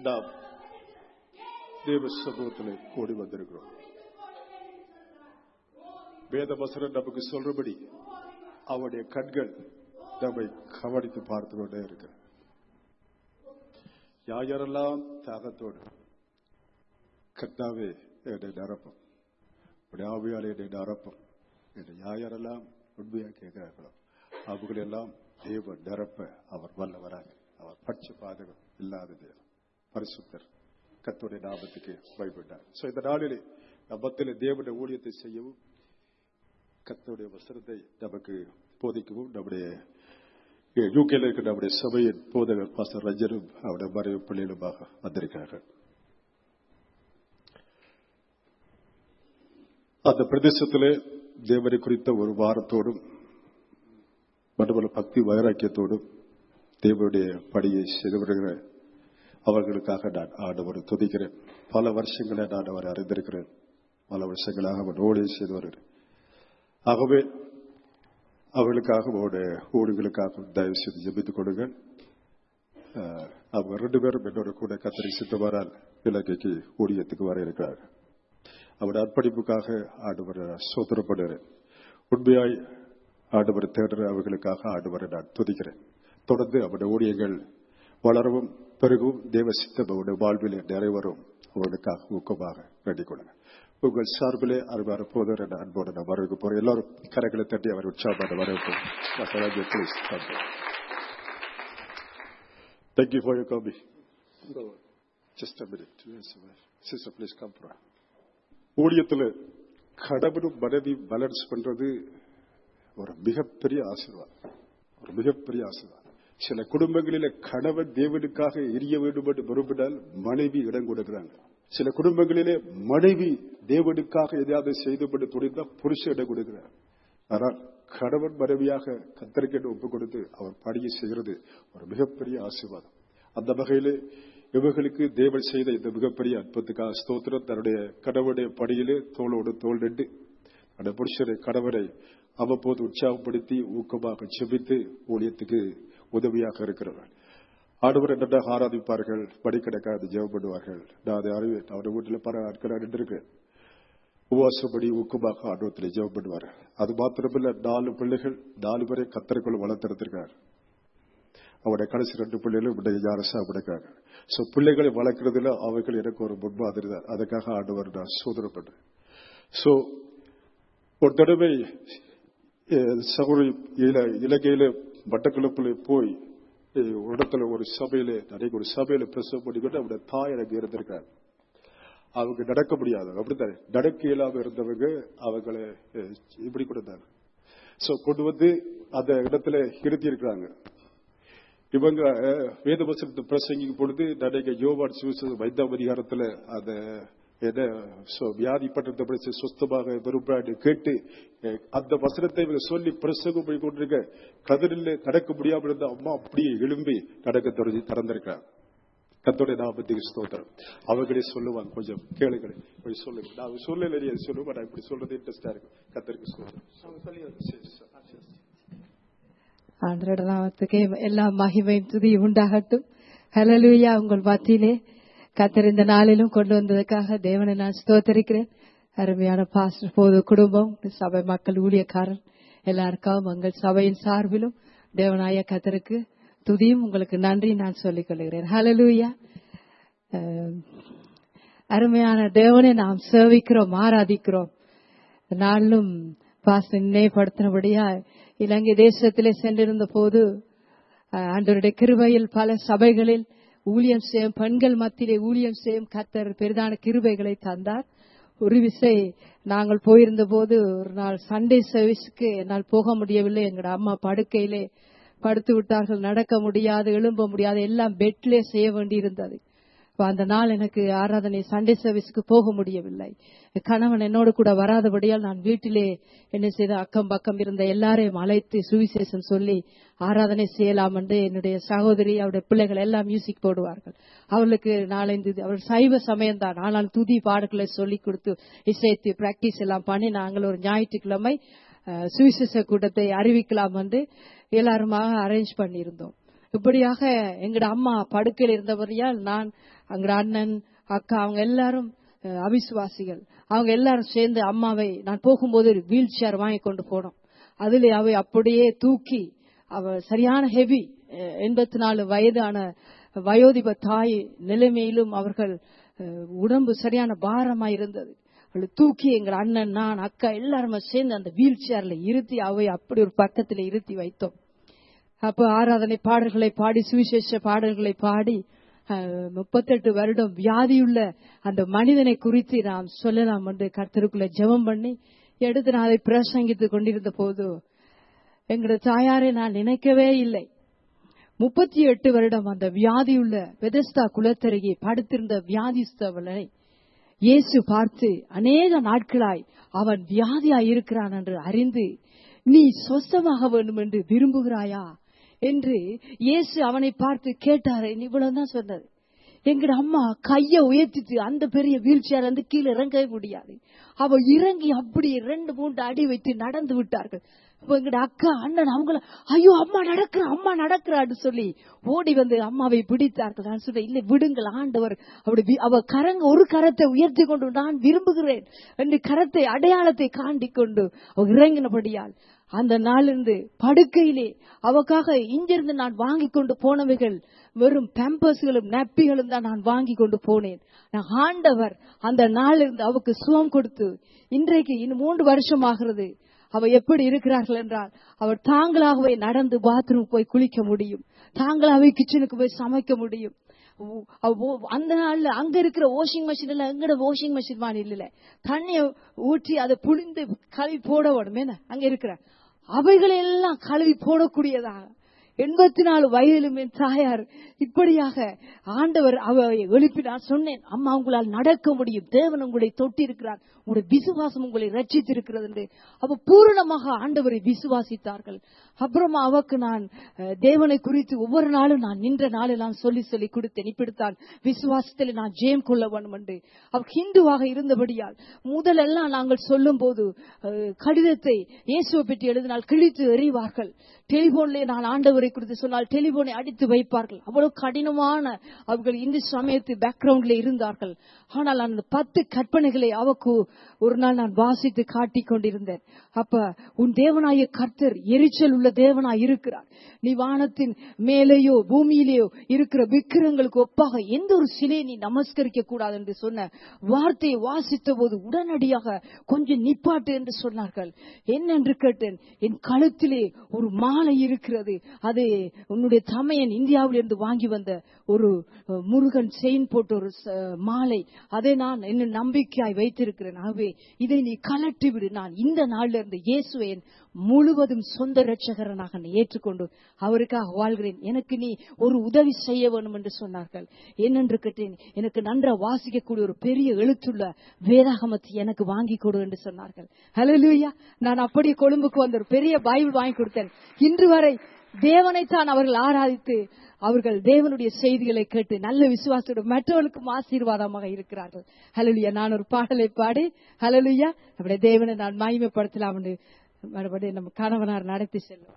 நாம் தேவ சமூகத்தில் கூடி வந்திருக்கிறோம் வேத வசனம் நமக்கு சொல்றபடி அவருடைய கண்கள் நம்மை கவனித்து பார்த்து கொண்டே இருக்கு யாரெல்லாம் தாகத்தோடு கத்தாவே என்னை நிரப்பும் உடைய ஆவியால் என்னை நிரப்பும் என்று யாரெல்லாம் உண்மையா கேட்கிறார்களோ அவங்களெல்லாம் தேவ நிரப்ப அவர் வல்லவராக அவர் பட்ச பாதகம் இல்லாத தேவன் பரிசுத்தர் கத்தோடைய நாமத்துக்கு பயப்பட்டார் சோ இந்த நாளிலே நம்மத்தில் தேவனுடைய ஊழியத்தை செய்யவும் கத்தோடைய வசனத்தை நமக்கு போதிக்கவும் நம்முடைய யூகேல இருக்கிற நம்முடைய சபையின் போதகர் பாசர் ரஞ்சனும் அவருடைய மறைவு பிள்ளைகளுமாக வந்திருக்கிறார்கள் அந்த பிரதேசத்திலே தேவனை குறித்த ஒரு வாரத்தோடும் மட்டுமல்ல பக்தி வைராக்கியத்தோடும் தேவனுடைய படியை செய்து வருகிற அவர்களுக்காக நான் ஆண்டவரை துதிக்கிறேன் பல வருஷங்களை நான் அவரை அறிந்திருக்கிறேன் பல வருஷங்களாக அவர் ஓடி செய்து வருகிறேன் ஆகவே அவர்களுக்காக அவருடைய ஊழிகளுக்காக தயவு செய்து ஜெபித்துக் கொடுங்க அவங்க ரெண்டு பேரும் என்னோட கூட கத்தரி சித்தமாரால் இலங்கைக்கு ஊழியத்துக்கு வர இருக்கிறார்கள் அவருடைய அர்ப்பணிப்புக்காக ஆண்டவரை சோதரப்படுகிறேன் உண்மையாய் ஆண்டவரை தேடுற அவர்களுக்காக ஆண்டவரை நான் துதிக்கிறேன் தொடர்ந்து அவருடைய ஊழியங்கள் வளரவும் பெருகும் தேவ சித்தம் அவருடைய வாழ்விலே நிறைவரும் அவர்களுக்காக ஊக்கமாக வேண்டிக் கொள்ளுங்க உங்கள் சார்பிலே அருமையான போதர் என்ற அன்போடு நான் வரவேற்க போறேன் எல்லாரும் கரைகளை தட்டி அவர் உற்சாகமான வரவேற்போம் please Thank you for your coming. Just a minute. Sister, please come for ஊழியத்தில் கடவுளும் மனைவி பேலன்ஸ் பண்றது ஒரு மிகப்பெரிய ஆசீர்வாதம் ஒரு மிகப்பெரிய ஆசீர்வாதம் சில குடும்பங்களில கணவன் தேவனுக்காக எரிய வேண்டும் என்று விரும்பினால் மனைவி இடம் கொடுக்கிறாங்க சில குடும்பங்களிலே மனைவி தேவனுக்காக எதையாவது செய்துபட்டு துணிந்தால் புருஷ இடம் கொடுக்கிறார் ஆனால் கணவன் மனைவியாக கத்தரிக்கென்று ஒப்புக் கொடுத்து அவர் பணியை செய்கிறது ஒரு மிகப்பெரிய ஆசீர்வாதம் அந்த வகையிலே இவர்களுக்கு தேவன் செய்த இந்த மிகப்பெரிய அற்புதத்துக்காக ஸ்தோத்திரம் தன்னுடைய கடவுளுடைய படியிலே தோளோடு தோல் நின்று அந்த புருஷரை கடவுளை அவ்வப்போது உற்சாகப்படுத்தி ஊக்கமாக செபித்து ஊழியத்துக்கு உதவியாக இருக்கிறவர் ஆடவரை நன்றாக ஆராதிப்பார்கள் படிக்கணக்காக ஜெபம் பண்ணுவார்கள் நான் அதை அறிவேன் அவருடைய வீட்டில் பல ஆட்கள் நின்றிருக்கேன் உபவாசப்படி ஊக்கமாக ஆண்டவத்தில் ஜெபம் பண்ணுவார் அது மாத்திரமில்ல நாலு பிள்ளைகள் நாலு பேரை கத்தரைக்குள் வளர்த்திருக்கிறார் அவருடைய கடைசி ரெண்டு பிள்ளைகளும் இன்றைய யாரசா அப்படிக்காங்க சோ பிள்ளைகளை வளர்க்கறதுல அவைகள் எனக்கு ஒரு முன்மாதிரி தான் அதுக்காக ஆண்டவர் நான் சோதனைப்பட்டேன் சோ ஒரு தடவை சகோதரி இலங்கையில மட்டக்களப்பில் போய் ஒரு இடத்துல ஒரு சபையில நிறைய ஒரு சபையில பிரசவம் பண்ணிக்கிட்டு அவருடைய தாய் எனக்கு இருந்திருக்காங்க அவங்க நடக்க முடியாது அப்படித்தானே நடக்க இயலாம இருந்தவங்க அவங்களை இப்படி கொடுத்தாங்க சோ கொண்டு வந்து அந்த இடத்துல இருத்தி இருக்கிறாங்க இவங்க வேதவசனத்தை பிரசங்கிக்கும் பொழுது நிறைய யோவான் சுவிசேஷ வைத்தாம் அதிகாரத்துல அந்த என்ன வியாதிப்பட்டதை பற்றி சுத்தமாக விரும்பாடு கேட்டு அந்த வசனத்தை இவங்க சொல்லி பிரசங்கம் பண்ணி கொண்டிருக்க கதிரில் நடக்க முடியாமல் இருந்த அம்மா அப்படியே எழும்பி நடக்க தொடங்கி திறந்திருக்கிறாங்க கத்தோடைய நாமத்துக்கு ஸ்தோத்திரம் அவங்களே சொல்லுவாங்க கொஞ்சம் கேளுங்களேன் கொஞ்சம் சொல்லுங்க நான் சொல்லல சொல்லுவேன் நான் இப்படி சொல்றது இன்ட்ரெஸ்டா இருக்கும் கத்தருக்கு ஸ்தோத்திரம் ஆண்டரோட நாமத்துக்கு எல்லா மகிமையும் துதி உண்டாகட்டும் ஹலலூயா உங்கள் மத்தியிலே கத்தர் இந்த நாளிலும் கொண்டு வந்ததுக்காக தேவனை நான் ஸ்தோத்தரிக்கிறேன் அருமையான பாஸ்டர் போது குடும்பம் சபை மக்கள் ஊழியக்காரன் எல்லாருக்காகவும் உங்கள் சபையின் சார்பிலும் தேவனாய கத்தருக்கு துதியும் உங்களுக்கு நன்றி நான் சொல்லிக் கொள்கிறேன் ஹலலூயா அருமையான தேவனை நாம் சேவிக்கிறோம் ஆராதிக்கிறோம் நாளிலும் பாஸ்டர் நினைவுபடுத்தினபடியா இலங்கை தேசத்திலே சென்றிருந்த போது ஆண்டவருடைய கிருபையில் பல சபைகளில் ஊழியம் செய்யும் பெண்கள் மத்தியிலே ஊழியம் செய்யும் கத்தர் பெரிதான கிருபைகளை தந்தார் ஒரு விசை நாங்கள் போயிருந்த போது ஒரு நாள் சண்டே சர்வீஸ்க்கு என்னால் போக முடியவில்லை எங்களோட அம்மா படுக்கையிலே படுத்து விட்டார்கள் நடக்க முடியாது எழும்ப முடியாது எல்லாம் பெட்லே செய்ய வேண்டியிருந்தது அந்த நாள் எனக்கு ஆராதனை சண்டே சர்வீஸ்க்கு போக முடியவில்லை கணவன் என்னோடு கூட வராதபடியால் நான் வீட்டிலே என்ன செய்த அக்கம் பக்கம் இருந்த எல்லாரையும் அழைத்து சுவிசேஷம் சொல்லி ஆராதனை செய்யலாம் என்று என்னுடைய சகோதரி அவருடைய பிள்ளைகள் எல்லாம் மியூசிக் போடுவார்கள் அவளுக்கு நாலஞ்சு அவள் சைவ சமயம் தான் ஆனால் துதி பாடல்களை சொல்லி கொடுத்து இசைத்து பிராக்டிஸ் எல்லாம் பண்ணி நாங்கள் ஒரு ஞாயிற்றுக்கிழமை சுவிசேஷ கூட்டத்தை அறிவிக்கலாம் என்று எல்லாருமாக அரேஞ்ச் பண்ணியிருந்தோம் இப்படியாக எங்கட அம்மா படுக்கையில் இருந்தபடியால் நான் எங்கட அண்ணன் அக்கா அவங்க எல்லாரும் அஹ், அவிசுவாசிகள் அவங்க எல்லாரும் சேர்ந்து அம்மாவை நான் போகும்போது வீல் சேர் வாங்கி கொண்டு போனோம் அதிலே அவை அப்படியே தூக்கி அவ சரியான ஹெவி எண்பத்தி நாலு வயதான வயோதிப தாய் நிலைமையிலும் அவர்கள் அஹ், உடம்பு சரியான பாரமா இருந்தது அவளை தூக்கி எங்கள் அண்ணன் நான் அக்கா எல்லாருமே சேர்ந்து அந்த வீல் சேர்ல இருத்தி அவை அப்படி ஒரு பக்கத்துல இருத்தி வைத்தோம் அப்ப ஆராதனை பாடல்களை பாடி சுவிசேஷ பாடல்களை பாடி அஹ், முப்பத்தெட்டு வருடம் வியாதியுள்ள அந்த மனிதனை குறித்து நாம் சொல்லலாம் என்று கர்த்தருக்குள்ள ஜெபம் பண்ணி எடுத்து நான் அதை பிரசங்கித்துக் கொண்டிருந்த போது எங்களோட தாயாரை நான் நினைக்கவே இல்லை முப்பத்தி எட்டு வருடம் அந்த வியாதியுள்ள பெதஸ்தா குலத்தருகே படுத்திருந்த வியாதிஸ்தவனை இயேசு பார்த்து அநேக நாட்களாய் அவன் வியாதியாய் இருக்கிறான் என்று அறிந்து நீ சொஸ்தமாக வேண்டும் என்று விரும்புகிறாயா என்று இயேசு அவனை பார்த்து கேட்டாரு இவ்வளவுதான் சொன்னது எங்கட அம்மா கைய உயர்த்திட்டு அந்த பெரிய வீல் சேர் வந்து கீழே இறங்கவே முடியாது அவ இறங்கி அப்படி ரெண்டு மூன்று அடி வைத்து நடந்து விட்டார்கள் அப்ப எங்கட அக்கா அண்ணன் அவங்கள ஐயோ அம்மா நடக்கிறா அம்மா நடக்கிறான்னு சொல்லி ஓடி வந்து அம்மாவை பிடித்தார்கள் நான் சொல்றேன் இல்லை விடுங்கள் ஆண்டவர் அப்படி வி- அவ கரங்க ஒரு கரத்தை உயர்த்தி கொண்டு நான் விரும்புகிறேன் என்று கரத்தை அடையாளத்தை காண்டிக் கொண்டு அவ இறங்கினபடியால் அந்த நாளிலிருந்து படுக்கையிலே அவக்காக இங்கிருந்து நான் வாங்கி கொண்டு போனவைகள் வெறும் பேம்பர்ஸ்களும் நப்பிகளும் தான் நான் வாங்கி கொண்டு போனேன் நான் ஆண்டவர் அந்த நாளிலிருந்து அவக்கு சுகம் கொடுத்து இன்றைக்கு இன்னும் மூன்று வருஷம் ஆகிறது அவ எப்படி இருக்கிறார்கள் என்றால் அவர் தாங்களாகவே நடந்து பாத்ரூம் போய் குளிக்க முடியும் தாங்களாகவே கிச்சனுக்கு போய் சமைக்க முடியும் ஓ- அவ ஓ- அந்த நாள்ல அங்க இருக்கிற வாஷிங் மிஷின் எல்லாம் எங்கட வாஷிங் மிஷின் மாதிரி இல்ல தண்ணிய ஊற்றி அதை புளிந்து கழுவி போட வேணும் என்ன அங்க இருக்கிற அவைகளை எல்லாம் கழுவி போடக்கூடியதாக எண்பத்தி நாலு வயதிலும் என் தாயார் இப்படியாக ஆண்டவர் அவரை எழுப்பினார் சொன்னேன் அம்மா உங்களால் நடக்க முடியும் தேவன் உங்களை தொட்டி இருக்கிறார் உங்களுடைய விசுவாசம் உங்களை ரட்சித்திருக்கிறது என்று அவ பூரணமாக ஆண்டவரை விசுவாசித்தார்கள் அப்புறமா அவக்கு நான் அஹ், தேவனை குறித்து ஒவ்வொரு நாளும் நான் நின்ற நாளெல்லாம் சொல்லி சொல்லி கொடுத்தேன் இப்படித்தான் விசுவாசத்தில் நான் ஜெயம் கொள்ள வேண்டும் என்று அவர் ஹிந்துவாக இருந்தபடியால் முதலெல்லாம் நாங்கள் சொல்லும் போது அஹ், கடிதத்தை இயேசுவை பற்றி எழுதினால் கிழித்து எறிவார்கள் டெலிபோன்ல நான் ஆண்டவரை குறித்து சொன்னால் டெலிபோனை அடித்து வைப்பார்கள் அவ்வளவு கடினமான அவர்கள் இந்த சமயத்து பேக்ரவுண்ட்ல இருந்தார்கள் ஆனால் அந்த பத்து கற்பனைகளை அவக்கு ஒரு நாள் நான் வாசித்து காட்டிக் கொண்டிருந்தேன் அப்ப உன் தேவனாய கர்த்தர் எரிச்சல் உள்ள தேவனாய் இருக்கிறார் நீ வானத்தின் மேலேயோ பூமியிலேயோ இருக்கிற விக்கிரங்களுக்கு ஒப்பாக எந்த ஒரு சிலையை நீ நமஸ்கரிக்க கூடாது என்று சொன்ன வார்த்தையை வாசித்த போது உடனடியாக கொஞ்சம் நிப்பாட்டு என்று சொன்னார்கள் என்னென்று கேட்டேன் என் கழுத்திலே ஒரு மாலை இருக்கிறது அது உன்னுடைய தமையன் இந்தியாவில் இருந்து வாங்கி வந்த ஒரு அஹ், முருகன் செயின் போட்ட ஒரு ச- மாலை அதை நான் என்ன நம்பிக்கையாய் வைத்திருக்கிறேன் ஆகவே இதை நீ கலட்டி விடு நான் இந்த நாள்ல இருந்து இயேசுவை என் முழுவதும் சொந்த ரட்சகரனாக நான் ஏற்றுக்கொண்டு அவருக்காக வாழ்கிறேன் எனக்கு நீ ஒரு உதவி செய்ய வேண்டும் என்று சொன்னார்கள் என்னென்று கேட்டேன் எனக்கு நன்றா வாசிக்கக்கூடிய ஒரு பெரிய எழுத்துள்ள வேதாகமத்தை எனக்கு வாங்கி கொடு என்று சொன்னார்கள் ஹalleluya நான் அப்படியே கொழும்புக்கு வந்த ஒரு பெரிய பைபிள் வாங்கி கொடுத்தேன் இன்று வரை தேவனைத்தான் அவர்கள் ஆராதித்து அவர்கள் தேவனுடைய செய்திகளை கேட்டு நல்ல விசுவாசத்தோடு மற்றவர்களுக்கும் ஆசீர்வாதமாக இருக்கிறார்கள் ஹalleluya நான் ஒரு பாடலை பாடி ஹalleluya நம்முடைய தேவனை நான் மகிமைப்படுத்தலாம் என்று மறுபடியும் நம்ம கணவனார் நடத்தி செல்வார்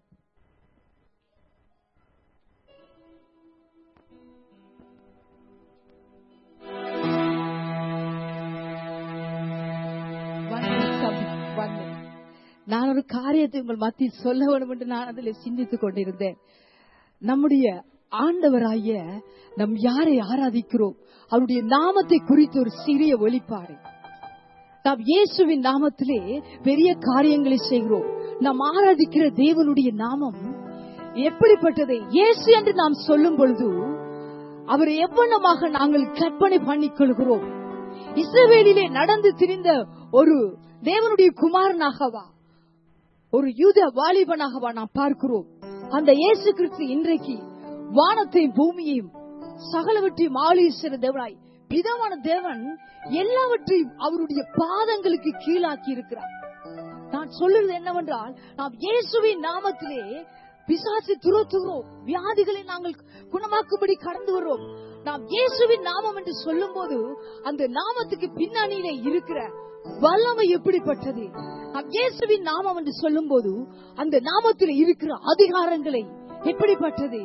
One minute, தம்பி, one minute. நான் ஒரு காரியத்தை உங்கள் மத்தியில் சொல்ல வேண்டும் என்று நான் அதில் சிந்தித்துக் கொண்டிருந்தேன் நம்முடைய ஆண்டவராகிய நம் யாரை ஆராதிக்கிறோம் அவருடைய நாமத்தை குறித்து ஒரு சிறிய வெளிப்பாடு நாம் இயேசுவின் நாமத்திலே பெரிய காரியங்களை செய்கிறோம் நாம் ஆராதிக்கிற தேவனுடைய நாமம் எப்படிப்பட்டது இயேசு என்று நாம் சொல்லும் பொழுது அவரை எவ்வளமாக நாங்கள் கற்பனை பண்ணிக் கொள்கிறோம் இஸ்ரவேலிலே நடந்து திரிந்த ஒரு தேவனுடைய குமாரனாகவா ஒரு யூத வாலிபனாகவா நாம் பார்க்கிறோம் அந்த இயேசு கிறிஸ்து இன்றைக்கு வானத்தையும் பூமியையும் சகலவற்றையும் ஆளுகிற தேவனாய் பிதாவான தேவன் எல்லாவற்றையும் அவருடைய பாதங்களுக்கு கீழாக்கி இருக்கிறார் நான் சொல்லுறது என்னவென்றால் நாம் இயேசுவின் நாமத்திலே பிசாசு துரத்துகிறோம் வியாதிகளை நாங்கள் குணமாக்கும்படி கடந்து வருவோம் நாம் இயேசுவின் நாமம் என்று சொல்லும் போது அந்த நாமத்துக்கு பின்னணியிலே இருக்கிற வல்லமை எப்படிப்பட்டது நாம் இயேசுவின் நாமம் என்று சொல்லும் போது அந்த நாமத்தில் இருக்கிற அதிகாரங்களை எப்படிப்பட்டது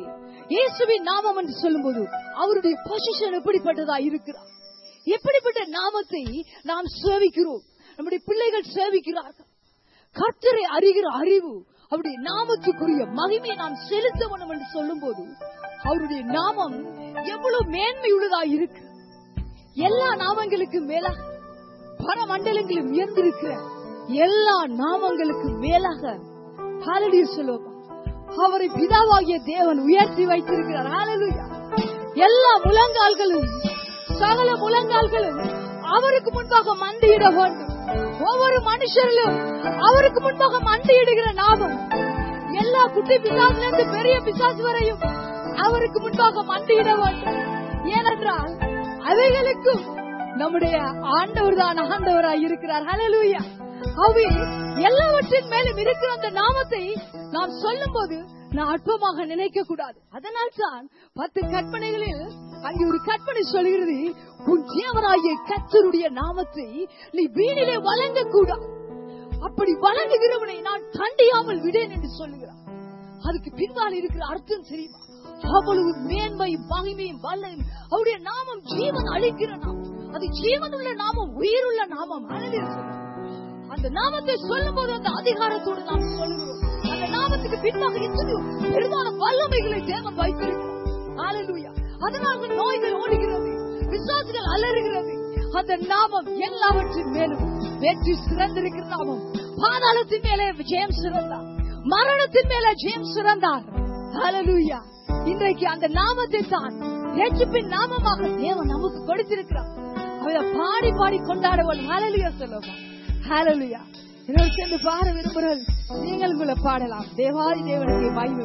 இயேசுவின் நாமம் என்று சொல்லும்போது அவருடைய பொசிஷன் எப்படிப்பட்டதா இருக்கிறார் எப்படிப்பட்ட நாமத்தை நாம் சேவிக்கிறோம் நம்முடைய பிள்ளைகள் சேவிக்கிறார்கள் கர்த்தரை அறிகிற அறிவு அவருடைய நாமத்துக்குரிய மகிமையை நாம் செலுத்த வேண்டும் என்று சொல்லும் போது அவருடைய நாமம் எவ்வளவு மேன்மை உள்ளதா இருக்கு எல்லா நாமங்களுக்கும் மேலாக பல மண்டலங்களும் உயர்ந்திருக்கிற எல்லா நாமங்களுக்கும் மேலாக ஹalleluya சொல்லுவோம் அவரை பிதாவாகிய தேவன் உயர்த்தி வைத்திருக்கிறார் ஹalleluya எல்லா முழங்கால்களும் சகல முழங்கால்களும் அவருக்கு முன்பாக மண்டியிட வேண்டும் ஒவ்வொரு மனுஷரிலும் அவருக்கு முன்பாக மண்டியிடுகிற நாமம் எல்லா குட்டி பிசாசுல இருந்து பெரிய பிசாசு வரையும் அவருக்கு முன்பாக மண்டியிட வேண்டும் ஏனென்றால் அவைகளுக்கும் நம்முடைய ஆண்டவர் தான் ஆண்டவராய் இருக்கிறார் ஹalleluya அவை எல்லாவற்றின் மேலும் இருக்கிற அந்த நாமத்தை நாம் சொல்லும் போது நான் அற்பமாக நினைக்க கூடாது அதனால் தான் பத்து கற்பனைகளில் அங்கே ஒரு கற்பனை சொல்கிறது உன் தேவனாகிய கத்தருடைய நாமத்தை நீ வீணிலே வழங்க கூடாது அப்படி வழங்குகிறவனை நான் தண்டியாமல் விடேன் என்று சொல்லுகிறார் அதுக்கு பின்னால் இருக்கிற அர்த்தம் தெரியுமா அவ்வளவு மேன்மையும் மகிமையும் வல்லையும் அவருடைய நாமம் ஜீவன் அளிக்கிற நாமம் அது ஜீவனுள்ள நாமம் உயிருள்ள நாமம் Hallelujah. அந்த நாமத்தை சொல்லும் போது அந்த அதிகாரத்தோடு நாம் சொல்லுகிறோம் அந்த நாமத்துக்கு பின்பாக எத்தனையோ பெருமான வல்லமைகளை தேவன் வைத்திருக்கிறார் Hallelujah. அதனால நோய்கள் ஓடுகிறது விசுவாசிகள் அலறுகிறது அந்த நாமம் எல்லாவற்றின் மேலும் வெற்றி சிறந்திருக்கிற நாமம் பாதாளத்தின் மேலே ஜெயம் சிறந்தார் மரணத்தின் மேலே ஜெயம் சிறந்தார் Hallelujah. இன்றைக்கு அந்த நாமத்தை தான் ரட்சிப்பின் நாமமாக தேவன் நமக்கு கொடுத்திருக்கிறார் அதை பாடி பாடி கொண்டாடுவோம் ஹalleluya சொல்லுவோம் ஹalleluya இன்னொரு சேர்ந்து பாட விரும்புகிறேன் நீங்கள் உங்களை பாடலாம் தேவாதி தேவனுக்கு மகிமை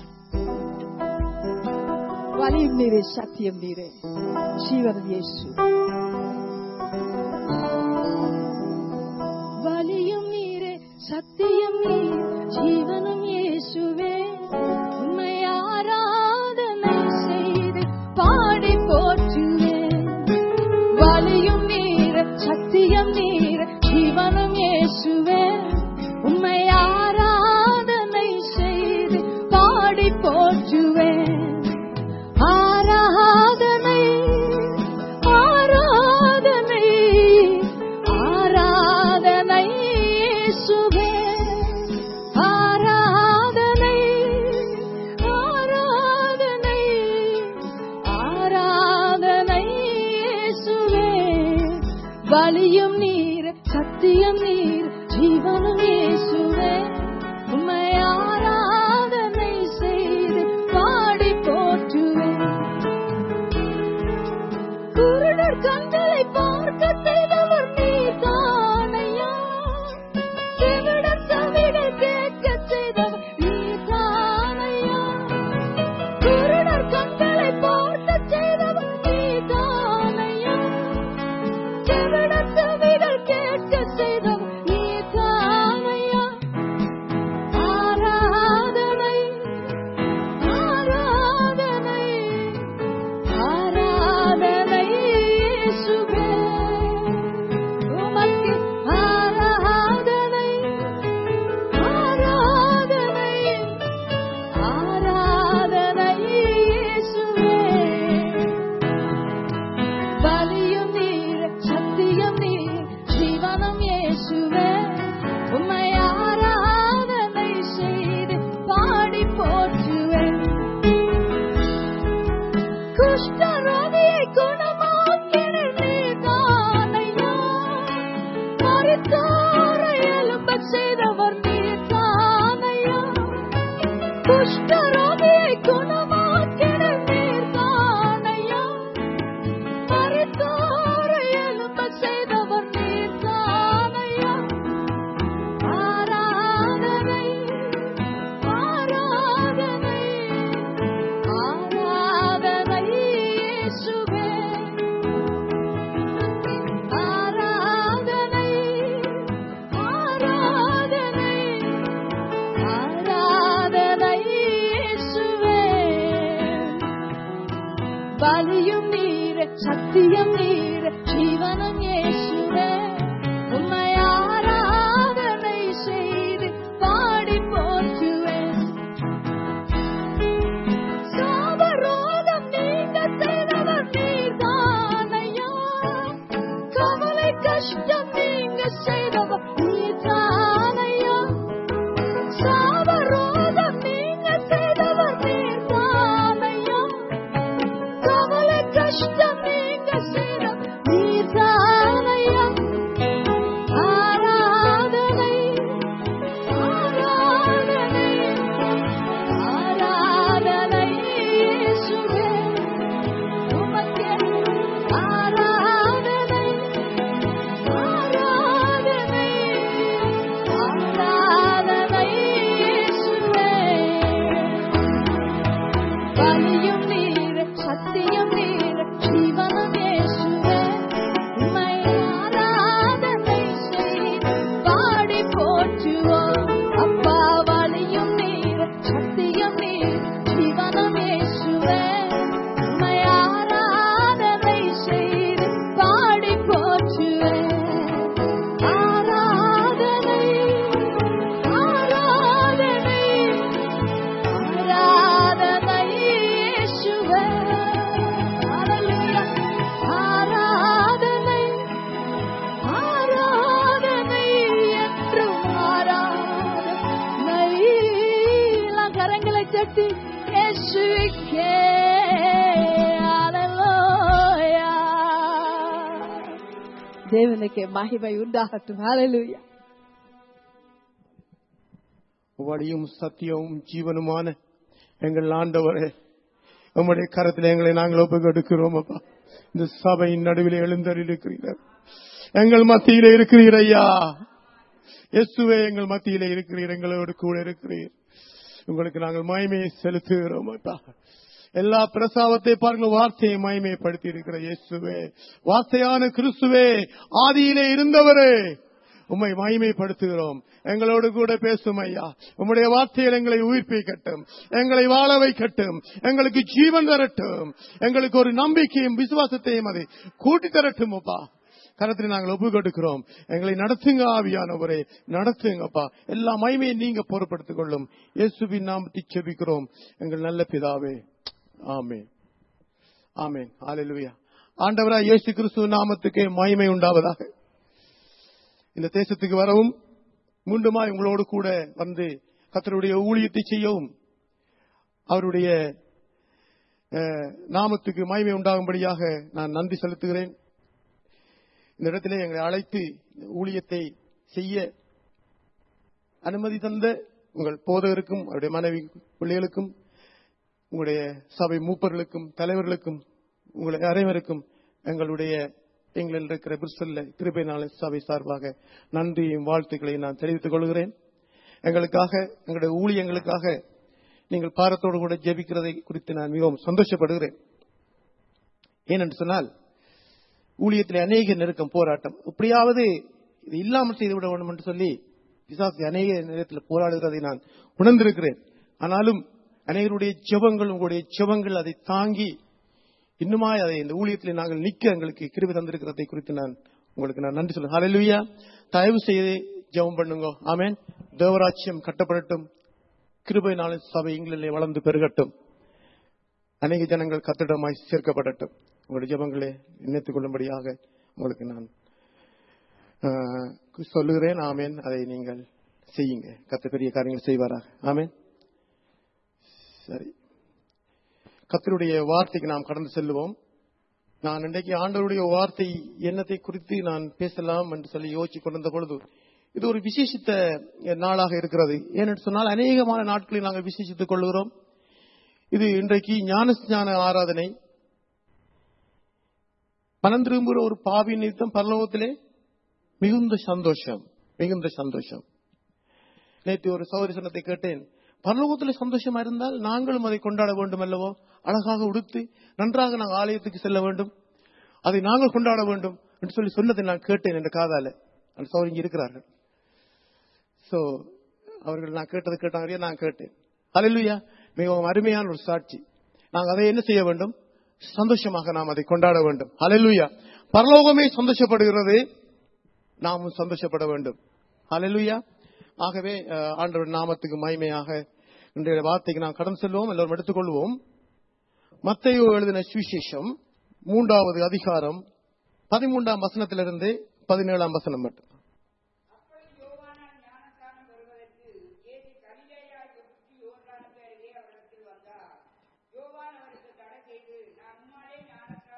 வலியும் நீரே சத்தியம் நீரே ஜீவன் இயேசு வலியும் நீரே சத்தியம் நீர் ஜீவனும் இயேசுவே உம்மை ஆராதனை செய்து பாடி போற்றுவேன் வலியும் நீர் சத்தியம் நீர் ஜீவனும் இயேசுவே உம்மை ஆராதனை செய்து பாடி போற்றுவேன் ஆராதனை ஆராதனை ஆராதனை இயேசுவே ஆராதனை ஆராதனை ஆராதனை இயேசுவே வலியும் நீர் சத்தியம் நீர் ஜீவனும் இயேசுவே உம்மை ஆராதனை செய்து பாடி போற்றுவேன் குருடர் கண்களை பார்க்க செய்தவர் நீதானையா செவிடர் செவிகள் கேட்க செய்தவர் நீதானையா குருடர் கண்களை பார்க்க செய்தவர் நீதானையா செவிடர் செவிகள் கேட்க செய்தவர் நீதானையா ஆராதனை ஆராதனை ஆராதனை இயேசுவே உமக்கு ஆராதனை ஆராதனை ஆராதனை இயேசுவே பலியும் நீர் சத்தியம் நீர் ஜீவனம் இயேசுவே உம்மை ஆராதனை செய்து பாடி போற்றுவேன் குஷ்டரோகியை குணமாக்கின நீதானையா மரித்தோரை எழும்பச் செய்தவர் நீதானையா குஷ்டரோகியை குணமாக்கின நீதானையா மரித்தோரை எழும்பச் செய்தவர் நீதானையா ஆராதனை ஆராதனை ஆராதனை இயேசுவே ஆராதனை ஆராதனை ஆராதனை இயேசுவே பலியும் நீர் சத்தியம் நீர் ஜீவனம் இயேசுவே உம்மை ஆராதனை செய்து பாடி போற்றுவேன் சாப கஷ்டம் நீங்க சேரும் நீதானையா ஆராதனை ஆராதனை ஆராதனை இயேசுவே உமக்கே ஆராதனை ஆராதனை ஆராதனை இயேசுவே வலியும் நீர் சத்தியம் நீர் ஜீவனம் இயேசுவே உம்மை ஆராதனை செய்து பாடி போற்றுவோம் அப்பா வலியும் நீர் சத்தியம் நீர் ஜீவனம் இயேசுவே உம்மை ஆராதனை செய்து பாடி போற்றுவேன் ஆராதனை ஆராதனை ஆராதனை இயேசுவே ஹalleluya ஆராதனை ஆராதனை என்றும் ஆராதனை எல்லாம் கரங்களை தட்டி இயேசுவுக்கே ஹalleluya தேவனுக்கு மகிமை உண்டாகட்டும் ஹalleluya வழியும் சத்தியமும் ஜீவனுமான எங்கள் ஆண்டவரே உம்முடைய கரத்தில் எங்களை நாங்கள் ஒப்புக் கொடுக்கிறோம் அப்பா இந்த சபையின் நடுவில் எழுந்தருளிருக்கிறீர் எங்கள் மத்தியிலே இருக்கிறீர் ஐயா இயேசுவே எங்கள் மத்தியிலே இருக்கிறீர் எங்களோடு கூட இருக்கிறீர் உங்களுக்கு நாங்கள் மகிமையை செலுத்துகிறோம் அப்பா எல்லா பிரசாவத்தை பாருங்கள் வார்த்தையை மகிமைப்படுத்தி இருக்கிற இயேசுவே வார்த்தையான கிறிஸ்துவே ஆதியிலே இருந்தவரே உம்மை மகிமைப்படுத்துகிறோம் எங்களோடு கூட பேசும் ஐயா உம்முடைய வார்த்தையில் எங்களை உயிர்ப்பிக்கட்டும் எங்களை வாழ வைக்கட்டும் எங்களுக்கு ஜீவன் தரட்டும் எங்களுக்கு ஒரு நம்பிக்கையும் விசுவாசத்தையும் அதை கூட்டி தரட்டும் அப்பா கரத்தில் நாங்கள் ஒப்பு கொடுக்கிறோம் எங்களை நடத்துங்க ஆவியானவரே நடத்துங்கப்பா எல்லா மகிமையும் நீங்க பொறுப்படுத்திக் கொள்ளும் இயேசுவின் நாமத்தை செபிக்கிறோம் எங்கள் நல்ல பிதாவே ஆமென் ஆமென் ஹalleluya ஆண்டவரா இயேசு கிறிஸ்து நாமத்துக்கு மகிமை உண்டாவதாக இந்த தேசத்துக்கு வரவும் மீண்டுமாய் உங்களோடு கூட வந்து கத்தருடைய ஊழியத்தை செய்யவும் அவருடைய அஹ், நாமத்துக்கு மகிமை உண்டாகும்படியாக நான் நன்றி செலுத்துகிறேன் இந்த இடத்திலே எங்களை அழைத்து இந்த ஊழியத்தை செய்ய அனுமதி தந்த உங்கள் போதகருக்கும் அவருடைய மனைவி பிள்ளைகளுக்கும் உங்களுடைய சபை மூப்பர்களுக்கும் தலைவர்களுக்கும் உங்களை அனைவருக்கும் எங்களுடைய எங்களில் இருக்கிற பிரிஸ்டல்ல கிருபை நாள சபை சார்பாக நன்றியும் வாழ்த்துக்களையும் நான் தெரிவித்துக் கொள்கிறேன் எங்களுக்காக எங்களுடைய ஊழியங்களுக்காக நீங்கள் பாரத்தோடு கூட ஜெபிக்கிறதை குறித்து நான் மிகவும் சந்தோஷப்படுகிறேன் ஏனென்று சொன்னால் ஊழியத்தில் அநேக நெருக்கம் போராட்டம் எப்படியாவது இது இல்லாமல் செய்து விட வேண்டும் என்று சொல்லி பிசாசு அநேக நேரத்தில் போராடுகிறதை நான் உணர்ந்திருக்கிறேன் ஆனாலும் அநேகருடைய ஜெபங்கள் உங்களுடைய ஜெபங்கள் அதை தாங்கி இன்னுமாய் அதை இந்த ஊழியத்தில் நாங்கள் நிக்க எங்களுக்கு கிருபி தந்திருக்கிறதை குறித்து நான் உங்களுக்கு நான் நன்றி சொல்றேன் ஹalleluya தயவு செய்து ஜெபம் பண்ணுங்க ஆமென் தேவராட்சியம் கட்டப்படட்டும் கிருபையினால சபை எங்களிலே வளர்ந்து பெருகட்டும் அநேக ஜனங்கள் கத்திடமாய் சேர்க்கப்படட்டும் உங்களுடைய ஜெபங்களை நினைத்துக் கொள்ளும்படியாக உங்களுக்கு நான் ஆஹ், சொல்லுகிறேன் ஆமென் அதை நீங்கள் செய்யுங்க கத்த பெரிய காரியங்கள் செய்வாராக ஆமென் சரி கத்தருடைய வார்த்தைக்கு நாம் கடந்து செல்லுவோம் நான் இன்றைக்கு ஆண்டவருடைய வார்த்தை என்னத்தை குறித்து நான் பேசலாம் என்று சொல்லி யோசிச்சு கொண்டிருந்த பொழுது இது ஒரு விசேஷித்த நாளாக இருக்கிறது ஏனென்று சொன்னால் அநேகமான நாட்களில் நாங்கள் விசேஷித்துக் கொள்கிறோம் இது இன்றைக்கு ஞானஸ்ஞான ஆராதனை மனம் திரும்புகிற ஒரு பாவி நிமித்தம் பரலோகத்திலே மிகுந்த சந்தோஷம் மிகுந்த சந்தோஷம் நேற்று ஒரு சௌரிசனத்தை கேட்டேன் பரலோகத்தில் சந்தோஷமா இருந்தால் நாங்களும் அதை கொண்டாட வேண்டும் அல்லவோ அழகாக உடுத்து நன்றாக நாங்கள் ஆலயத்துக்கு செல்ல வேண்டும் அதை நாங்கள் கொண்டாட வேண்டும் என்று சொல்லி சொன்னதை நான் கேட்டேன் என்ற காதால அந்த சௌரி இங்க இருக்கிறார்கள் சோ அவர்கள் நான் கேட்டது கேட்டாங்க நான் கேட்டேன் அல்லா மிகவும் அருமையான ஒரு சாட்சி நாங்கள் அதை என்ன செய்ய வேண்டும் சந்தோஷமாக நாம் அதை கொண்டாட வேண்டும் அலலுயா பரலோகமே சந்தோஷப்படுகிறது நாமும் சந்தோஷப்பட வேண்டும் அலலுயா ஆகவே அஹ், ஆண்டவர் நாமத்துக்கு மகிமையாக இன்றைய வார்த்தைக்கு நாம் கடன் செல்வோம் எல்லோரும் எடுத்துக்கொள்வோம் மத்தையோ எழுதின சுவிசேஷம் மூன்றாவது அதிகாரம் பதிமூன்றாம் வசனத்திலிருந்து பதினேழாம் வசனம் மட்டும் அப்பொழுது யோவானான் ஞானஸ்நானம் பெறுவதற்கு இயேசு கலிலேயாவை சுற்றி யோர்தானுக்கு அருகே அவரிடத்தில் வந்தார். யோவான் அவருக்கு தடை செய்து, நான் உம்மாலே ஞானஸ்நானம்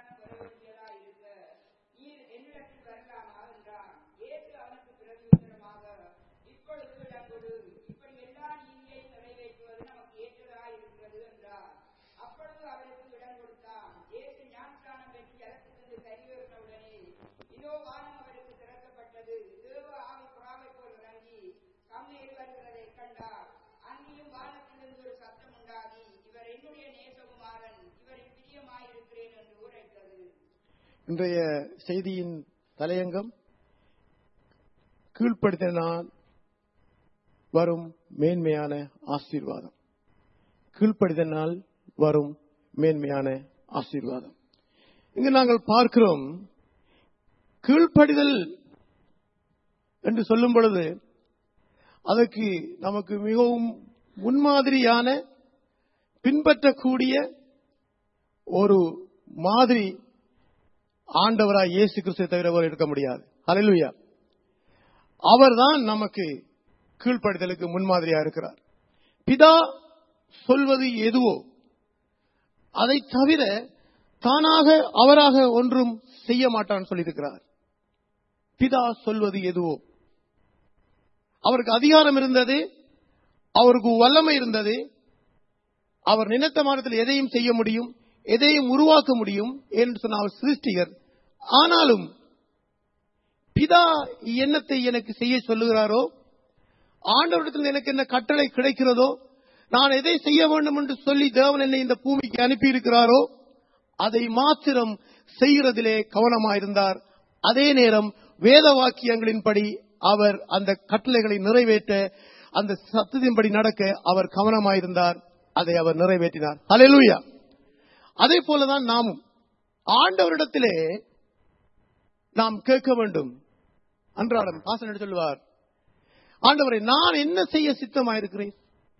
இன்றைய செய்தியின் தலையங்கம் கீழ்ப்படுத்தினால் வரும் மேன்மையான ஆசீர்வாதம் கீழ்ப்படுத்தினால் வரும் மேன்மையான ஆசீர்வாதம் இங்கு நாங்கள் பார்க்கிறோம் கீழ்ப்படிதல் என்று சொல்லும் பொழுது அதற்கு நமக்கு மிகவும் முன்மாதிரியான பின்பற்றக்கூடிய ஒரு மாதிரி ஆண்டவராய் இயேசு கிறிஸ்துவை தவிர வேறு இருக்க முடியாது ஹalleluya அவர்தான் நமக்கு கீழ்ப்படுதலுக்கு முன்மாதிரியா இருக்கிறார் பிதா சொல்வது எதுவோ அதை தவிர தானாக அவராக ஒன்றும் செய்ய மாட்டான்னு சொல்லியிருக்கிறார் பிதா சொல்வது எதுவோ அவருக்கு அதிகாரம் இருந்தது அவருக்கு வல்லமை இருந்தது அவர் நினைத்த மாதத்தில் எதையும் செய்ய முடியும் எதையும் உருவாக்க முடியும் என்று சொன்ன அவர் சிருஷ்டிகர் ஆனாலும் பிதா எண்ணத்தை எனக்கு செய்ய சொல்லுகிறாரோ ஆண்டவரிடத்தில் எனக்கு என்ன கட்டளை கிடைக்கிறதோ நான் எதை செய்ய வேண்டும் என்று சொல்லி தேவன் என்னை இந்த பூமிக்கு அனுப்பி இருக்கிறாரோ அதை மாத்திரம் செய்கிறதிலே கவனமாயிருந்தார் அதே நேரம் வேத வாக்கியங்களின்படி அவர் அந்த கட்டளைகளை நிறைவேற்ற அந்த சத்தத்தின்படி நடக்க அவர் கவனமாயிருந்தார் அதை அவர் நிறைவேற்றினார் ஹalleluya அதே போலதான் நாமும் ஆண்டவரிடத்திலே நாம் கேட்க வேண்டும் அன்றாடம் பாசன் சொல்லுவார் ஆண்டவரை நான் என்ன செய்ய சித்தமாயிருக்கிறேன்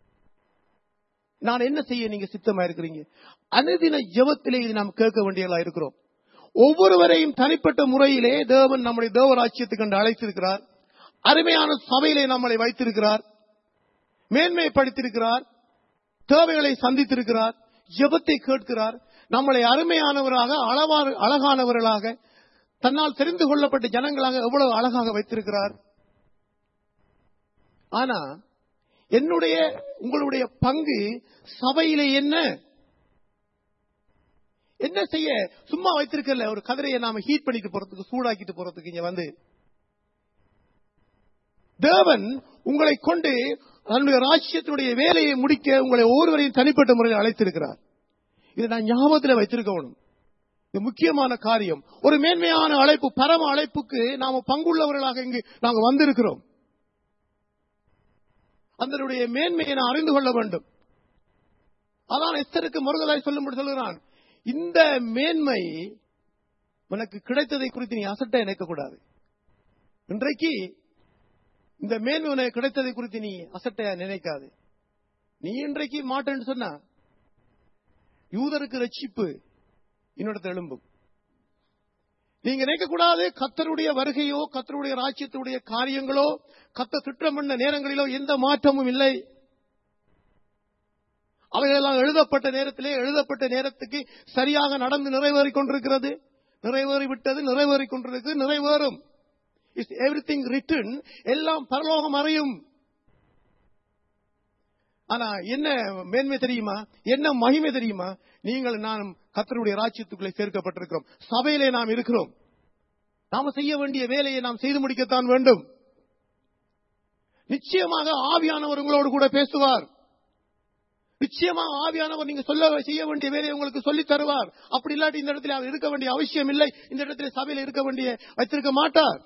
நான் என்ன செய்ய நீங்க சித்தமாயிருக்கிறீங்க அனுதின ஜெபத்திலே இது நாம் கேட்க வேண்டியதா இருக்கிறோம் ஒவ்வொருவரையும் தனிப்பட்ட முறையிலே தேவன் நம்முடைய தேவராட்சியத்துக்கு கண்டு அழைத்திருக்கிறார் அருமையான சபையிலே நம்மளை வைத்திருக்கிறார் மேன்மைப்படுத்தியிருக்கிறார் தேவைகளை சந்தித்திருக்கிறார் ஜெபத்தை கேட்கிறார் நம்மளை அருமையானவராக அளவாறு அழகானவர்களாக தன்னால் தெரிந்து கொள்ளப்பட்ட ஜனங்களாக எவ்வளவு அழகாக வைத்திருக்கிறார் ஆனா என்னுடைய உங்களுடைய பங்கு சபையிலே என்ன என்ன செய்ய சும்மா வைத்திருக்கல ஒரு கதிரையை நாம ஹீட் பண்ணிட்டு போறதுக்கு சூடாக்கிட்டு போறதுக்கு இங்க வந்து தேவன் உங்களை கொண்டு தன்னுடைய ராஜ்யத்தினுடைய வேலையை முடிக்க உங்களை ஒவ்வொருவரையும் தனிப்பட்ட முறையில் அழைத்திருக்கிறார் இதை நான் ஞாபகத்தில் வைத்திருக்கணும் இது முக்கியமான காரியம் ஒரு மேன்மையான அழைப்பு பரம அழைப்புக்கு நாம பங்குள்ளவர்களாக இங்கு நாங்க வந்திருக்கிறோம் அதனுடைய மேன்மையை நான் அறிந்து கொள்ள வேண்டும் அதான் எஸ்தருக்கு முருகதாய் சொல்லும்படி சொல்லுகிறான் இந்த மேன்மை உனக்கு கிடைத்ததை குறித்து நீ அசட்ட நினைக்கக்கூடாது இன்றைக்கு இந்த மேன்மை உனக்கு கிடைத்ததை குறித்து நீ அசட்டையா நினைக்காது நீ இன்றைக்கு மாட்டேன்னு சொன்னா யூதருக்கு ரட்சிப்பு இன்னொருத்த எழும்பும் நீங்க நினைக்கக்கூடாது கத்தருடைய வருகையோ கத்தருடைய ராஜ்யத்துடைய காரியங்களோ கத்த திட்டம் பண்ண நேரங்களிலோ எந்த மாற்றமும் இல்லை அவைகளெல்லாம் எழுதப்பட்ட நேரத்திலே எழுதப்பட்ட நேரத்துக்கு சரியாக நடந்து நிறைவேறிக் கொண்டிருக்கிறது நிறைவேறிவிட்டது நிறைவேறிக் கொண்டிருக்கு நிறைவேறும் இஸ் எவ்ரி திங் ரிட்டன் எல்லாம் பரலோகம் அறியும் ஆனா என்ன மேன்மை தெரியுமா என்ன மகிமை தெரியுமா நீங்கள் நான் கத்தருடைய ராஜ்யத்துக்குள்ளே சேர்க்கப்பட்டிருக்கிறோம் சபையிலே நாம் இருக்கிறோம் நாம செய்ய வேண்டிய வேலையை நாம் செய்து முடிக்கத்தான் வேண்டும் நிச்சயமாக ஆவியானவர் உங்களோடு கூட பேசுவார் நிச்சயமாக ஆவியானவர் நீங்க சொல்ல செய்ய வேண்டிய வேலையை உங்களுக்கு சொல்லி தருவார் அப்படி இல்லாட்டி இந்த இடத்துல அவர் இருக்க வேண்டிய அவசியம் இல்லை இந்த இடத்துல சபையில் இருக்க வேண்டிய வைத்திருக்க மாட்டார்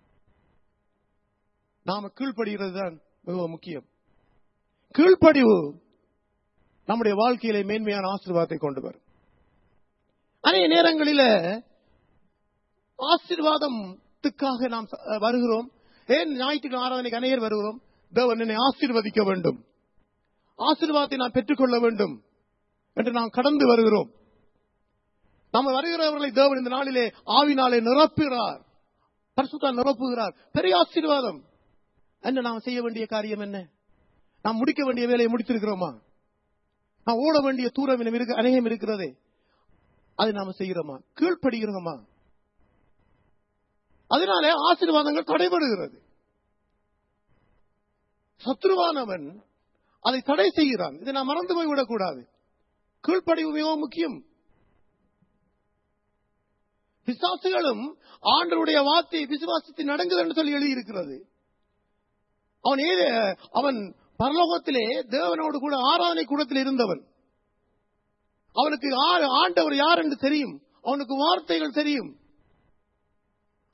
நாம கீழ்ப்படுகிறது தான் மிகவும் முக்கியம் கீழ்ப்படிவு நம்முடைய வாழ்க்கையிலே மேன்மையான ஆசீர்வாதத்தை கொண்டு வரும் அநேக நேரங்களில ஆசீர்வாதத்துக்காக நாம் ச- வருகிறோம் ஏன் ஞாயிற்றுக்கிழமை ஆராதனைக்கு அநேகர் வருகிறோம் தேவன் என்னை ஆசீர்வதிக்க வேண்டும் ஆசீர்வாதத்தை நான் பெற்றுக்கொள்ள வேண்டும் என்று நாம் கடந்து வருகிறோம் நம்ம வருகிறவர்களை தேவன் இந்த நாளிலே ஆவினாலே நிரப்புகிறார் பரிசுத்தா நிரப்புகிறார் பெரிய ஆசீர்வாதம் என்ன நாம் செய்ய வேண்டிய காரியம் என்ன நாம் முடிக்க வேண்டிய வேலையை முடித்திருக்கிறோமா நாம் ஓட வேண்டிய தூரம் இன்னும் இருக்கு அநேகம் இருக்கிறதே அதை நாம செய்கிறோமா கீழ்ப்படுகிறோமா அதனாலே ஆசீர்வாதங்கள் தடைபடுகிறது சத்ருவானவன் அதை தடை செய்கிறான் இதை நாம் மறந்து போய்விடக் கூடாது கீழ்ப்படிவு மிகவும் முக்கியம் பிசாசுகளும் ஆண்டருடைய வார்த்தை விசுவாசத்தை நடங்குது என்று சொல்லி எழுதியிருக்கிறது அவன் ஏது அவன் பரலோகத்திலே தேவனோடு கூட ஆராதனை கூடத்தில் இருந்தவன் அவனுக்கு ஆ- ஆண்டவர் யார் என்று தெரியும் அவனுக்கு வார்த்தைகள் தெரியும்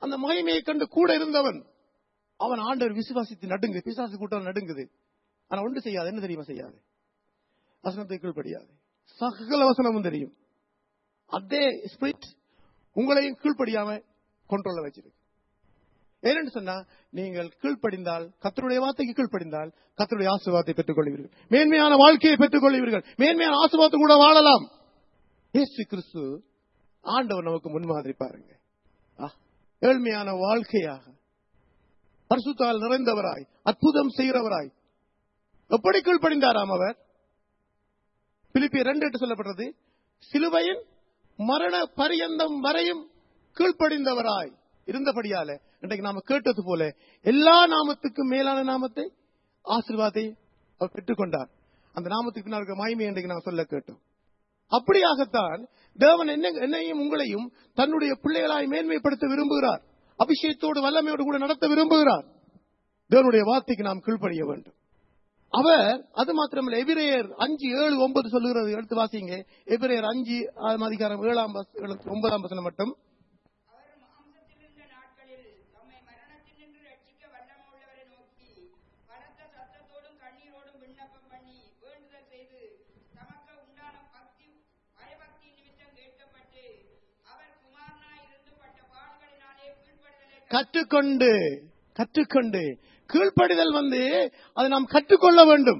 அந்த மகிமையை கண்டு கூட இருந்தவன் அவன் ஆண்டவர் விசுவாசித்து நடுங்கு பிசாசு கூட்டம் நடுங்குது ஆனா ஒன்று செய்யாது என்ன தெரியுமா செய்யாது வசனத்தை கீழ்ப்படியாது சகல வசனமும் தெரியும் அதே ஸ்பிரிட் உங்களையும் கீழ்ப்படியாம கொண்டோல வச்சிருக்கு ஏனென்று சொன்னா நீங்கள் கீழ்ப்படிந்தால் கத்தருடைய வார்த்தைக்கு கீழ்ப்படிந்தால் கத்தருடைய ஆசீர்வாதத்தை பெற்றுக் கொள்வீர்கள் மேன்மையான வாழ்க்கையை பெற்றுக் கொள்வீர்கள் மேன்மையான ஆசீர்வாதத்தை கூட வாழலாம் இயேசு கிறிஸ்து ஆண்டவர் நமக்கு முன்மாதிரி பாருங்க ஆ, ஏழ்மையான வாழ்க்கையாக பரிசுத்தால் நிறைந்தவராய் அற்புதம் செய்கிறவராய் எப்படி கீழ்ப்படிந்தாராம் அவர் பிலிப்பிய ரெண்டு எட்டு சொல்லப்பட்டது சிலுவையின் மரண பரியந்தம் வரையும் கீழ்ப்படிந்தவராய் இருந்தபடியால இன்றைக்கு நாம கேட்டது போல எல்லா நாமத்துக்கும் மேலான நாமத்தை ஆசீர்வாதத்தை அவர் பெற்றுக்கொண்டார் அந்த நாமத்துக்கு பின்னால் இருக்க மகிமை இன்றைக்கு நான் சொல்ல கேட்டோம் அப்படியாகத்தான் தேவன் என்ன என்னையும் உங்களையும் தன்னுடைய பிள்ளைகளாய் மேன்மைப்படுத்த விரும்புகிறார் அபிஷேகத்தோடு வல்லமையோடு கூட நடத்த விரும்புகிறார் தேவனுடைய வார்த்தைக்கு நாம் கீழ்ப்படிய வேண்டும் அவர் அது மாத்திரமல்ல எபிரேயர் அஞ்சு ஏழு ஒன்பது சொல்லுகிறது எடுத்து வாசிங்க எபிரேயர் அஞ்சு ஆறாம் அதிகாரம் ஏழாம் வச- ஏழு- ஒன்பதாம் வசனம் மட்டும் அவர் மாம்சத்திலிருந்த நாட்களில் தம்மை மரணத்தினின்று ரட்சிக்க வல்லமுள்ளவரை நோக்கி பலத்த சத்தத்தோடும் கண்ணீரோடும் விண்ணப்பம் பண்ணி வேண்டுதல் செய்து தமக்கு உண்டான பக்தி பயபக்தி நிமித்தம் கேட்கப்பட்டு அவர் குமாரனாய் இருந்து பட்ட பாடுகளினாலே கீழ்ப்படுதலை கற்றுக்கொண்டு கற்றுக்கொண்டு கீழ்ப்படிதல் வந்து அதை நாம் கற்றுக்கொள்ள வேண்டும்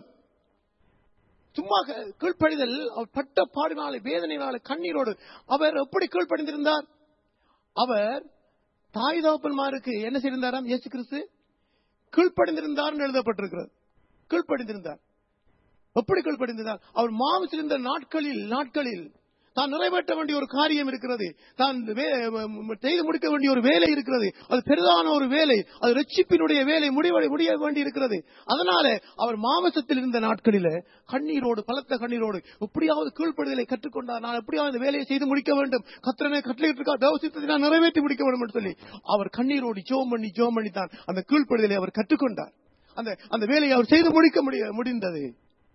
சும்மா க- கீழ்ப்படிதல் அவர் பட்ட பாடினாலே வேதனையினாலே கண்ணீரோடு அவர் எப்படி கீழ்ப்படிந்திருந்தார் அவர் தாய் தகப்பன்மாருக்கு என்ன செய்திருந்தாராம் இயேசு கிறிஸ்து கீழ்ப்படிந்திருந்தார் எழுதப்பட்டிருக்கிறது கீழ்ப்படிந்திருந்தார் எப்படி கீழ்ப்படிந்திருந்தார் அவர் மாமிசிருந்த நாட்களில் நாட்களில் தான் நிறைவேற்ற வேண்டிய ஒரு காரியம் இருக்கிறது தான் வே- ம- ம- செய்து முடிக்க வேண்டிய ஒரு வேலை இருக்கிறது அது பெரிதான ஒரு வேலை அது ரட்சிப்பினுடைய வேலை முடிவ முடிய வேண்டி இருக்கிறது அதனால அவர் மாமசத்தில் இருந்த நாட்களில கண்ணீரோடு பலத்த கண்ணீரோடு எப்படியாவது கீழ்ப்படுதலை கற்றுக்கொண்டார் நான் எப்படியாவது இந்த வேலையை செய்து முடிக்க வேண்டும் கத்திரனை கட்டளையிட்டிருக்கா தேவசித்தத்தை நான் நிறைவேற்றி முடிக்க வேண்டும் என்று சொல்லி அவர் கண்ணீரோடு ஜோம் பண்ணி ஜோம் பண்ணி தான் அந்த கீழ்ப்படுதலை அவர் கற்றுக்கொண்டார் அந்த அந்த வேலையை அவர் செய்து முடிக்க முடிய முடிந்தது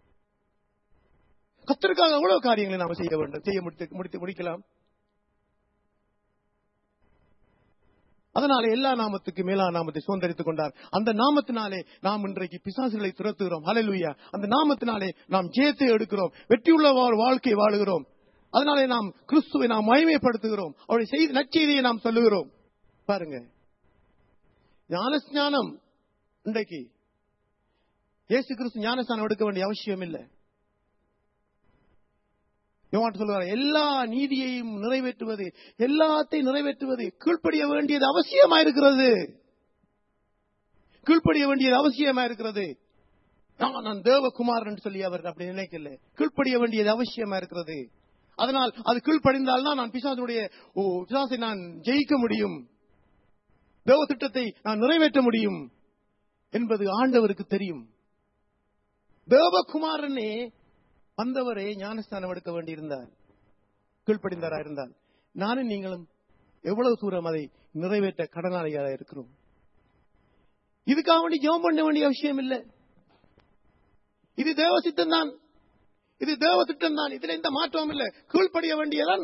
கத்தருக்காக எவ்வளவு காரியங்களை நாம செய்ய வேண்டும் செய்ய முடித்து முடித்து முடிக்கலாம் அதனால எல்லா நாமத்துக்கு மேலான நாமத்தை சுதந்திரித்துக் கொண்டார் அந்த நாமத்தினாலே நாம் இன்றைக்கு பிசாசுகளை துரத்துகிறோம் ஹalleluya அந்த நாமத்தினாலே நாம் ஜெயத்தை எடுக்கிறோம் வெற்றியுள்ள வா- வாழ்க்கை வாழுகிறோம் அதனாலே நாம் கிறிஸ்துவை நாம் மகிமைப்படுத்துகிறோம் அவருடைய செய்தி நற்செய்தியை நாம் சொல்லுகிறோம் பாருங்க ஞானஸ்நானம் இன்றைக்கு இயேசு கிறிஸ்து ஞானஸ்நானம் எடுக்க வேண்டிய அவசியம் இல்லை யோவான் சொல்லுவார் எல்லா நீதியையும் நிறைவேற்றுவது எல்லாத்தையும் நிறைவேற்றுவது கீழ்ப்படிய வேண்டியது அவசியமா இருக்கிறது கீழ்ப்படிய வேண்டியது அவசியமா இருக்கிறது நான் நான் தேவகுமாரன் சொல்லி அவர் அப்படி நினைக்கல கீழ்ப்படிய வேண்டியது அவசியமா இருக்கிறது அதனால் அது கீழ்ப்படிந்தால் தான் நான் பிசாசனுடைய ஓ, பிசாசை நான் ஜெயிக்க முடியும் தேவ திட்டத்தை நான் நிறைவேற்ற முடியும் என்பது ஆண்டவருக்கு தெரியும் தேவகுமாரனே வந்தவரே ஞானஸ்தானம் எடுக்க வேண்டியிருந்தார் கீழ்ப்படிந்தாரா இருந்தால் நானும் நீங்களும் எவ்வளவு தூரம் அதை நிறைவேற்ற கடனாளியாக இருக்கிறோம் இதுக்காக வேண்டி ஜெபம் பண்ண வேண்டிய அவசியம் இல்லை இது தேவ சித்தம் தான் இது தேவ திட்டம் தான் இதுல எந்த மாற்றமும் இல்லை கீழ்ப்படிய வேண்டியதான்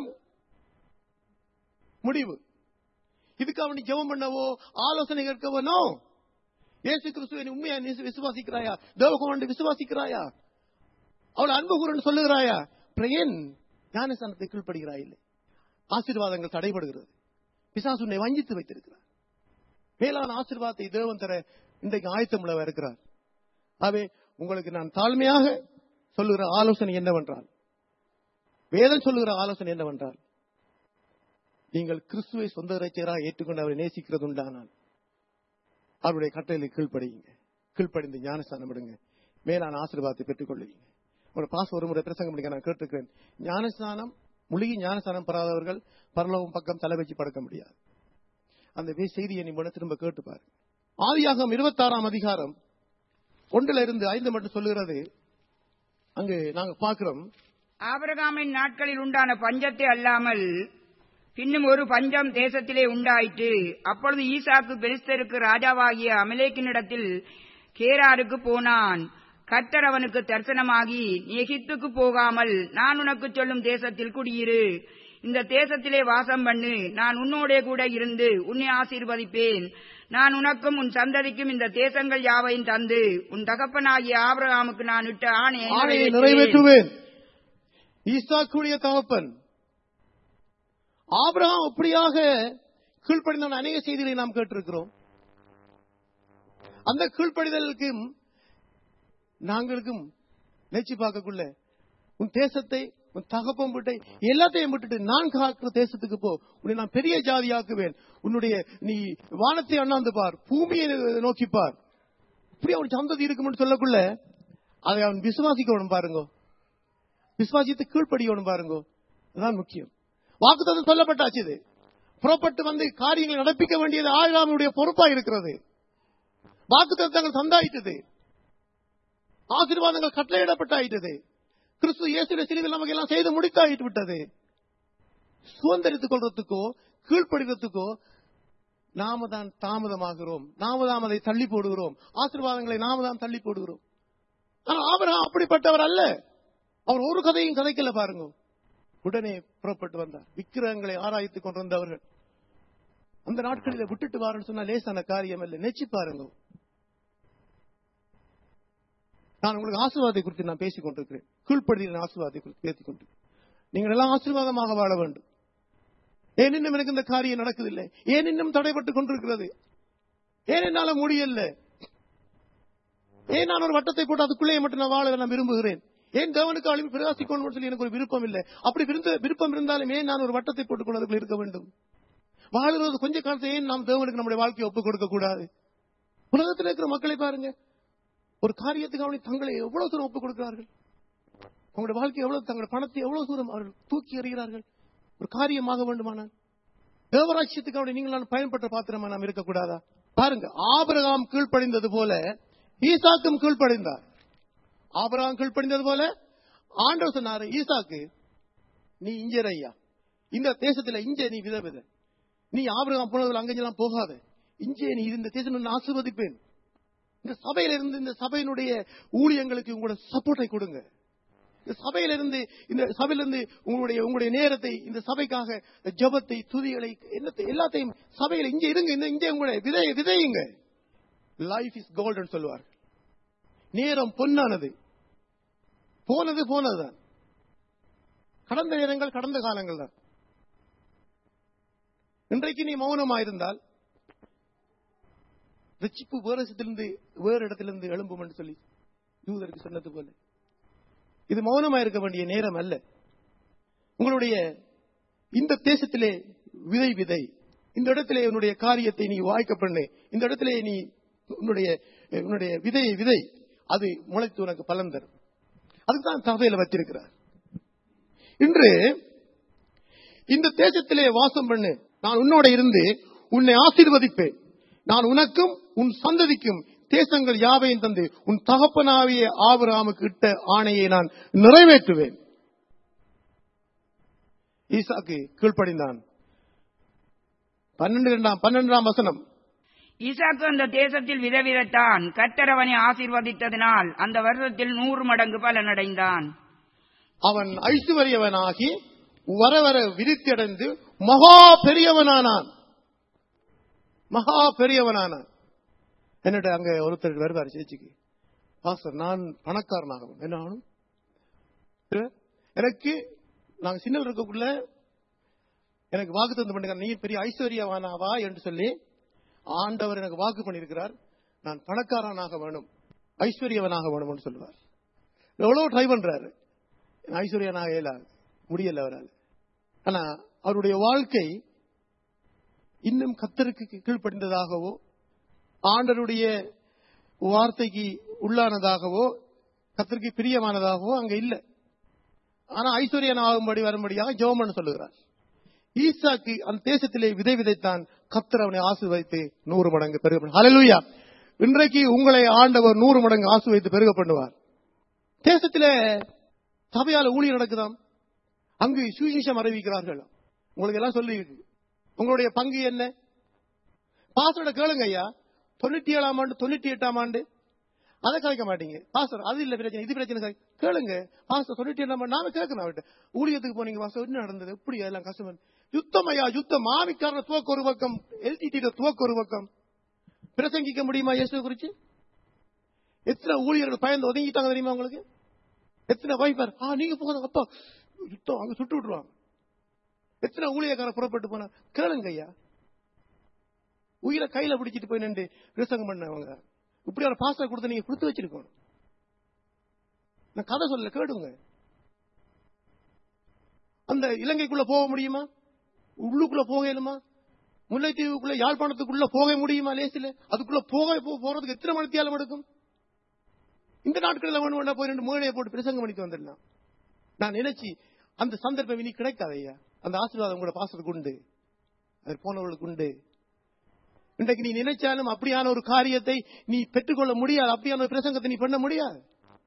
முடிவு இதுக்காக வேண்டி ஜெபம் பண்ணவோ ஆலோசனை கேட்கவோ நோ இயேசு கிறிஸ்துவை நீ உண்மையா நீ விசுவாசிக்கிறாயா தேவகுமாரன் விசுவாசிக்கிறாயா அவள் அன்பு கூறன்னு சொல்லுகிறாயா பிரேன் ஞானஸ்தானத்தை கீழ்ப்படுகிறாய் இல்லை ஆசீர்வாதங்கள் தடைபடுகிறது பிசாசு உன்னை வஞ்சித்து வைத்திருக்கிறார் மேலான ஆசீர்வாதத்தை தேவன் தர இன்றைக்கு ஆயத்தமுள்ளவ இருக்கிறார் ஆகவே உங்களுக்கு நான் தாழ்மையாக சொல்லுகிற ஆலோசனை என்னவென்றால் வேதம் சொல்லுகிற ஆலோசனை என்னவென்றால் நீங்கள் கிறிஸ்துவை சொந்த இறைச்சராக ஏற்றுக்கொண்டு அவரை நேசிக்கிறது உண்டானால் அவருடைய கட்டளை கீழ்ப்படியுங்க கீழ்ப்படிந்து ஞானஸ்தானம் விடுங்க மேலான ஆசீர்வாதத்தை பெற்றுக் கொள்ளுவீங்க ஒரு பாச ஒரு முறை பிரசங்கம் பண்ணிக்க நான் கேட்டிருக்கிறேன் ஞானஸ்தானம் முழுகி ஞானஸ்தானம் பெறாதவர்கள் பரலோகம் பக்கம் தலை வச்சு படுக்க முடியாது அந்த வே- செய்தியை நீ முன்ன திரும்ப கேட்டு பாரு ஆதியாகம் இருபத்தாறாம் அதிகாரம் ஒன்றுல இருந்து ஐந்து மட்டும் சொல்லுகிறது அங்கு நாங்க பார்க்கிறோம் ஆபிரகாமின் நாட்களில் உண்டான பஞ்சத்தை அல்லாமல் பின்னும் ஒரு பஞ்சம் தேசத்திலே உண்டாயிற்று அப்பொழுது ஈசாக்கு பெலிஸ்தருக்கு ராஜாவாகிய அமலேக்கினிடத்தில் கேராருக்கு போனான் கர்த்தர் அவனுக்கு தரிசனமாகி நீ எகிப்துக்கு போகாமல் நான் உனக்கு சொல்லும் தேசத்தில் குடியிரு இந்த தேசத்திலே வாசம் பண்ணு நான் உன்னோடே கூட இருந்து உன்னை ஆசீர்வதிப்பேன் நான் உனக்கும் உன் சந்ததிக்கும் இந்த தேசங்கள் யாவையும் தந்து உன் தகப்பனாகிய ஆபிரகாமுக்கு நான் இட்ட ஆணையை ஆணையை நிறைவேற்றுவேன். நிறைவேற்றுவேன் ஈசாக்குடைய தகப்பன் ஆபிரகாம் அப்படியாக கீழ்ப்படிந்த அநேக செய்திகளை நாம் கேட்டிருக்கிறோம் அந்த கீழ்ப்படிதலுக்கும் நாங்களுக்கும் நினைச்சு பார்க்கக்குள்ள உன் தேசத்தை உன் தகப்பம் விட்டை எல்லாத்தையும் விட்டுட்டு நான் காக்கிற தேசத்துக்கு போ உன்னை நான் பெரிய ஜாதியாக்குவேன் உன்னுடைய நீ வானத்தை அண்ணாந்து பார் பூமியை நோக்கி பார் இப்படி அவன் சந்ததி இருக்கும்னு சொல்லக்குள்ள அதை அவன் விசுவாசிக்கணும் பாருங்க விசுவாசித்து கீழ்ப்படியணும் பாருங்க அதுதான் முக்கியம் வாக்குத்தத்தம் சொல்லப்பட்டாச்சு இது புறப்பட்டு வந்து காரியங்களை நடப்பிக்க வேண்டியது ஆயிராமுடைய பொறுப்பா இருக்கிறது வாக்குத்தத்தங்கள் தந்தாயிட்டது ஆசீர்வாதங்கள் கட்டளையிடப்பட்டாயிட்டது கிறிஸ்து இயேசுடைய சிறுவில் நமக்கு எல்லாம் செய்து முடித்தாயிட்டு விட்டது சுதந்திரித்துக் கொள்றதுக்கோ கீழ்ப்படுகிறதுக்கோ நாம தான் தாமதமாகிறோம் நாம தான் அதை தள்ளி போடுகிறோம் ஆசீர்வாதங்களை நாம தான் தள்ளி போடுகிறோம் ஆனா ஆபிரகாம் அப்படிப்பட்டவர் அல்ல அவர் ஒரு கதையும் கதைக்கல பாருங்க உடனே புறப்பட்டு வந்தார் விக்கிரகங்களை ஆராய்த்துக் கொண்டிருந்தவர்கள் அந்த நாட்களில விட்டுட்டு வாருன்னு சொன்னா லேசான காரியம் அல்ல நெச்சு பாருங்க நான் உங்களுக்கு ஆசீர்வாதத்தை குறித்து நான் பேசிக் கொண்டிருக்கிறேன் கீழ்ப்படுகிற ஆசீர்வாதத்தை குறித்து பேசிக் கொண்டிருக்கிறேன் நீங்கள் எல்லாம் ஆசீர்வாதமாக வாழ வேண்டும் ஏன் இன்னும் எனக்கு இந்த காரியம் நடக்குதில்லை ஏன் இன்னும் தடைப்பட்டுக் கொண்டிருக்கிறது ஏன் என்னால முடியல ஏன் நான் ஒரு வட்டத்தை போட்டு அதுக்குள்ளே மட்டும் நான் வாழ நான் விரும்புகிறேன் ஏன் தேவனுக்கு அழிவு பிரகாசிக்கணும் சொல்லி எனக்கு ஒரு விருப்பம் இல்லை அப்படி விருந்த- விருப்பம் இருந்தாலும் ஏன் நான் ஒரு வட்டத்தை போட்டுக்கொண்டு அதுக்குள்ள இருக்க வேண்டும் வாழுறது கொஞ்ச காலத்தை ஏன் நாம் தேவனுக்கு நம்முடைய வாழ்க்கையை ஒப்புக் கொடுக்க கூடாது உலகத்தில் இருக்கிற மக்களை பாருங்க ஒரு காரியத்துக்கு அவனை தங்களை எவ்வளவு தூரம் ஒப்புக் கொடுக்கிறார்கள் அவங்களுடைய வாழ்க்கை எவ்வளவு தங்களுடைய பணத்தை எவ்வளவு தூரம் அவர்கள் தூக்கி எறிகிறார்கள் ஒரு காரியமாக வேண்டுமானால் தேவராட்சியத்துக்கு அவனை நீங்கள் நான் பயன்பட்ட பாத்திரமா நாம் இருக்கக்கூடாதா பாருங்க ஆபிரகாம் கீழ்ப்படிந்தது போல ஈசாக்கும் கீழ்ப்படிந்தார் ஆபிரகாம் கீழ்ப்படிந்தது போல ஆண்டவர் சொன்னாரு ஈசாக்கு நீ இங்கே ஐயா இந்த தேசத்துல இங்கே நீ வித வித நீ ஆபிரகாம் போனதுல அங்கெல்லாம் போகாத இங்கே நீ இந்த தேசம் நான் ஆசிர்வதிப்பேன் இந்த சபையில இருந்து இந்த சபையினுடைய ஊழியங்களுக்கு உங்களோட சப்போர்ட்டை கொடுங்க இந்த சபையிலிருந்து இந்த சபையிலிருந்து உங்களுடைய உங்களுடைய நேரத்தை இந்த சபைக்காக ஜபத்தை துதிகளை என்னத்தை எல்லாத்தையும் சபையில இங்க இருங்க இந்த இங்க உங்களுடைய விதைய விதையுங்க லைஃப் இஸ் கோல்டன் சொல்லுவார் நேரம் பொன்னானது போனது போனதுதான் கடந்த நேரங்கள் கடந்த காலங்கள் தான் இன்றைக்கு நீ மௌனமாயிருந்தால் ரட்சிப்பு வேறு இடத்திலிருந்து வேறு இடத்திலிருந்து எழும்பும் என்று சொல்லி யூதருக்கு சொன்னது போல இது மௌனமா இருக்க வேண்டிய நேரம் அல்ல உங்களுடைய இந்த தேசத்திலே விதை விதை இந்த இடத்திலே உன்னுடைய காரியத்தை நீ வாய்க்க பண்ணு இந்த இடத்திலே நீ உன்னுடைய உன்னுடைய விதையை விதை அது முளைத்து உனக்கு பலன் தரும் அதுதான் சபையில வச்சிருக்கிறார் இன்று இந்த தேசத்திலே வாசம் பண்ணு நான் உன்னோட இருந்து உன்னை ஆசீர்வதிப்பேன் நான் உனக்கும் உன் சந்ததிக்கும் தேசங்கள் யாவையும் தந்து உன் தகப்பனாவிய ஆபிரகாமுக்கு இட்ட ஆணையை நான் நிறைவேற்றுவேன் ஈசாக்கு கீழ்ப்படிந்தான் பன்னெண்டு இரண்டாம் பன்னெண்டாம் வசனம் ஈசாக்கு அந்த தேசத்தில் விதவிதத்தான் கர்த்தர் அவனை ஆசீர்வதித்ததினால் அந்த வருஷத்தில் நூறு மடங்கு பலனடைந்தான் அவன் ஐசுவரியவனாகி வர வர விருத்தியடைந்து மகா பெரியவனானான் மகா பெரியவனானான் என்னட்ட அங்க ஒருத்தர் வருவார் சேச்சிக்கு பாஸ்டர் நான் பணக்காரனாகவும் என்ன ஆகணும் இல்ல, எனக்கு நாங்க சின்னல் இருக்கக்குள்ள எனக்கு வாக்கு தந்து பண்ணுங்க நீ பெரிய ஐஸ்வர்யவானாவா என்று சொல்லி ஆண்டவர் எனக்கு வாக்கு பண்ணியிருக்கிறார் நான் பணக்காரனாக வேணும் ஐஸ்வர்யவனாக வேணும்னு சொல்லுவார் எவ்வளவு ட்ரை பண்றாரு ஐஸ்வர்யனாக இயலாது முடியல அவரால் ஆனா அவருடைய வாழ்க்கை இன்னும் கத்தருக்கு கீழ்ப்படிந்ததாகவோ ஆண்டருடைய வார்த்தைக்கு உள்ளானதாகவோ கத்தருக்கு பிரியமானதாகவோ அங்க இல்ல ஆனா ஐஸ்வர்யன் ஆகும்படி வரும்படியாக ஜோமன் சொல்லுகிறார் ஈசாக்கு அந்த தேசத்திலே விதை விதைத்தான் கத்தர் அவனை ஆசீர்வதித்து நூறு மடங்கு பெருக ஹalleluya இன்றைக்கு உங்களை ஆண்டவர் நூறு மடங்கு ஆசீர்வதித்து பெருக பண்ணுவார் தேசத்திலே சபையால ஊழியர் நடக்குதாம் அங்கு சுவிசேஷம் அறிவிக்கிறார்கள் உங்களுக்கு எல்லாம் சொல்லி இருக்கு உங்களுடைய பங்கு என்ன பாசோட கேளுங்க ஐயா தொண்ணூத்தி ஏழாம் ஆண்டு தொண்ணூத்தி எட்டாம் ஆண்டு அதை கலைக்க மாட்டீங்க பாஸ்டர் அது இல்ல பிரச்சனை இது பிரச்சனை சார் கேளுங்க பாஸ்டர் சொல்லிட்டு நம்ம நாம கேட்கணும் அவர்கிட்ட ஊழியத்துக்கு போனீங்க பாஸ்டர் என்ன நடந்தது எப்படி அதெல்லாம் கஷ்டம் யுத்தம் ஐயா யுத்தம் மாமிக்காரன துவக்க ஒரு பக்கம் எல்டிடி துவக்க ஒரு பக்கம் பிரசங்கிக்க முடியுமா இயேசுவை குறிச்சு எத்தனை ஊழியர்கள் பயந்து ஒதுங்கிட்டாங்க தெரியுமா உங்களுக்கு எத்தனை வைப்பர் ஆ நீங்க போங்க அப்பா யுத்தம் அங்க சுட்டு விட்டுருவாங்க எத்தனை ஊழியக்கார புறப்பட்டு போனா கேளுங்க ஐயா உயிரை கையில பிடிச்சிட்டு போய் நின்று பிரசங்கம் பண்ணவங்க இப்படி ஒரு பாஸ்டர் கொடுத்து நீங்க கொடுத்து வச்சிருக்கணும் நான் கதை சொல்ல கேடுங்க அந்த இலங்கைக்குள்ள போக முடியுமா உள்ளுக்குள்ள போகலுமா முல்லைத்தீவுக்குள்ள யாழ்ப்பாணத்துக்குள்ள போக முடியுமா லேசில அதுக்குள்ள போக போ- போறதுக்கு எத்தனை மணித்தியாலம் எடுக்கும் இந்த நாட்களில் ஒண்ணு ஒண்ணா போய் ரெண்டு மூணையை போட்டு பிரசங்கம் பண்ணிட்டு வந்துடலாம் நான் நினைச்சு அந்த சந்தர்ப்பம் இனி கிடைக்காது ஐயா அந்த ஆசீர்வாதம் கூட பாசத்துக்கு உண்டு அது போனவர்களுக்கு உண்டு இன்றைக்கு நீ நினைச்சாலும் அப்படியான ஒரு காரியத்தை நீ பெற்றுக்கொள்ள முடியாது அப்படியான ஒரு பிரசங்கத்தை நீ பண்ண முடியாது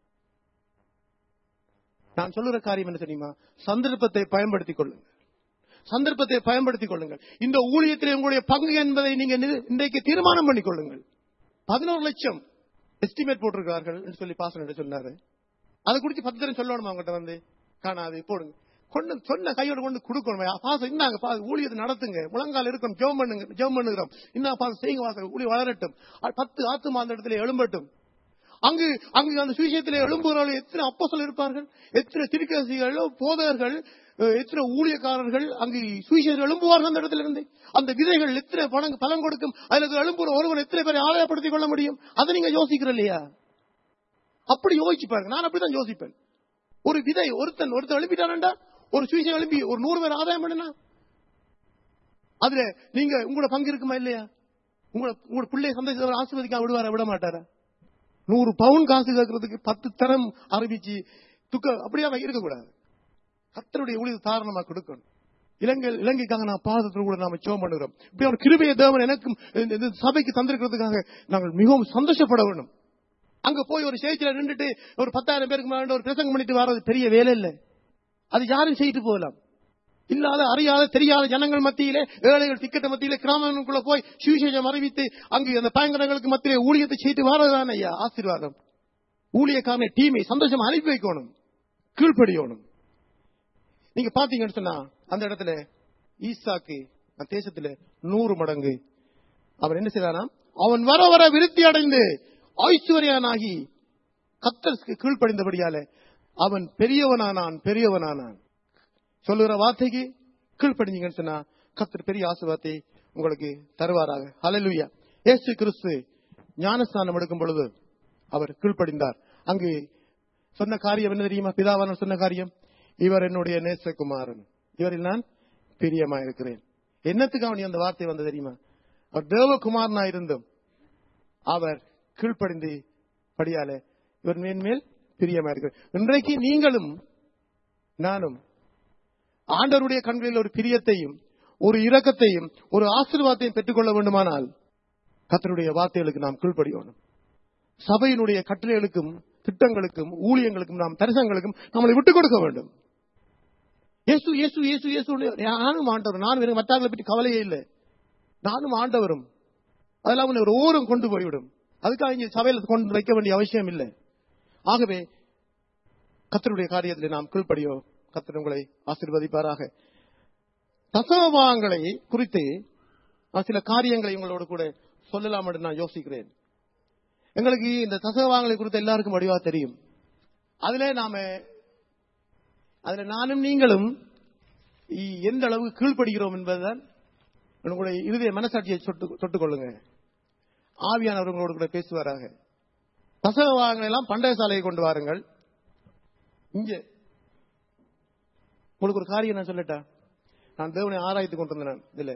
நான் சொல்லுற காரியம் என்ன தெரியுமா சந்தர்ப்பத்தை பயன்படுத்திக் கொள்ளுங்கள் சந்தர்ப்பத்தை பயன்படுத்திக் கொள்ளுங்கள் இந்த ஊழியத்தில் உங்களுடைய பங்கு என்பதை நீங்க நிறு- இன்றைக்கு தீர்மானம் பண்ணிக் கொள்ளுங்கள் பதினோரு லட்சம் எஸ்டிமேட் போட்டிருக்கிறார்கள் என்று சொல்லி பாசன சொன்னாரு அதை குறித்து பத்து தரம் சொல்லணுமா அவங்ககிட்ட வந்து காணாது போடுங்க கொண்டு சொன்ன கையோட கொண்டு கொடுக்கணும் பாசம் இன்னாங்க பா ஊழியத்தை நடத்துங்க முழங்கால் இருக்கும் ஜெபம் பண்ணுங்க ஜெபம் பண்ணுகிறோம் இன்னும் பாசம் செய்யுங்க வாசல் ஊழி வளரட்டும் அது பத்து ஆத்துமா அந்த இடத்துல எழும்பட்டும் அங்கு அங்கு அந்த சுவிசேஷத்தில் எழும்புகிறவர்கள் எத்தனை அப்போஸ்தலர் இருப்பார்கள் எத்தனை திருக்கசிகள் போதகர்கள் அஹ், எத்தனை ஊழியக்காரர்கள் அங்கு சுவிசேஷர் எழும்புவார்கள் அந்த இடத்துல இருந்து அந்த விதைகள் எத்தனை பணம் பலன் கொடுக்கும் அதுல எழும்புற ஒருவன் எத்தனை பேரை ஆதாயப்படுத்திக் கொள்ள முடியும் அதை நீங்க யோசிக்கிற இல்லையா அப்படி யோசிச்சு பாருங்க நான் அப்படிதான் யோசிப்பேன் ஒரு விதை ஒருத்தன் ஒருத்தன் எழுப்பிட்டானண்டா ஒரு சுவிசேஷம் எழுப்பி ஒரு நூறு பேர் ஆதாயம் பண்ணுனா அதுல நீங்க உங்களோட பங்கு இருக்குமா இல்லையா உங்களோட உங்களோட பிள்ளைய சந்தோஷத்தை ஆசிர்வதிக்காம விடுவாரா விட மாட்டாரா நூறு பவுன் காசு கேட்கறதுக்கு பத்து தரம் அறிவிச்சு துக்க அப்படியே இருக்கக்கூடாது கத்தருடைய ஊழியர் தாரணமா கொடுக்கணும் இலங்கை இலங்கைக்காக நான் பாதத்தில் கூட நாம சோம் பண்ணுகிறோம் இப்படி ஒரு கிருபைய தேவன் எனக்கும் இந்த- இந்த சபைக்கு தந்திருக்கிறதுக்காக நாங்கள் மிகவும் சந்தோஷப்பட வேண்டும் அங்க போய் ஒரு ஸ்டேஜ்ல நின்றுட்டு ஒரு பத்தாயிரம் பேருக்கு மேல ஒரு பிரசங்கம் பண்ணிட்டு வர்றது பெரிய வேலை இல்லை அது யாரும் செய்துட்டு போகலாம் இல்லாத அறியாத தெரியாத ஜனங்கள் மத்தியிலே ஏழைகள் திக்கட்ட மத்தியிலே கிராமங்களுக்குள்ள போய் சுவிசேஷம் அறிவித்து அங்கு அந்த பயங்கரங்களுக்கு மத்தியிலே ஊழியத்தை செய்து வரதான் ஐயா ஆசீர்வாதம் ஊழியக்காரனை டீமை சந்தோஷம் அனுப்பி வைக்கணும் கீழ்ப்படியணும் நீங்க பாத்தீங்கன்னு சொன்னா அந்த இடத்துல ஈசாக்கு அந்த தேசத்துல நூறு மடங்கு அவன் என்ன செய்தானாம் அவன் வர வர விருத்தி அடைந்து ஐஸ்வர்யனாகி கத்தருக்கு கீழ்ப்படிந்தபடியால அவன் பெரியவனானான் பெரியவனானான் சொல்லுகிற வார்த்தைக்கு கீழ்ப்படிஞ்சீங்கன்னு சொன்னா கத்தர் பெரிய ஆசீர்வாதத்தை உங்களுக்கு தருவாராக ஹalleluya இயேசு கிறிஸ்து ஞானஸ்நானம் எடுக்கும் பொழுது அவர் கீழ்ப்படிந்தார் அங்கு சொன்ன காரியம் என்ன தெரியுமா பிதாவான சொன்ன காரியம் இவர் என்னுடைய நேசகுமாரன் இவரில் நான் பிரியமா இருக்கிறேன் என்னத்துக்கு அவன் அந்த வார்த்தை வந்தது தெரியுமா அவர் தேவகுமாரனா இருந்தும் அவர் கீழ்ப்படிந்து படியால இவர் மேன்மேல் பிரியமா இருக்கிறார் இன்றைக்கு நீங்களும் நானும் ஆண்டவருடைய கண்களில் ஒரு பிரியத்தையும் ஒரு இரக்கத்தையும் ஒரு ஆசீர்வாதத்தையும் பெற்றுக்கொள்ள வேண்டுமானால் கர்த்தருடைய வார்த்தைகளுக்கு நாம் கீழ்ப்படியணும் சபையினுடைய கட்டளைகளுக்கும் திட்டங்களுக்கும் ஊழியங்களுக்கும் நாம் தரிசனங்களுக்கும் நம்மளை விட்டுக் கொடுக்க வேண்டும் இயேசு இயேசு இயேசு இயேசு நானும் ஆண்டவர் நானும் எனக்கு மற்றவர்களை பற்றி கவலையே இல்லை நானும் ஆண்டவரும் அதெல்லாம் உன்னை ஒரு ஓரம் கொண்டு போய்விடும் அதுக்காக இங்கே சபையில் கொண்டு வைக்க வேண்டிய அவசியம் இல்லை ஆகவே கத்தருடைய காரியத்தில் நாம் கீழ்ப்படியோ கத்தர் உங்களை ஆசீர்வதிப்பாராக தசமபாகங்களை குறித்து நான் சில காரியங்களை உங்களோடு கூட சொல்லலாம் என்று நான் யோசிக்கிறேன் எங்களுக்கு இந்த தசமபாகங்களை குறித்து எல்லாருக்கும் வடிவா தெரியும் அதுல நாம அதுல நானும் நீங்களும் இ- எந்த அளவுக்கு கீழ்ப்படுகிறோம் என்பதுதான் உங்களுடைய இறுதிய மனசாட்சியை தொட்டு தொட்டுக் கொள்ளுங்க ஆவியானவர் உங்களோடு கூட பேசுவாராக தசமபாகங்களை எல்லாம் பண்டய சாலையை கொண்டு வாருங்கள் இங்க உங்களுக்கு ஒரு காரியம் நான் சொல்லட்டா நான் தேவனை ஆராய்த்து கொண்டிருந்தேன் நான் இதுல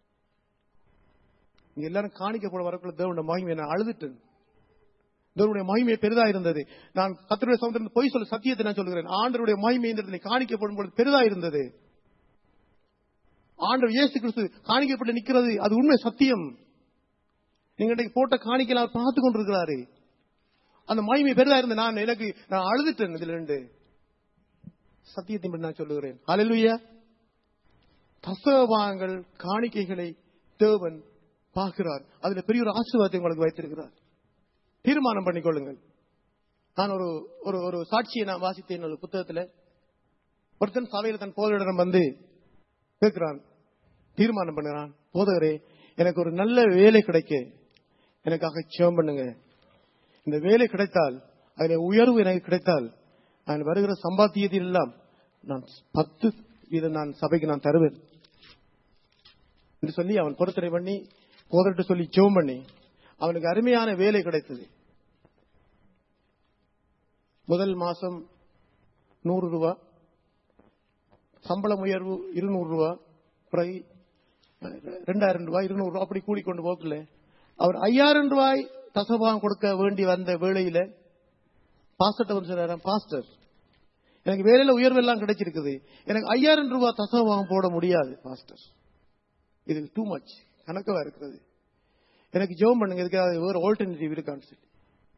இங்க எல்லாரும் காணிக்க போட வரக்குள்ள தேவனுடைய மகிமை நான் அழுதுட்டேன் தேவனுடைய மகிமை பெரிதா இருந்தது நான் கத்தருடைய சமுத்திரம் பொய் சொல்ல சத்தியத்தை நான் சொல்கிறேன் ஆண்டருடைய மகிமை இந்த இடத்துல காணிக்கப்படும் பொழுது பெரிதா இருந்தது ஆண்டவர் இயேசு கிறிஸ்து காணிக்கப்பட்டு நிக்கிறது அது உண்மை சத்தியம் நீங்க இன்றைக்கு போட்ட காணிக்கையில் அவர் பார்த்து கொண்டிருக்கிறாரு அந்த மகிமை பெரிதா இருந்தது நான் எனக்கு நான் அழுதுட்டேன் இதுல இருந்து சத்தியத்தின் படி நான் சொல்லுகிறேன் ஹalleluya தசவாங்கள் காணிக்கைகளை தேவன் பார்க்கிறார் அதுல பெரிய ஒரு ஆசீர்வாதத்தை உங்களுக்கு வைத்திருக்கிறார் தீர்மானம் பண்ணிக்கொள்ளுங்கள் நான் ஒரு ஒரு ஒரு சாட்சியை நான் வாசித்தேன் ஒரு புத்தகத்துல ஒருத்தன் சபையில தன் போதரிடம் வந்து கேட்கிறான் தீர்மானம் பண்ணுறான் போதகரே எனக்கு ஒரு நல்ல வேலை கிடைக்க எனக்காக ஜெபம் பண்ணுங்க இந்த வேலை கிடைத்தால் அதில் உயர்வு எனக்கு கிடைத்தால் நான் வருகிற சம்பாத்தியத்தில் எல்லாம் நான் பத்து வீதம் நான் சபைக்கு நான் தருவேன் என்று சொல்லி அவன் பொறுத்தரை பண்ணி போதர்கிட்ட சொல்லி ஜெபம் பண்ணி அவனுக்கு அருமையான வேலை கிடைத்தது முதல் மாசம் நூறு ரூபா சம்பளம் உயர்வு இருநூறு ரூபா பிறகு ரெண்டாயிரம் ரூபாய் இருநூறு ரூபாய் அப்படி கூடிக்கொண்டு போக்கல அவர் ஐயாயிரம் ரூபாய் தசபாகம் கொடுக்க வேண்டி வந்த வேளையில பாஸ்டர் வந்து சொன்னாராம் பாஸ்டர் எனக்கு வேலையில உயர்வு எல்லாம் கிடைச்சிருக்குது எனக்கு ஐயாயிரம் ரூபாய் தசபாகம் போட முடியாது பாஸ்டர் இது டூ மச் கணக்கவா இருக்கிறது எனக்கு ஜெபம் பண்ணுங்க இதுக்கு ஏதாவது வேற ஆல்டர்னேட்டிவ் இருக்கான்னு சொல்லி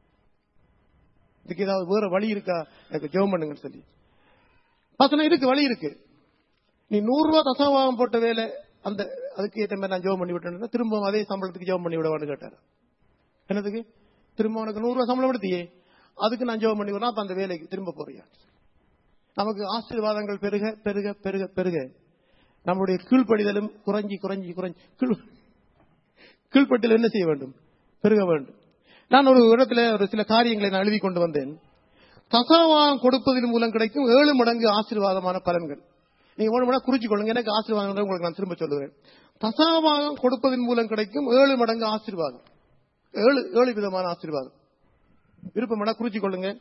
இதுக்கு ஏதாவது வேற வழி இருக்கா எனக்கு ஜெபம் பண்ணுங்கன்னு சொல்லி பாசனம் இருக்கு வழி இருக்கு நீ நூறு ரூபாய் தசவாகம் போட்ட வேலை அந்த அதுக்கு ஏற்ற மாதிரி நான் ஜெபம் பண்ணி விட்டேன் திரும்ப அதே சம்பளத்துக்கு ஜெபம் பண்ணி விடவான்னு கேட்டாரு என்னதுக்கு திரும்ப உனக்கு நூறு ரூபாய் சம்பளம் எடுத்தியே அதுக்கு நான் ஜெபம் பண்ணி விடுறேன் அப்ப அந்த வேலைக்கு திரும்ப போறியா நமக்கு ஆசீர்வாதங்கள் பெருக பெருக பெருக பெருக நம்முடைய கீழ்ப்படிதலும் குறைஞ்சி குறைஞ்சி குறைஞ்சி கீழ் கீழ்ப்பட்டில் என்ன செய்ய வேண்டும் பெருக வேண்டும் நான் ஒரு இடத்துல ஒரு சில காரியங்களை நான் எழுதி கொண்டு வந்தேன் தசாவாகம் கொடுப்பதன் மூலம் கிடைக்கும் ஏழு மடங்கு ஆசீர்வாதமான பலன்கள் நீங்க ஒரு மடங்கு குறிச்சு கொள்ளுங்க எனக்கு ஆசீர்வாதம் உங்களுக்கு நான் திரும்ப சொல்லுவேன் தசாவாகம் கொடுப்பதன் மூலம் கிடைக்கும் ஏழு மடங்கு ஆசீர்வாதம் ஏழு ஏழு விதமான ஆசீர்வாதம் விருப்பம் குறிச்சு கொள்ளுங்க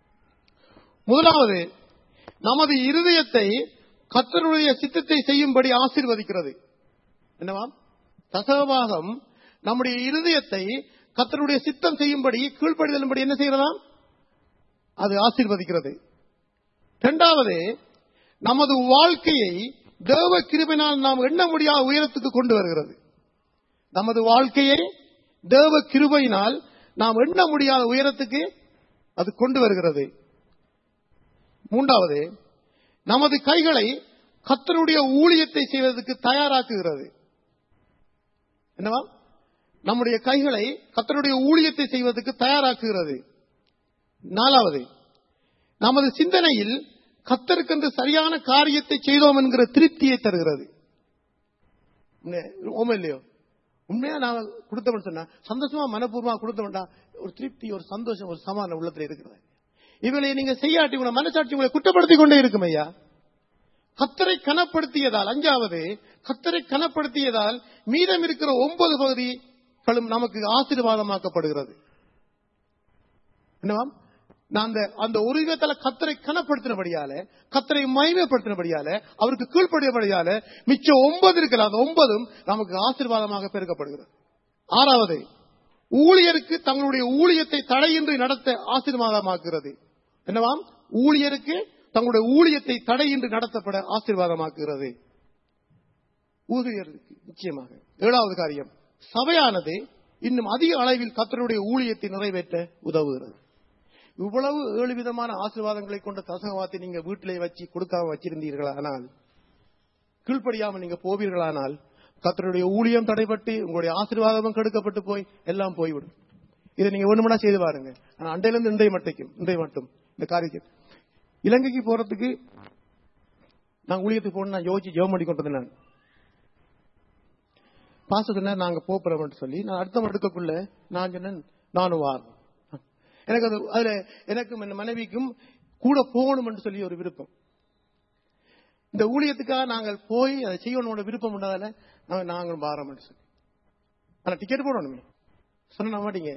முதலாவது நமது இருதயத்தை கத்தருடைய சித்தத்தை செய்யும்படி ஆசீர்வதிக்கிறது என்னவா தசவாகம் நம்முடைய இருதயத்தை கத்தருடைய சித்தம் செய்யும்படி கீழ்ப்படிதலும்படி என்ன செய்யறதா அது ஆசீர்வதிக்கிறது இரண்டாவது நமது வாழ்க்கையை தேவ கிருபினால் நாம் எண்ண முடியாத உயரத்துக்கு கொண்டு வருகிறது நமது வாழ்க்கையை தேவ கிருபையினால் நாம் எண்ண முடியாத உயரத்துக்கு அது கொண்டு வருகிறது மூன்றாவது நமது கைகளை கத்தருடைய ஊழியத்தை செய்வதற்கு தயாராக்குகிறது என்னவா நம்முடைய கைகளை கத்தருடைய ஊழியத்தை செய்வதற்கு தயாராக்குகிறது நாலாவது நமது சிந்தனையில் கத்தருக்கென்று சரியான காரியத்தை செய்தோம் என்கிற திருப்தியை தருகிறது ஓம இல்லையோ உண்மையா நான் கொடுத்தவன் சொன்னா சந்தோஷமா மனப்பூர்வமா கொடுத்தவன்டா ஒரு திருப்தி ஒரு சந்தோஷம் ஒரு சமான உள்ளத்துல இருக்கிறது இவளை நீங்க செய்யாட்டி உங்களை மனசாட்சி உங்களை குற்றப்படுத்திக் கொண்டே இருக்கும் ஐயா கத்தரை கனப்படுத்தியதால் அஞ்சாவது கத்தரை கனப்படுத்தியதால் மீதம் இருக்கிற ஒன்பது பகுதிகளும் நமக்கு ஆசீர்வாதமாக்கப்படுகிறது என்னவாம் நான் அந்த அந்த ஒரு விதத்தால கத்தரை கனப்படுத்தினபடியால கத்தரை மகிமைப்படுத்தினபடியால அவருக்கு கீழ்ப்படியபடியால மிச்சம் ஒன்பது இருக்கிற அந்த ஒன்பதும் நமக்கு ஆசீர்வாதமாக பெருக்கப்படுகிறது ஆறாவது ஊழியருக்கு தங்களுடைய ஊழியத்தை தடையின்றி நடத்த ஆசீர்வாதமாக்குகிறது என்னவாம் ஊழியருக்கு தங்களுடைய ஊழியத்தை தடையின்றி நடத்தப்பட ஆசீர்வாதமாக்குகிறது ஊழியருக்கு நிச்சயமாக ஏழாவது காரியம் சபையானது இன்னும் அதிக அளவில் கத்தருடைய ஊழியத்தை நிறைவேற்ற உதவுகிறது இவ்வளவு ஏழு விதமான ஆசீர்வாதங்களை கொண்ட தசகவாத்தை நீங்க வீட்டிலே வச்சு கொடுக்காம வச்சிருந்தீர்களானால் கீழ்ப்படியாமல் நீங்க போவீர்களானால் கத்தருடைய ஊழியம் தடைபட்டு உங்களுடைய ஆசீர்வாதமும் கெடுக்கப்பட்டு போய் எல்லாம் போய்விடும் இதை நீங்க ஒண்ணுமனா செய்து பாருங்க ஆனா அண்டையிலிருந்து இன்றை மட்டும் இன்றை மட்டும் இந்த காரியத்தை இலங்கைக்கு போறதுக்கு நான் ஊழியத்துக்கு போகணும் நான் யோசிச்சு ஜெபம் பண்ணி கொண்டது நான் பாச சொன்னார் நாங்க போறோம்னு சொல்லி நான் அடுத்த எடுக்கக்குள்ள நான் சொன்னேன் நானும் வாரம் எனக்கு அது அதுல எனக்கும் என் மனைவிக்கும் கூட போகணும் சொல்லி ஒரு விருப்பம் இந்த ஊழியத்துக்காக நாங்கள் போய் அதை செய்யணும் விருப்பம் உண்டாதால நாங்கள் நாங்களும் வாரம் சொல்லி ஆனா டிக்கெட் போடணுமே சொன்ன மாட்டீங்க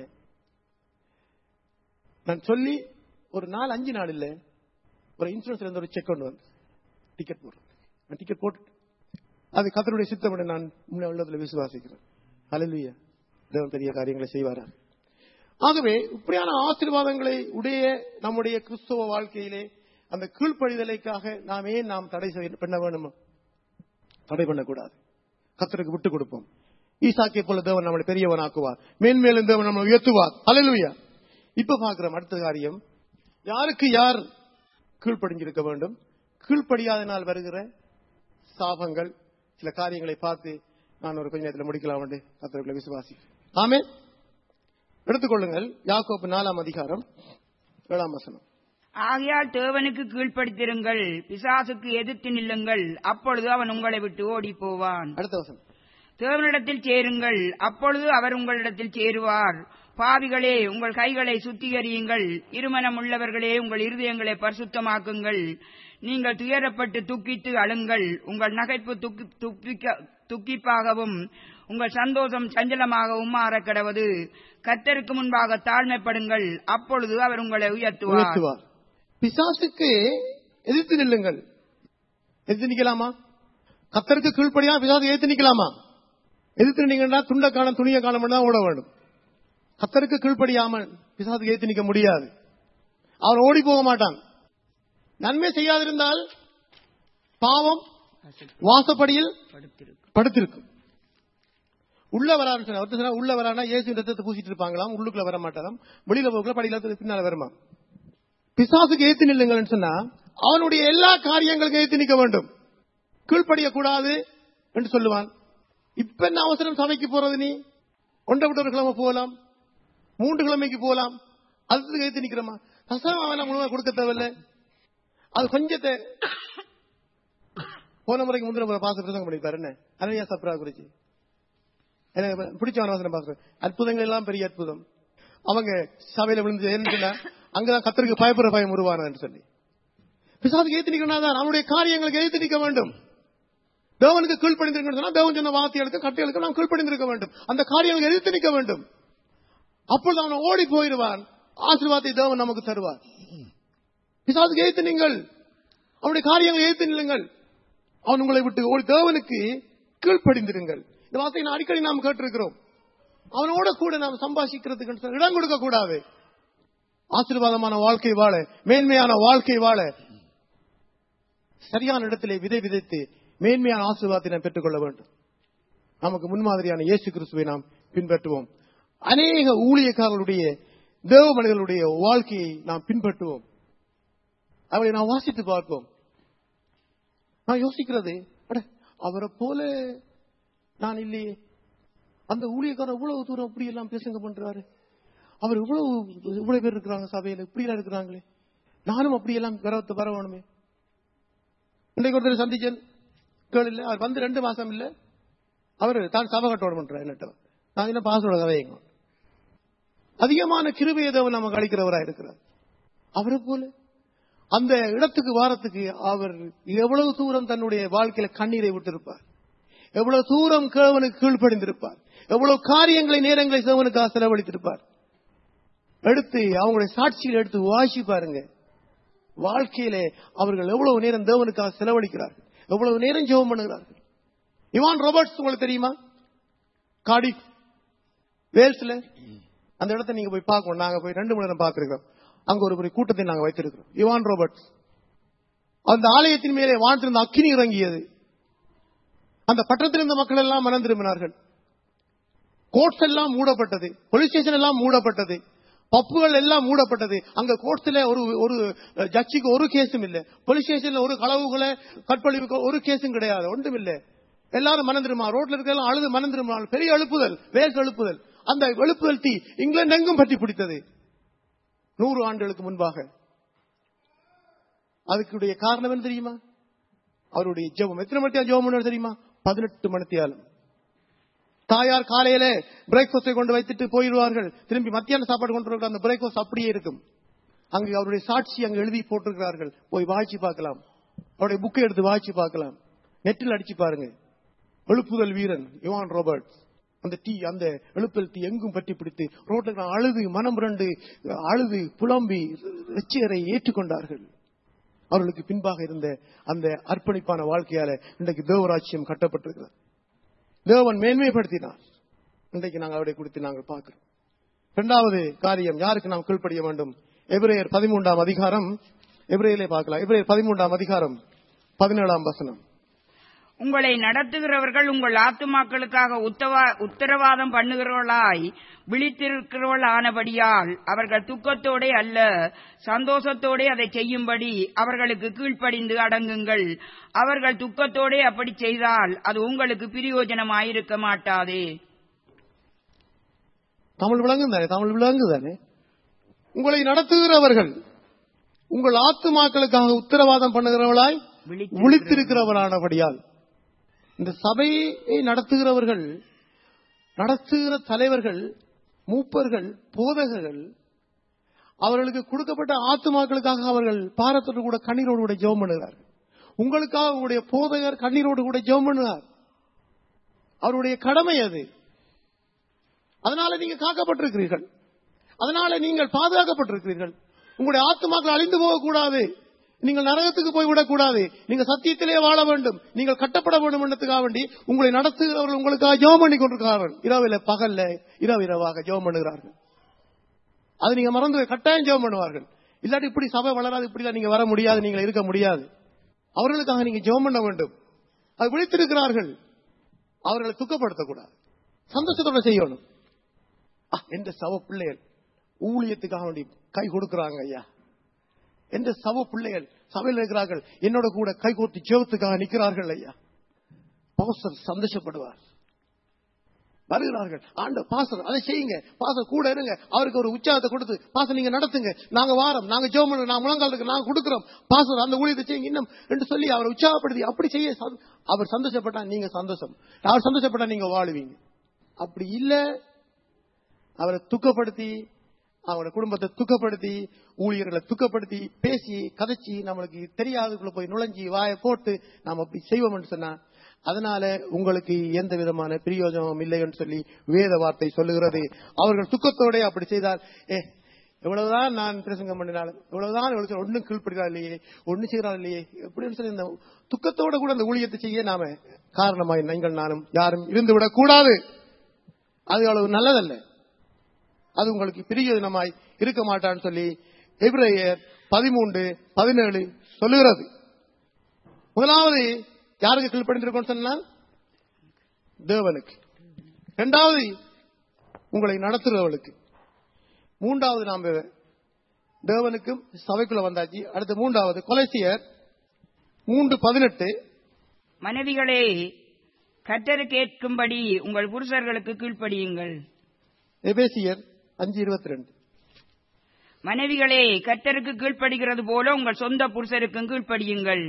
நான் சொல்லி ஒரு நாள் அஞ்சு நாள் இல்ல ஒரு இன்சூரன்ஸ்ல இருந்து ஒரு செக் கொண்டு வந்து டிக்கெட் போடுறேன் நான் டிக்கெட் போட்டு அது கத்தருடைய சித்தம் நான் உண்மை உள்ளத்துல விசுவாசிக்கிறேன் அலலுயா தேவன் பெரிய காரியங்களை செய்வாரா ஆகவே இப்படியான ஆசீர்வாதங்களை உடைய நம்முடைய கிறிஸ்தவ வாழ்க்கையிலே அந்த கீழ்ப்படிதலைக்காக நாம் ஏன் நாம் தடை செய்ய- பண்ண வேணும் தடை பண்ணக்கூடாது கத்தருக்கு விட்டு கொடுப்போம் ஈசாக்கிய போல தேவன் நம்மளை பெரியவனாக்குவார் மேன்மேலும் தேவன் நம்மளை உயர்த்துவார் அலலுயா இப்ப பார்க்கிறோம் அடுத்த காரியம் யாருக்கு யார் கீழ்ப்படிஞ்சிருக்க வேண்டும் கீழ்ப்படியாதனால் வருகிற சாபங்கள் சில காரியங்களை பார்த்து நான் ஒரு கொஞ்ச நேரத்தில் முடிக்கலாம் கத்தருக்குள்ள விசுவாசி ஆமே எடுத்துக்கொள்ளுங்கள் யாக்கோப்பு நாலாம் அதிகாரம் ஏழாம் வசனம் ஆகையால் தேவனுக்கு கீழ்ப்படுத்திருங்கள் பிசாசுக்கு எதிர்த்து நில்லுங்கள் அப்பொழுது அவன் உங்களை விட்டு ஓடி போவான் அடுத்த வசனம் தேவனிடத்தில் சேருங்கள் அப்பொழுது அவர் உங்களிடத்தில் சேருவார் பாவிகளே உங்கள் கைகளை சுத்திகரியுங்கள் இருமனம் உள்ளவர்களே உங்கள் இருதயங்களை பரிசுத்தமாக்குங்கள் நீங்கள் துயரப்பட்டு துக்கித்து அழுங்கள் உங்கள் நகைப்பு துக்கி- துக்கிக்க- துக்கிப்பாகவும் உங்கள் சந்தோஷம் சஞ்சலமாகவும் மாறக் கடவது கர்த்தருக்கு முன்பாக தாழ்மைப்படுங்கள் அப்பொழுது அவர் உங்களை உயர்த்துவார் உயர்த்துவார் பிசாசுக்கு எதிர்த்து நில்லுங்கள் எதிர்த்து நிக்கலாமா கத்தருக்கு கீழ்ப்படியா பிசாசு எதிர்த்து நிக்கலாமா எதிர்த்து நின்னீங்கன்னா துண்ட காலம் துணிய காலம் தான் ஓட வேண்டும் கத்தருக்கு கீழ்ப்படியாமல் பிசாசுக்கு எதிர்த்து நிக்க முடியாது அவன் ஓடி போக மாட்டான் நன்மை செய்யாதிருந்தால் பாவம் வாசப்படியில் படுத்திருக்கும் உள்ள வரான்னு சொன்னா ஒருத்தர் சொன்னா உள்ள வரானா இயேசு ரத்தத்தை பூசிட்டு இருப்பாங்களாம் உள்ளுக்குள்ள வர மாட்டாராம் வெளியில போகல படியில பின்னால வருமா பிசாசுக்கு ஏத்து நில்லுங்கள்னு சொன்னா அவனுடைய எல்லா காரியங்களுக்கும் ஏத்து நிக்க வேண்டும் கீழ்ப்படிய கூடாது என்று சொல்லுவான் இப்ப என்ன அவசரம் சபைக்கு போறது நீ ஒன்றை விட்டு ஒரு கிழமை போகலாம் மூன்று கிழமைக்கு போகலாம் அதுக்கு ஏத்து நிக்கிறோமா கசம் அவன் முழுவதும் கொடுக்க தேவையில்ல அது கொஞ்சத்தை போன முறைக்கு முந்தின முறை பாச பிரசங்கம் பண்ணிருப்பாரு என்ன அனனியா சப்ரா குறிச்சு எனக்கு பிடிச்சவன வசனம் பாக்குறேன் அற்புதங்கள் எல்லாம் பெரிய அற்புதம் அவங்க சபையில விழுந்து என்ன சொன்னா, அங்கதான் கத்தருக்கு பயப்படுற பயம் உருவானு சொல்லி பிசாசுக்கு ஏத்து நிக்கணும் அவனுடைய காரியங்களுக்கு ஏத்து நிக்க வேண்டும் தேவனுக்கு கீழ்ப்படிந்திருக்கணும் சொன்னா தேவன் சொன்ன வார்த்தைகளுக்கு கட்டைகளுக்கு நாம் கீழ்ப்படிந்திருக்க வேண்டும் அந்த காரியங்களுக்கு எதிர்த்து நிக்க வேண்டும் அப்பொழுது அவன் ஓடி போயிடுவான் ஆசீர்வாதத்தை தேவன் நமக்கு தருவார் பிசாசுக்கு ஏத்து நீங்கள் அவனுடைய காரியங்களை ஏத்து நில்லுங்கள் அவன் உங்களை விட்டு ஓடி தேவனுக்கு கீழ்ப்படிந்திருங்கள் இந்த வார்த்தையை நான் அடிக்கடி நாம் கேட்டிருக்கிறோம் அவனோட கூட நாம் சம்பாஷிக்கிறதுக்கு இடம் கொடுக்க கூடாது ஆசீர்வாதமான வாழ்க்கை வாழ மேன்மையான வாழ்க்கை வாழ சரியான இடத்திலே விதை விதைத்து மேன்மையான ஆசீர்வாதத்தை நாம் பெற்றுக்கொள்ள வேண்டும் நமக்கு முன்மாதிரியான இயேசு கிறிஸ்துவை நாம் பின்பற்றுவோம் அநேக ஊழியக்காரர்களுடைய தேவ மனிதர்களுடைய வாழ்க்கையை நாம் பின்பற்றுவோம் அவளை நாம் வாசித்து பார்ப்போம் நான் யோசிக்கிறது அட அவரை போல நான் இல்லையே அந்த ஊழியக்காரர் இவ்வளவு தூரம் இப்படி எல்லாம் பேசுங்க பண்றாரு அவர் இவ்வளவு இவ்வளவு பேர் இருக்கிறாங்க சபையில இப்படி எல்லாம் இருக்கிறாங்களே நானும் அப்படி எல்லாம் கரவத்தை வர வேணுமே இன்றைக்கு ஒருத்தர் சந்திச்சேன் கேள் இல்ல அவர் வந்து ரெண்டு மாசம் இல்ல அவர் தான் சபை கட்டோட பண்றார் என்னட்ட நான் என்ன பாசோட கதைங்க அதிகமான கிருபையை தேவன் நமக்கு அளிக்கிறவராக இருக்கிறார் அவரை போல அந்த இடத்துக்கு வாரத்துக்கு அவர் எவ்வளவு தூரம் தன்னுடைய வாழ்க்கையில கண்ணீரை விட்டிருப்பார் எவ்வளவு தூரம் கேவனுக்கு கீழ்ப்படிந்திருப்பார் எவ்வளவு காரியங்களை நேரங்களை சேவனுக்காக செலவழித்திருப்பார் எடுத்து அவங்களுடைய சாட்சிகளை எடுத்து வாசி பாருங்க வாழ்க்கையிலே அவர்கள் எவ்வளவு நேரம் தேவனுக்காக செலவழிக்கிறார்கள் எவ்வளவு நேரம் ஜெபம் பண்ணுகிறார்கள் இவான் ராபர்ட்ஸ் உங்களுக்கு தெரியுமா காடி வேல்ஸ்ல அந்த இடத்தை நீங்க போய் பார்க்கணும் நாங்க போய் ரெண்டு மணி நேரம் பார்த்திருக்கிறோம் அங்க ஒரு பெரிய கூட்டத்தை நாங்க வைத்திருக்கிறோம் இவான் ராபர்ட்ஸ் அந்த ஆலயத்தின் மேலே வானத்திலிருந்து அக்கினி இறங்கியது அந்த பட்டத்தில் இருந்த மக்கள் எல்லாம் மனம் திரும்பினார்கள் கோர்ட்ஸ் எல்லாம் மூடப்பட்டது போலீஸ் ஸ்டேஷன் எல்லாம் மூடப்பட்டது பப்புகள் எல்லாம் மூடப்பட்டது அங்க கோர்ட்ஸ்ல ஒரு ஒரு ஜட்ஜிக்கு ஒரு கேஸும் இல்ல போலீஸ் ஸ்டேஷன்ல ஒரு களவுகளை கற்பழிவுக்கு ஒரு கேஸும் கிடையாது ஒன்றும் இல்ல எல்லாரும் மனம் திரும்ப ரோட்ல இருக்க அழுது மனம் திரும்ப பெரிய எழுப்புதல் வேஸ் எழுப்புதல் அந்த எழுப்புதல் தீ இங்கிலாந்து எங்கும் பற்றி பிடித்தது நூறு ஆண்டுகளுக்கு முன்பாக அதுக்குடைய காரணம் என்ன தெரியுமா அவருடைய ஜெபம் எத்தனை மணித்தியா ஜெபம் பண்ணாரு தெரியுமா பதினெட்டு மணித்தியாலும் தாயார் காலையில பிரேக்ஃபாஸ்டை கொண்டு வைத்துட்டு போயிடுவார்கள் திரும்பி மத்தியான சாப்பாடு கொண்டு வருகிற அந்த பிரேக்ஃபாஸ்ட் அப்படியே இருக்கும் அங்கு அவருடைய சாட்சி அங்கு எழுதி போட்டிருக்கிறார்கள் போய் வாய்ச்சி பார்க்கலாம் அவருடைய புக்கை எடுத்து வாய்ச்சி பார்க்கலாம் நெட்டில் அடிச்சு பாருங்க எழுப்புதல் வீரன் யுவான் ராபர்ட்ஸ் அந்த டீ அந்த எழுப்பல் டீ எங்கும் பற்றி பிடித்து ரோட்டில் அழுது மனம் புரண்டு அழுது புலம்பி லட்சியரை ஏற்றுக்கொண்டார்கள் அவர்களுக்கு பின்பாக இருந்த அந்த அர்ப்பணிப்பான வாழ்க்கையால இன்றைக்கு தேவராட்சியம் கட்டப்பட்டிருக்கிறது தேவன் மேன்மைப்படுத்தினார் இன்றைக்கு நாங்கள் அவரை குறித்து நாங்கள் பார்க்கிறோம் இரண்டாவது காரியம் யாருக்கு நாம் கீழ்ப்படிய வேண்டும் எபிரேயர் பதிமூன்றாம் அதிகாரம் எபிரேயர்லே பார்க்கலாம் எபிரேயர் பதிமூன்றாம் அதிகாரம் பதினேழாம் வசனம் உங்களை நடத்துகிறவர்கள் உங்கள் ஆத்துமாக்களுக்காக உத்தவா- உத்தரவாதம் பண்ணுகிறவர்களாய் விழித்திருக்கிறவர்கள் ஆனபடியால் அவர்கள் துக்கத்தோடே அல்ல சந்தோஷத்தோடே அதை செய்யும்படி அவர்களுக்கு கீழ்ப்படிந்து அடங்குங்கள் அவர்கள் துக்கத்தோடே அப்படி செய்தால் அது உங்களுக்கு பிரயோஜனமாயிருக்க மாட்டாதே தமிழ் விளங்கு தானே தமிழ் விளங்கு தானே உங்களை நடத்துகிறவர்கள் உங்கள் ஆத்துமாக்களுக்காக உத்தரவாதம் பண்ணுகிறவர்களாய் விழித்திருக்கிறவரானபடியால் இந்த சபையை நடத்துகிறவர்கள் நடத்துகிற தலைவர்கள் மூப்பர்கள் போதகர்கள் அவர்களுக்கு கொடுக்கப்பட்ட ஆத்துமாக்களுக்காக அவர்கள் பாரத்தோடு கூட கண்ணீரோடு கூட ஜெபம் பண்ணுகிறார்கள் உங்களுக்காக உங்களுடைய போதகர் கண்ணீரோடு கூட ஜெபம் பண்ணுவார் அவருடைய கடமை அது அதனால நீங்க காக்கப்பட்டிருக்கிறீர்கள் அதனால நீங்கள் பாதுகாக்கப்பட்டிருக்கிறீர்கள் உங்களுடைய ஆத்துமாக்கள் அழிந்து போகக்கூடாது நீங்கள் நரகத்துக்கு போய் விடக்கூடாது நீங்க சத்தியத்திலே வாழ வேண்டும் நீங்கள் கட்டப்பட வேண்டும் என்றதுக்காக வேண்டி உங்களை நடத்துகிறவர்கள் உங்களுக்காக ஜெபம் பண்ணி கொண்டிருக்கிறார்கள் இரவில பகல்ல இரவு இரவாக ஜெபம் பண்ணுகிறார்கள் அது நீங்க மறந்து கட்டாயம் ஜெபம் பண்ணுவார்கள் இல்லாட்டி இப்படி சபை வளராது இப்படி நீங்க வர முடியாது நீங்கள் இருக்க முடியாது அவர்களுக்காக நீங்க ஜெபம் பண்ண வேண்டும் அது விழித்திருக்கிறார்கள் அவர்களை துக்கப்படுத்தக்கூடாது சந்தோஷத்தோட செய்யணும் ஆ, என்ற சவ பிள்ளைகள் ஊழியத்துக்காக வேண்டி கை கொடுக்கறாங்க ஐயா என்ற சவ பிள்ளைகள் சபையில் இருக்கிறார்கள் என்னோட கூட கை கோர்த்து ஜெபத்துக்காக நிற்கிறார்கள் ஐயா பாஸ்டர் சந்தோஷப்படுவார் வருகிறார்கள் ஆண்ட பாசர் அதை செய்யுங்க பாசர் கூட இருங்க அவருக்கு ஒரு உற்சாகத்தை கொடுத்து பாசர் நீங்க நடத்துங்க நாங்க வாரம் நாங்க ஜெபம் பண்ணுறோம் நாங்க முழங்கால் இருக்கு நாங்க கொடுக்கிறோம் பாசர் அந்த ஊழியத்தை செய்யுங்க இன்னும் என்று சொல்லி அவரை உற்சாகப்படுத்தி அப்படி செய்ய சந்- அவர் சந்தோஷப்பட்டா நீங்க சந்தோஷம் அவர் சந்தோஷப்பட்டா நீங்க வாழுவீங்க அப்படி இல்ல அவரை துக்கப்படுத்தி அவரோட குடும்பத்தை துக்கப்படுத்தி ஊழியர்களை துக்கப்படுத்தி பேசி கதைச்சி நம்மளுக்கு தெரியாததுக்குள்ள போய் நுழைஞ்சி வாயை போட்டு நாம் அப்படி செய்வோம் என்று சொன்னா அதனால உங்களுக்கு எந்த விதமான பிரயோஜனமும் இல்லை என்று சொல்லி வேத வார்த்தை சொல்லுகிறது அவர்கள் துக்கத்தோட அப்படி செய்தால் ஏ எவ்வளவுதான் நான் பிரசங்கம் பண்ணினாலும் எவ்வளவுதான் இவ்வளவு ஒன்னும் கீழ்ப்படுகிறா இல்லையே ஒன்னும் செய்கிறா இல்லையே எப்படின்னு சொல்லி இந்த துக்கத்தோட கூட அந்த ஊழியத்தை செய்ய நாம காரணமாய் நீங்கள் நானும் யாரும் இருந்து விடக் கூடாது அது அவ்வளவு நல்லதல்ல அது உங்களுக்கு பிரயோஜனமாய் இருக்க மாட்டான்னு சொல்லி எபிரேயர் பதிமூன்று பதினேழு சொல்லுகிறது முதலாவது யாருக்கு கீழ்ப்படிந்திருக்கோம் சொன்னால் தேவனுக்கு இரண்டாவது உங்களை நடத்துகிறவளுக்கு மூன்றாவது நாம் தேவனுக்கும் சபைக்குள்ள வந்தாச்சு அடுத்து மூன்றாவது கொலைசியர் மூன்று பதினெட்டு மனைவிகளே கர்த்தருக்கு ஏற்கும்படி உங்கள் புருஷர்களுக்கு கீழ்ப்படியுங்கள் எபேசியர் அஞ்சு இருபத்தி ரெண்டு மனைவிகளே கர்த்தருக்கு கீழ்ப்படுகிறது போல உங்கள் சொந்த புருஷருக்கும் கீழ்ப்படியுங்கள்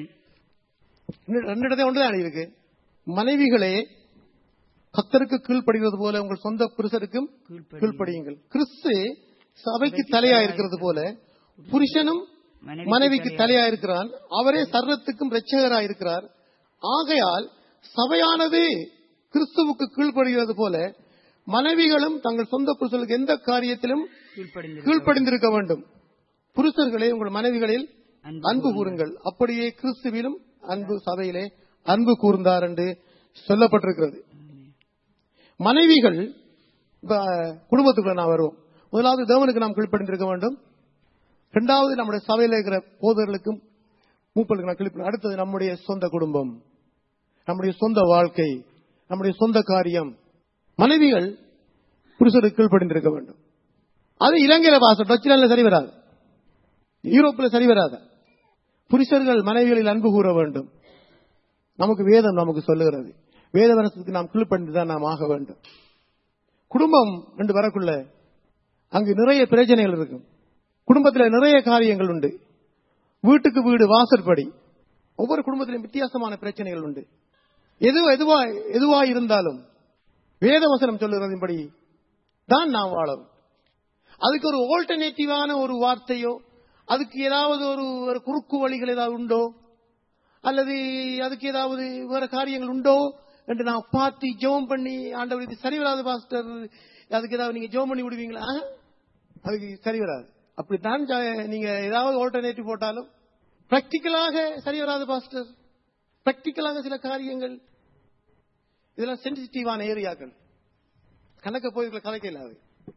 ரெண்டு இடத்துல ஒன்றுதான் இருக்கு மனைவிகளே கத்தருக்கு கீழ்ப்படுகிறது போல உங்கள் சொந்த புருஷருக்கும் கீழ்ப்படியுங்கள் கிறிஸ்து சபைக்கு தலையா இருக்கிறது போல புருஷனும் மனைவிக்கு தலையா இருக்கிறான் அவரே சர்வத்துக்கும் இரட்சகராய் இருக்கிறார் ஆகையால் சபையானது கிறிஸ்துவுக்கு கீழ்ப்படுகிறது போல மனைவிகளும் தங்கள் சொந்த புருஷர்களுக்கு எந்த காரியத்திலும் கீழ்ப்படிந்து கீழ்ப்படிந்திருக்க வேண்டும் புருஷர்களே உங்கள் மனைவிகளில் அன்பு கூறுங்கள் அப்படியே கிறிஸ்துவிலும் அன்பு சபையிலே அன்பு கூர்ந்தார் என்று சொல்லப்பட்டிருக்கிறது மனைவிகள் இப்ப குடும்பத்துக்குள்ள நான் வருவோம் முதலாவது தேவனுக்கு நாம் கீழ்ப்படிந்திருக்க வேண்டும் இரண்டாவது நம்முடைய சபையில் இருக்கிற போதர்களுக்கும் மூப்பலுக்கு நாம் கீழ்ப்படி அடுத்தது நம்முடைய சொந்த குடும்பம் நம்முடைய சொந்த வாழ்க்கை நம்முடைய சொந்த காரியம் மனைவிகள் புருஷருக்கு கீழ்ப்படிந்திருக்க வேண்டும் அது இலங்கையில பாசம் டச்சுல சரி வராது யூரோப்பில் சரி வராது புருஷர்கள் மனைவிகளில் அன்பு கூற வேண்டும் நமக்கு வேதம் நமக்கு சொல்லுகிறது வேதவரசத்துக்கு நாம் கீழ்ப்படிந்து தான் நாம் ஆக வேண்டும் குடும்பம் என்று வரக்குள்ள அங்கு நிறைய பிரச்சனைகள் இருக்கும் குடும்பத்தில் நிறைய காரியங்கள் உண்டு வீட்டுக்கு வீடு வாசற்படி ஒவ்வொரு குடும்பத்திலும் வித்தியாசமான பிரச்சனைகள் உண்டு எது எதுவா எதுவா இருந்தாலும் வேதவசனம் சொல்லுகிறதின்படி தான் நாம் வாழணும் அதுக்கு ஒரு ஆல்டர்னேட்டிவான ஒரு வார்த்தையோ அதுக்கு ஏதாவது ஒரு ஒரு குறுக்கு வழிகள் ஏதாவது உண்டோ அல்லது அதுக்கு ஏதாவது வேற காரியங்கள் உண்டோ என்று நான் பார்த்து ஜெபம் பண்ணி ஆண்டவர் இது சரி வராது பாஸ்டர் அதுக்கு ஏதாவது நீங்க ஜெபம் பண்ணி விடுவீங்களா ஆஹா, அதுக்கு சரி வராது அப்படித்தான் ஜ- நீங்க ஏதாவது ஆல்டர்னேட்டிவ் போட்டாலும் பிராக்டிக்கலாக சரி வராது பாஸ்டர் பிராக்டிக்கலாக சில காரியங்கள் இதெல்லாம் சென்சிட்டிவான ஏரியாக்கள் கணக்க போய் இதுல கலைக்க இல்லாது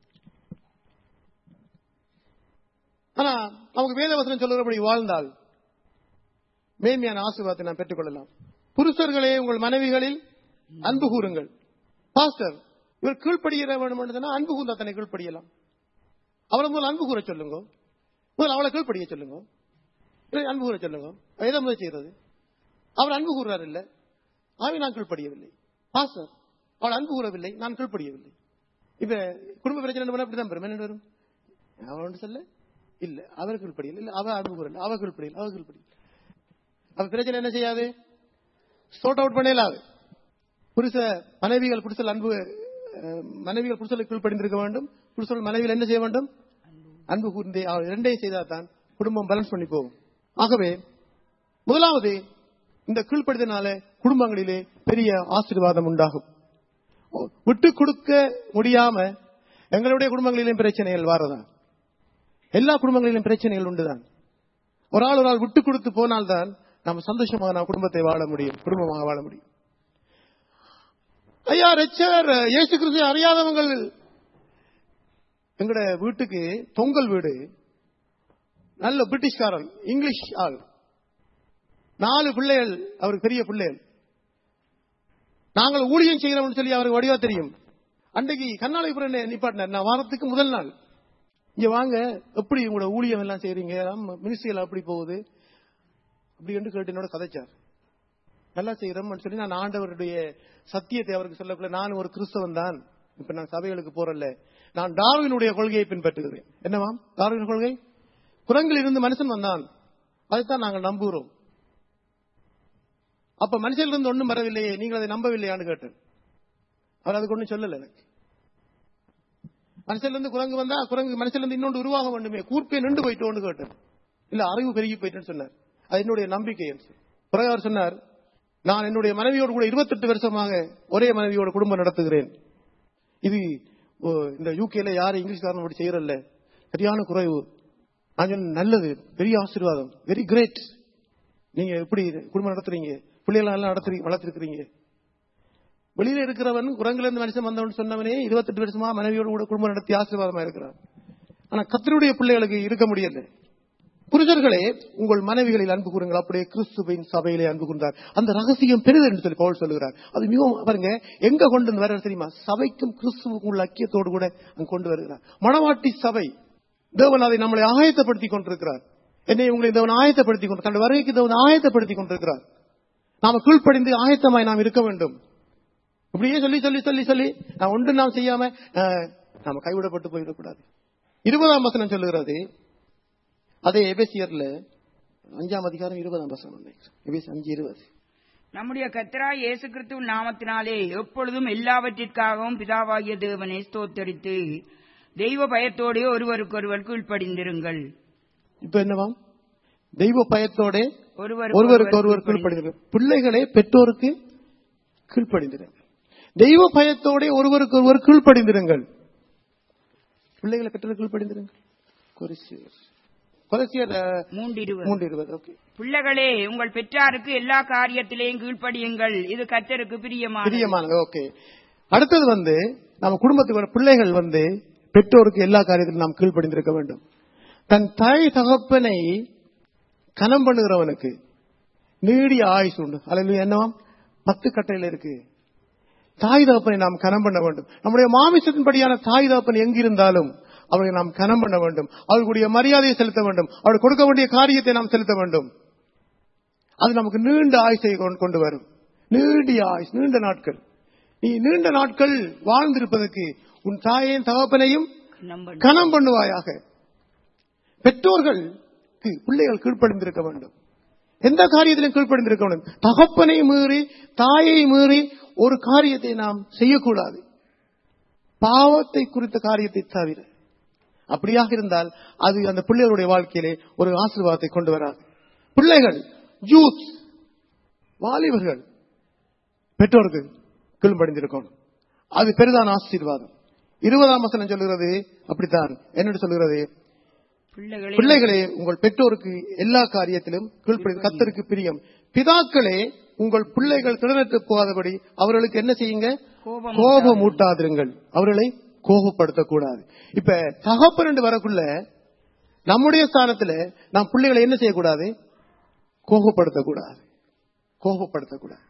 ஆனா நமக்கு வேதவசனம் சொல்லுறபடி வாழ்ந்தால் மேன்மையான ஆசீர்வாதத்தை நாம் பெற்றுக்கொள்ளலாம் புருஷர்களே உங்கள் மனைவிகளில் அன்பு கூறுங்கள் பாஸ்டர் இவர் கீழ்ப்படிகிற வேண்டும் என்று சொன்னா அன்பு கூர்ந்தா தன்னை கீழ்ப்படியலாம் அவரை முதல் அன்பு கூற சொல்லுங்க முதல் அவளை கீழ்ப்படிய சொல்லுங்க இல்லை, அன்பு கூற சொல்லுங்க எதை முதல் செய்யறது அவர் அன்பு கூறுறார் இல்ல ஆவி நான் கீழ்ப்படியவில்லை பாஸ்டர் அவள் அன்பு கூறவில்லை நான் கீழ்ப்படியவில்லை இப்ப குடும்ப பிரச்சனை பண்ணா அப்படிதான் பெரும் என்ன வரும் அவன் ஒன்று சொல்ல இல்ல அவர்கள் படியில் இல்ல அவ அன்பு கூறல அவர்கள் படியில் அவர்கள் படியில் அப்ப பிரச்சனை என்ன செய்யாது சோர்ட் அவுட் பண்ணலாது புருஷ மனைவிகள் புருஷல் அன்பு அஹ், மனைவிகள் புருஷலுக்கு கீழ்ப்படிந்திருக்க வேண்டும் புருஷல் மனைவிகள் என்ன செய்ய வேண்டும் அன்பு கூர்ந்தே அவர் இரண்டையும் செய்தால் தான் குடும்பம் பேலன்ஸ் பண்ணி போகும் ஆகவே முதலாவது இந்த கீழ்ப்படுத்தினால குடும்பங்களிலே பெரிய ஆசீர்வாதம் உண்டாகும் விட்டு கொடுக்க முடியாம எங்களுடைய குடும்பங்களிலும் பிரச்சனைகள் வாரதான் எல்லா குடும்பங்களிலும் பிரச்சனைகள் உண்டுதான் ஒரு ஆள் ஒரு ஆள் விட்டு கொடுத்து போனால்தான் நம்ம சந்தோஷமாக நாம் குடும்பத்தை வாழ முடியும் குடும்பமாக வாழ முடியும் ஐயா ரெச்சர் இயேசு கிறிஸ்து அறியாதவங்கள் எங்கட வீட்டுக்கு தொங்கல் வீடு நல்ல பிரிட்டிஷ்காரன் இங்கிலீஷ் ஆள் நாலு பிள்ளைகள் அவருக்கு பெரிய பிள்ளைகள் நாங்கள் ஊழியம் செய்கிறோம்னு சொல்லி அவருக்கு வடிவா தெரியும் அன்றைக்கு கண்ணாலைபுரம் நிப்பாட்டினார் நான் வாரத்துக்கு முதல் நாள் இங்க வாங்க எப்படி உங்களோட ஊழியம் எல்லாம் செய்றீங்க மினிஸ்ட்ரியில் அப்படி போகுது அப்படி என்று கேட்டு என்னோட கதைச்சார் நல்லா செய்யறோம்னு சொல்லி நான் ஆண்டவருடைய சத்தியத்தை அவருக்கு சொல்லக்குள்ள நான் ஒரு கிறிஸ்தவன் தான் இப்ப நான் சபைகளுக்கு போறல நான் டார்வினுடைய கொள்கையை பின்பற்றுகிறேன் என்னவாம் டார்வின் கொள்கை குரங்கில் இருந்து மனுஷன் வந்தான் அதைத்தான் நாங்கள் நம்புகிறோம் அப்ப மனுஷனிலிருந்து ஒண்ணும் வரவில்லையே நீங்கள் அதை நம்பவில்லையான்னு கேட்டேன் அவர் அதுக்கு ஒண்ணும் சொல்லல எனக்கு மனுஷன்ல குரங்கு வந்தா குரங்கு மனுஷன்ல இருந்து இன்னொன்று உருவாக வேண்டுமே கூர்ப்பே நின்று போயிட்டோன்னு கேட்டேன் இல்ல அறிவு பெருகி போயிட்டேன்னு சொன்னார் அது என்னுடைய நம்பிக்கை என்று சொல்லி. பிறகு அவர் சொன்னார் நான் என்னுடைய மனைவியோடு கூட 28 வருஷமாக ஒரே மனைவியோட குடும்பம் நடத்துகிறேன் இது ஓ, இந்த யூகேல யாரும் இங்கிலீஷ்காரன் அப்படி செய்யறல்ல சரியான குறைவு நான் சொன்னேன், நல்லது பெரிய ஆசீர்வாதம் வெரி கிரேட் நீங்க எப்படி குடும்பம் நடத்துறீங்க பிள்ளைகளை எல்லாம் நடத்துறீங்க வளர்த்திருக்கிறீங்க வெளியில இருக்கிறவன் குரங்குல இருந்து மனுஷன் வந்தவன் சொன்னவனே 28 வருஷமா மனைவியோடு கூட குடும்பம் நடத்தி ஆசீர்வாதமா இருக்கிறான் ஆனா கத்தருடைய பிள்ளைகளுக்கு இருக்க முடியல புருஷர்களே உங்கள் மனைவிகளில் அன்பு கூறுங்கள் அப்படியே கிறிஸ்துவின் சபையிலே அன்பு கூர்ந்தார் அந்த ரகசியம் பெரிது என்று சொல்லி பவுல் சொல்லுகிறார் அது மிகவும் பாருங்க எங்க கொண்டு வந்து வர தெரியுமா சபைக்கும் கிறிஸ்துவுக்கும் உள்ள ஐக்கியத்தோடு கூட அங்க கொண்டு வருகிறார் மணவாட்டி சபை தேவன் அதை நம்மளை ஆயத்தப்படுத்தி கொண்டிருக்கிறார் என்னை உங்களை தேவன் ஆயத்தப்படுத்தி கொண்டு தன்னுடைய வருகைக்கு தேவன் ஆயத்தப்படுத்தி கொண்டிருக்கிறார் நாம கீழ்ப்படிந்து ஆயத்தமாய் நாம் இருக்க வேண்டும் இப்படியே சொல்லி சொல்லி சொல்லி சொல்லி நான் ஒன்று நாம் செய்யாம அஹ், நாம கைவிடப்பட்டு போயிடக்கூடாது இருபதாம் வசனம் சொல்லுகிறது அதே எபேசியர்ல அஞ்சாம் அதிகாரம் இருபதாம் வசனம் நினைக்கிறேன். எபேசி அஞ்சு இருபது நம்முடைய கத்தராய் இயேசு கிறிஸ்துவின் நாமத்தினாலே எப்பொழுதும் எல்லாவற்றிற்காகவும் பிதாவாகிய தேவனை ஸ்தோத்தரித்து தெய்வ பயத்தோடு ஒருவருக்கொருவர் கீழ்ப்படிந்திருங்கள் இப்ப என்னவாம் தெய்வ பயத்தோட ஒருவருக்கு ஒருவருக்கு ஒருவர் கீழ்ப்படிந்திருங்கள் பிள்ளைகளே பெற்றோருக்கு கீழ்ப்படிந்திருங்கள் தெய்வ பயத்தோட ஒருவருக்கு ஒருவர் கீழ்ப்படிந்திருங்கள் பிள்ளைகளை பெற்றோர் கீழ்ப்படிந்திருங்கள் கொரிசியர் கொரிசியர் அஹ், மூன்றிருவர் மூன்று இருபது ஓகே பிள்ளைகளே உங்கள் பெற்றாருக்கு எல்லா காரியத்திலேயும் கீழ்ப்படியுங்கள் இது கத்தருக்கு பிரியமான பிரியமானது ஓகே அடுத்தது வந்து நம்ம குடும்பத்துக்கு வர பிள்ளைகள் வந்து பெற்றோருக்கு எல்லா காரியத்திலும் நாம் கீழ்ப்படிந்திருக்க வேண்டும் தன் தாய் தகப்பனை கனம் பண்ணுகிறவனுக்கு நீடிய ஆயுசு உண்டு அல்லது என்னவாம் பத்து கட்டையில இருக்கு தாய் தகப்பனை நாம் கனம் பண்ண வேண்டும் நம்முடைய மாமிசத்தின்படியான தாய் தகப்பன் எங்கிருந்தாலும் அவரை நாம் கனம் பண்ண வேண்டும் அவர்களுடைய மரியாதையை செலுத்த வேண்டும் அவர்கள் கொடுக்க வேண்டிய காரியத்தை நாம் செலுத்த வேண்டும் அது நமக்கு நீண்ட ஆயுசை கொண்டு- கொண்டு வரும் நீடிய ஆயுஸ் நீண்ட நாட்கள் நீ நீண்ட நாட்கள் வாழ்ந்திருப்பதற்கு உன் தாயையும் தகப்பனையும் நம்பன் கனம் பண்ணுவாயாக பெற்றோர்களுக்கு பிள்ளைகள் கீழ்ப்படிந்திருக்க வேண்டும் எந்த காரியத்திலும் கீழ்ப்படிந்திருக்க வேண்டும் தகப்பனை மீறி தாயை மீறி ஒரு காரியத்தை நாம் செய்யக்கூடாது பாவத்தை குறித்த காரியத்தை தவிர அப்படியாக இருந்தால் அது அந்த பிள்ளைகளுடைய வாழ்க்கையிலே ஒரு ஆசீர்வாதத்தை கொண்டு வராது பிள்ளைகள் யூத் வாலிபர்கள் பெற்றோருக்கு கீழ்ப்படிந்திருக்கணும் அது பெரிதான ஆசீர்வாதம் இருபதாம் வசனம் சொல்லுகிறது அப்படித்தான் என்னென்னு சொல்லுகிறது பிள்ளைகளே பிள்ளைகளே உங்கள் பெற்றோருக்கு எல்லா காரியத்திலும் கீழ்ப்படி கத்தருக்கு பிரியம் பிதாக்களே உங்கள் பிள்ளைகள் திடனற்று போகாதபடி அவர்களுக்கு என்ன செய்யுங்க கோபம் கோபம் ஊட்டாதிருங்கள் அவர்களை கோபப்படுத்தக்கூடாது இப்ப தகப்பன் என்று வரக்குள்ள நம்முடைய ஸ்தானத்துல நாம் பிள்ளைகளை என்ன செய்யக்கூடாது கோபப்படுத்தக்கூடாது கோபப்படுத்தக்கூடாது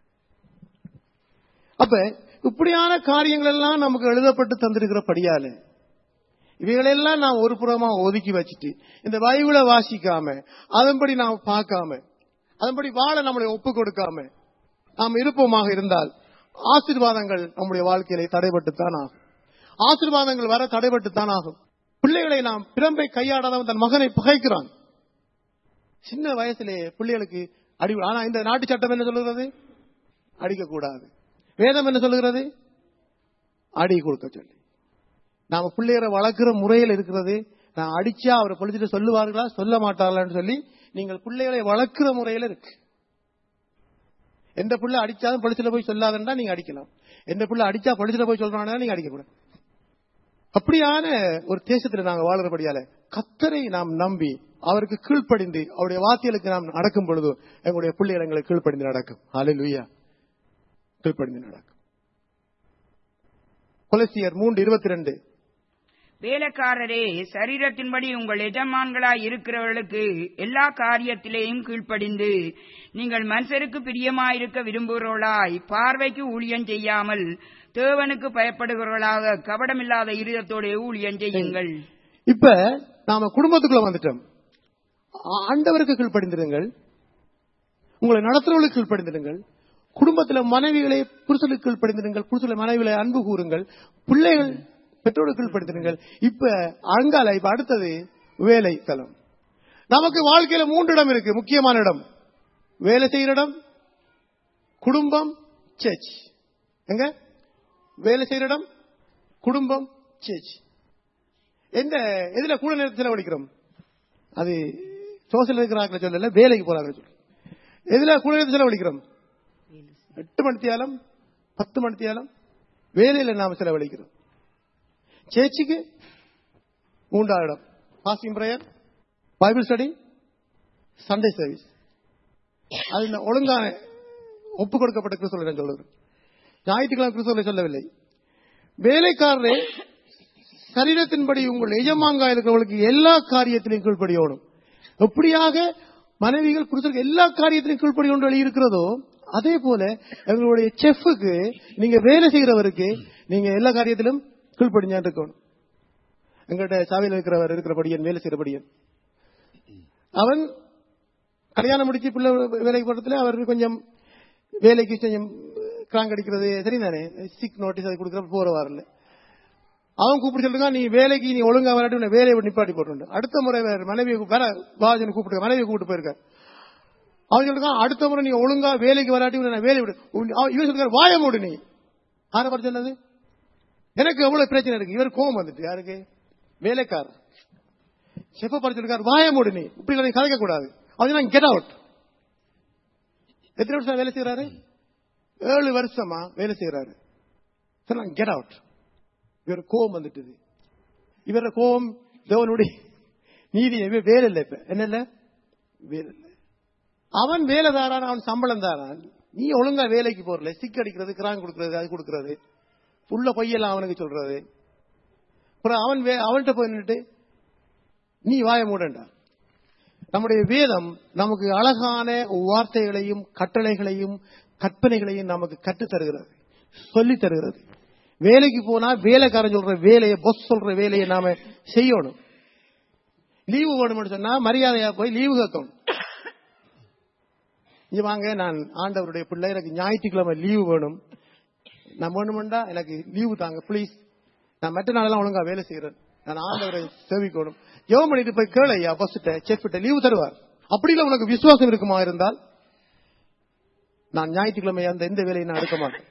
அப்ப இப்படியான காரியங்கள் எல்லாம் நமக்கு எழுதப்பட்டு தந்திருக்கிறபடியால இவைகளெல்லாம் நாம் ஒரு புறமா ஒதுக்கி வச்சுட்டு இந்த பைபிளை வாசிக்காம அதன்படி நாம் பார்க்காம அதன்படி வாழ நம்மளை ஒப்பு கொடுக்காம நாம் இருப்போமாக இருந்தால் ஆசீர்வாதங்கள் நம்முடைய வாழ்க்கையிலே தடைபட்டுத்தான் ஆகும் ஆசீர்வாதங்கள் வர தடைபட்டுத்தான் ஆகும் பிள்ளைகளை நாம் பிரம்பை கையாடாதவன் தன் மகனை பகைக்கிறான் சின்ன வயசுலே பிள்ளைகளுக்கு அடி ஆனா இந்த நாட்டு சட்டம் என்ன சொல்லுகிறது அடிக்கக்கூடாது வேதம் என்ன சொல்லுகிறது அடி கொடுக்க சொல்லி நாம பிள்ளைகளை வளர்க்கிற முறையில் இருக்கிறது நான் அடிச்சா அவரை பொழிச்சிட்டு சொல்லுவார்களா சொல்ல மாட்டார்களான்னு சொல்லி நீங்கள் பிள்ளைகளை வளர்க்கிற முறையில இருக்கு எந்த பிள்ளை அடிச்சாலும் பொலிசில போய் சொல்லாதன்னா நீங்க அடிக்கலாம் எந்த பிள்ளை அடிச்சா பொலிசில போய் சொல்றானா நீங்க அடிக்கக்கூடாது அப்படியான ஒரு தேசத்தில் நாங்கள் வாழ்றபடியால கத்தரை நாம் நம்பி அவருக்கு கீழ்ப்படிந்து அவருடைய வாத்தியலுக்கு நாம் நடக்கும் பொழுது எங்களுடைய பிள்ளைகள் எங்களுக்கு கீழ்ப்படிந்து நடக்கும் ஹalleluya கீழ்ப்படிந்து நடக்கும் கொலசியர் மூன்று இருபத்தி ரெண்டு வேலைக்காரரே சரீரத்தின்படி உங்கள் எஜமான்களாய் இருக்கிறவர்களுக்கு எல்லா காரியத்திலேயும் கீழ்ப்படிந்து நீங்கள் மனுஷருக்கு பிரியமாயிருக்க விரும்புகிறவர்களாய் பார்வைக்கு ஊழியம் செய்யாமல் தேவனுக்கு பயப்படுகிறவர்களாக கபடமில்லாத இருதத்தோட ஊழியம் செய்யுங்கள் இப்ப நாம குடும்பத்துக்குள்ள வந்துட்டோம் ஆ- ஆண்டவருக்கு கீழ்ப்படிந்திருங்கள் உங்களை நடத்துறவர்களுக்கு கீழ்ப்படிந்திருங்கள் குடும்பத்துல மனைவிகளை புருஷனுக்கு கீழ்ப்படிந்திருங்கள் புருஷனை மனைவிகளை அன்பு கூறுங்கள் பிள்ளைகள் பெற்றோருக்கு கீழ்ப்படிந்திருங்கள் இப்ப அங்கால இப்ப அடுத்தது வேலை தலம் நமக்கு வாழ்க்கையில மூன்று இடம் இருக்கு முக்கியமான இடம் வேலை செய்கிற இடம் குடும்பம் சேர்ச் எங்க வேலை செய்கிற இடம் குடும்பம் சேர்ச் எந்த எதுல கூட நேரத்தில் செலவழிக்கிறோம் அது சோசியல் இருக்கிறாங்க சொல்லல வேலைக்கு போறாங்க சொல்லு எதுல கூட நேரத்தில் செலவழிக்கிறோம் எட்டு மணித்தியாலம் பத்து மணித்தியாலம் வேலையில நாம செலவழிக்கிறோம் சேச்சிக்கு மூன்றாவது இடம் fasting prayer Bible study Sunday service அது இந்த ஒழுங்கான ஒப்பு கொடுக்கப்பட்ட கிறிஸ்தவர்கள் நான் சொல்லுகிறேன் ஞாயிற்றுக்கிழமை கிறிஸ்தவர்களை சொல்லவில்லை வேலைக்காரரே சரீரத்தின்படி உங்கள் எஜமாங்கா இருக்கிறவங்களுக்கு எல்லா காரியத்திலையும் கீழ்ப்படியோடும் எப்படியாக மனைவிகள் புருஷருக்கு எல்லா காரியத்திலையும் கீழ்ப்படியோண்டு வழி இருக்கிறதோ அதே போல எங்களுடைய செஃப்புக்கு நீங்க வேலை செய்கிறவருக்கு நீங்க எல்லா காரியத்திலும் கீழ்ப்படிஞ்சா இருக்கணும் எங்கள்கிட்ட சாவியில் இருக்கிறவர் இருக்கிறபடியன் வேலை செய்கிறபடியன் அவன் கல்யாணம் முடிச்சு பிள்ளை வேலைக்கு போறதுல அவருக்கு கொஞ்சம் வேலைக்கு கொஞ்சம் கிராங்க் அடிக்கிறது சரிதானே சிக் நோட்டீஸ் அது கொடுக்குற போற வரல அவன் கூப்பிட்டு சொல்லுங்க நீ வேலைக்கு நீ ஒழுங்கா வராட்டி உன்னை வேலையை விட்டு நிப்பாட்டி போட்டு அடுத்த முறை வேற மனைவியை கூ- வேற பாஜனை கூப்பிட்டு மனைவியை கூப்பிட்டு போயிருக்க அவன் சொல்லுங்க அடுத்த முறை நீ ஒழுங்கா வேலைக்கு வராட்டி உன்னை நான் வேலையை விடு உன்- அவன் இவன் சொல்லுங்க வாய மூடு நீ யாரை பார்த்து சொன்னது எனக்கு எவ்வளவு பிரச்சனை இருக்கு இவர் கோவம் வந்துட்டு யாருக்கு வேலைக்காரர் செப்ப படிச்சிருக்காரு வாய மூடு நீ இப்படி நீ கலைக்க கூடாது அவன் கெட் அவுட் எத்தனை வருஷம் வேலை செய்யறாரு ஏழு வருஷமா வேலை செய்யறாரு சொன்னாங்க கெட் அவுட் இவர் கோபம் வந்துட்டுது இவர கோபம் தேவனுடைய நீதி இவன் வேலை இல்லை இப்ப என்ன இல்ல வேலை இல்லை அவன் வேலை தாரான் அவன் சம்பளம் தாரான் நீ ஒழுங்கா வேலைக்கு போறல சிக் அடிக்கிறது கிராங் கொடுக்கறது அது கொடுக்கறது புள்ள பொய்யெல்லாம் அவனுக்கு சொல்றது அப்புறம் அவன் வே- அவன்கிட்ட போய் நின்னுட்டு நீ வாய மூடண்டா நம்முடைய வேதம் நமக்கு அழகான வார்த்தைகளையும் கட்டளைகளையும் கற்பனைகளையும் நமக்கு கற்றுத் தருகிறது சொல்லித் தருகிறது வேலைக்கு போனா வேலைக்காரன் சொல்ற வேலையை பொஸ் சொல்ற வேலையை நாம செய்யணும் லீவு வேணும்னு சொன்னா மரியாதையா போய் லீவு கேட்கணும் இங்க வாங்க நான் ஆண்டவருடைய பிள்ளை எனக்கு ஞாயிற்றுக்கிழமை லீவு வேணும் நான் வேணுமெண்டா எனக்கு லீவு தாங்க ப்ளீஸ் நான் மற்ற நாளெல்லாம் ஒழுங்கா வேலை செய்யறேன் நான் ஆண்டவரை சேவிக்கணும் ஜெபம் பண்ணிட்டு போய் கேளு ஐயா பஸ்ட்ட செஃப்ட்ட லீவு தருவார் அப்படி இல்ல உனக்கு விசுவாசம் இருக்குமா இருந்தால் நான் ஞாயிற்றுக்கிழமை அந்த எந்த வேலையை நான் எடுக்க மாட்டேன்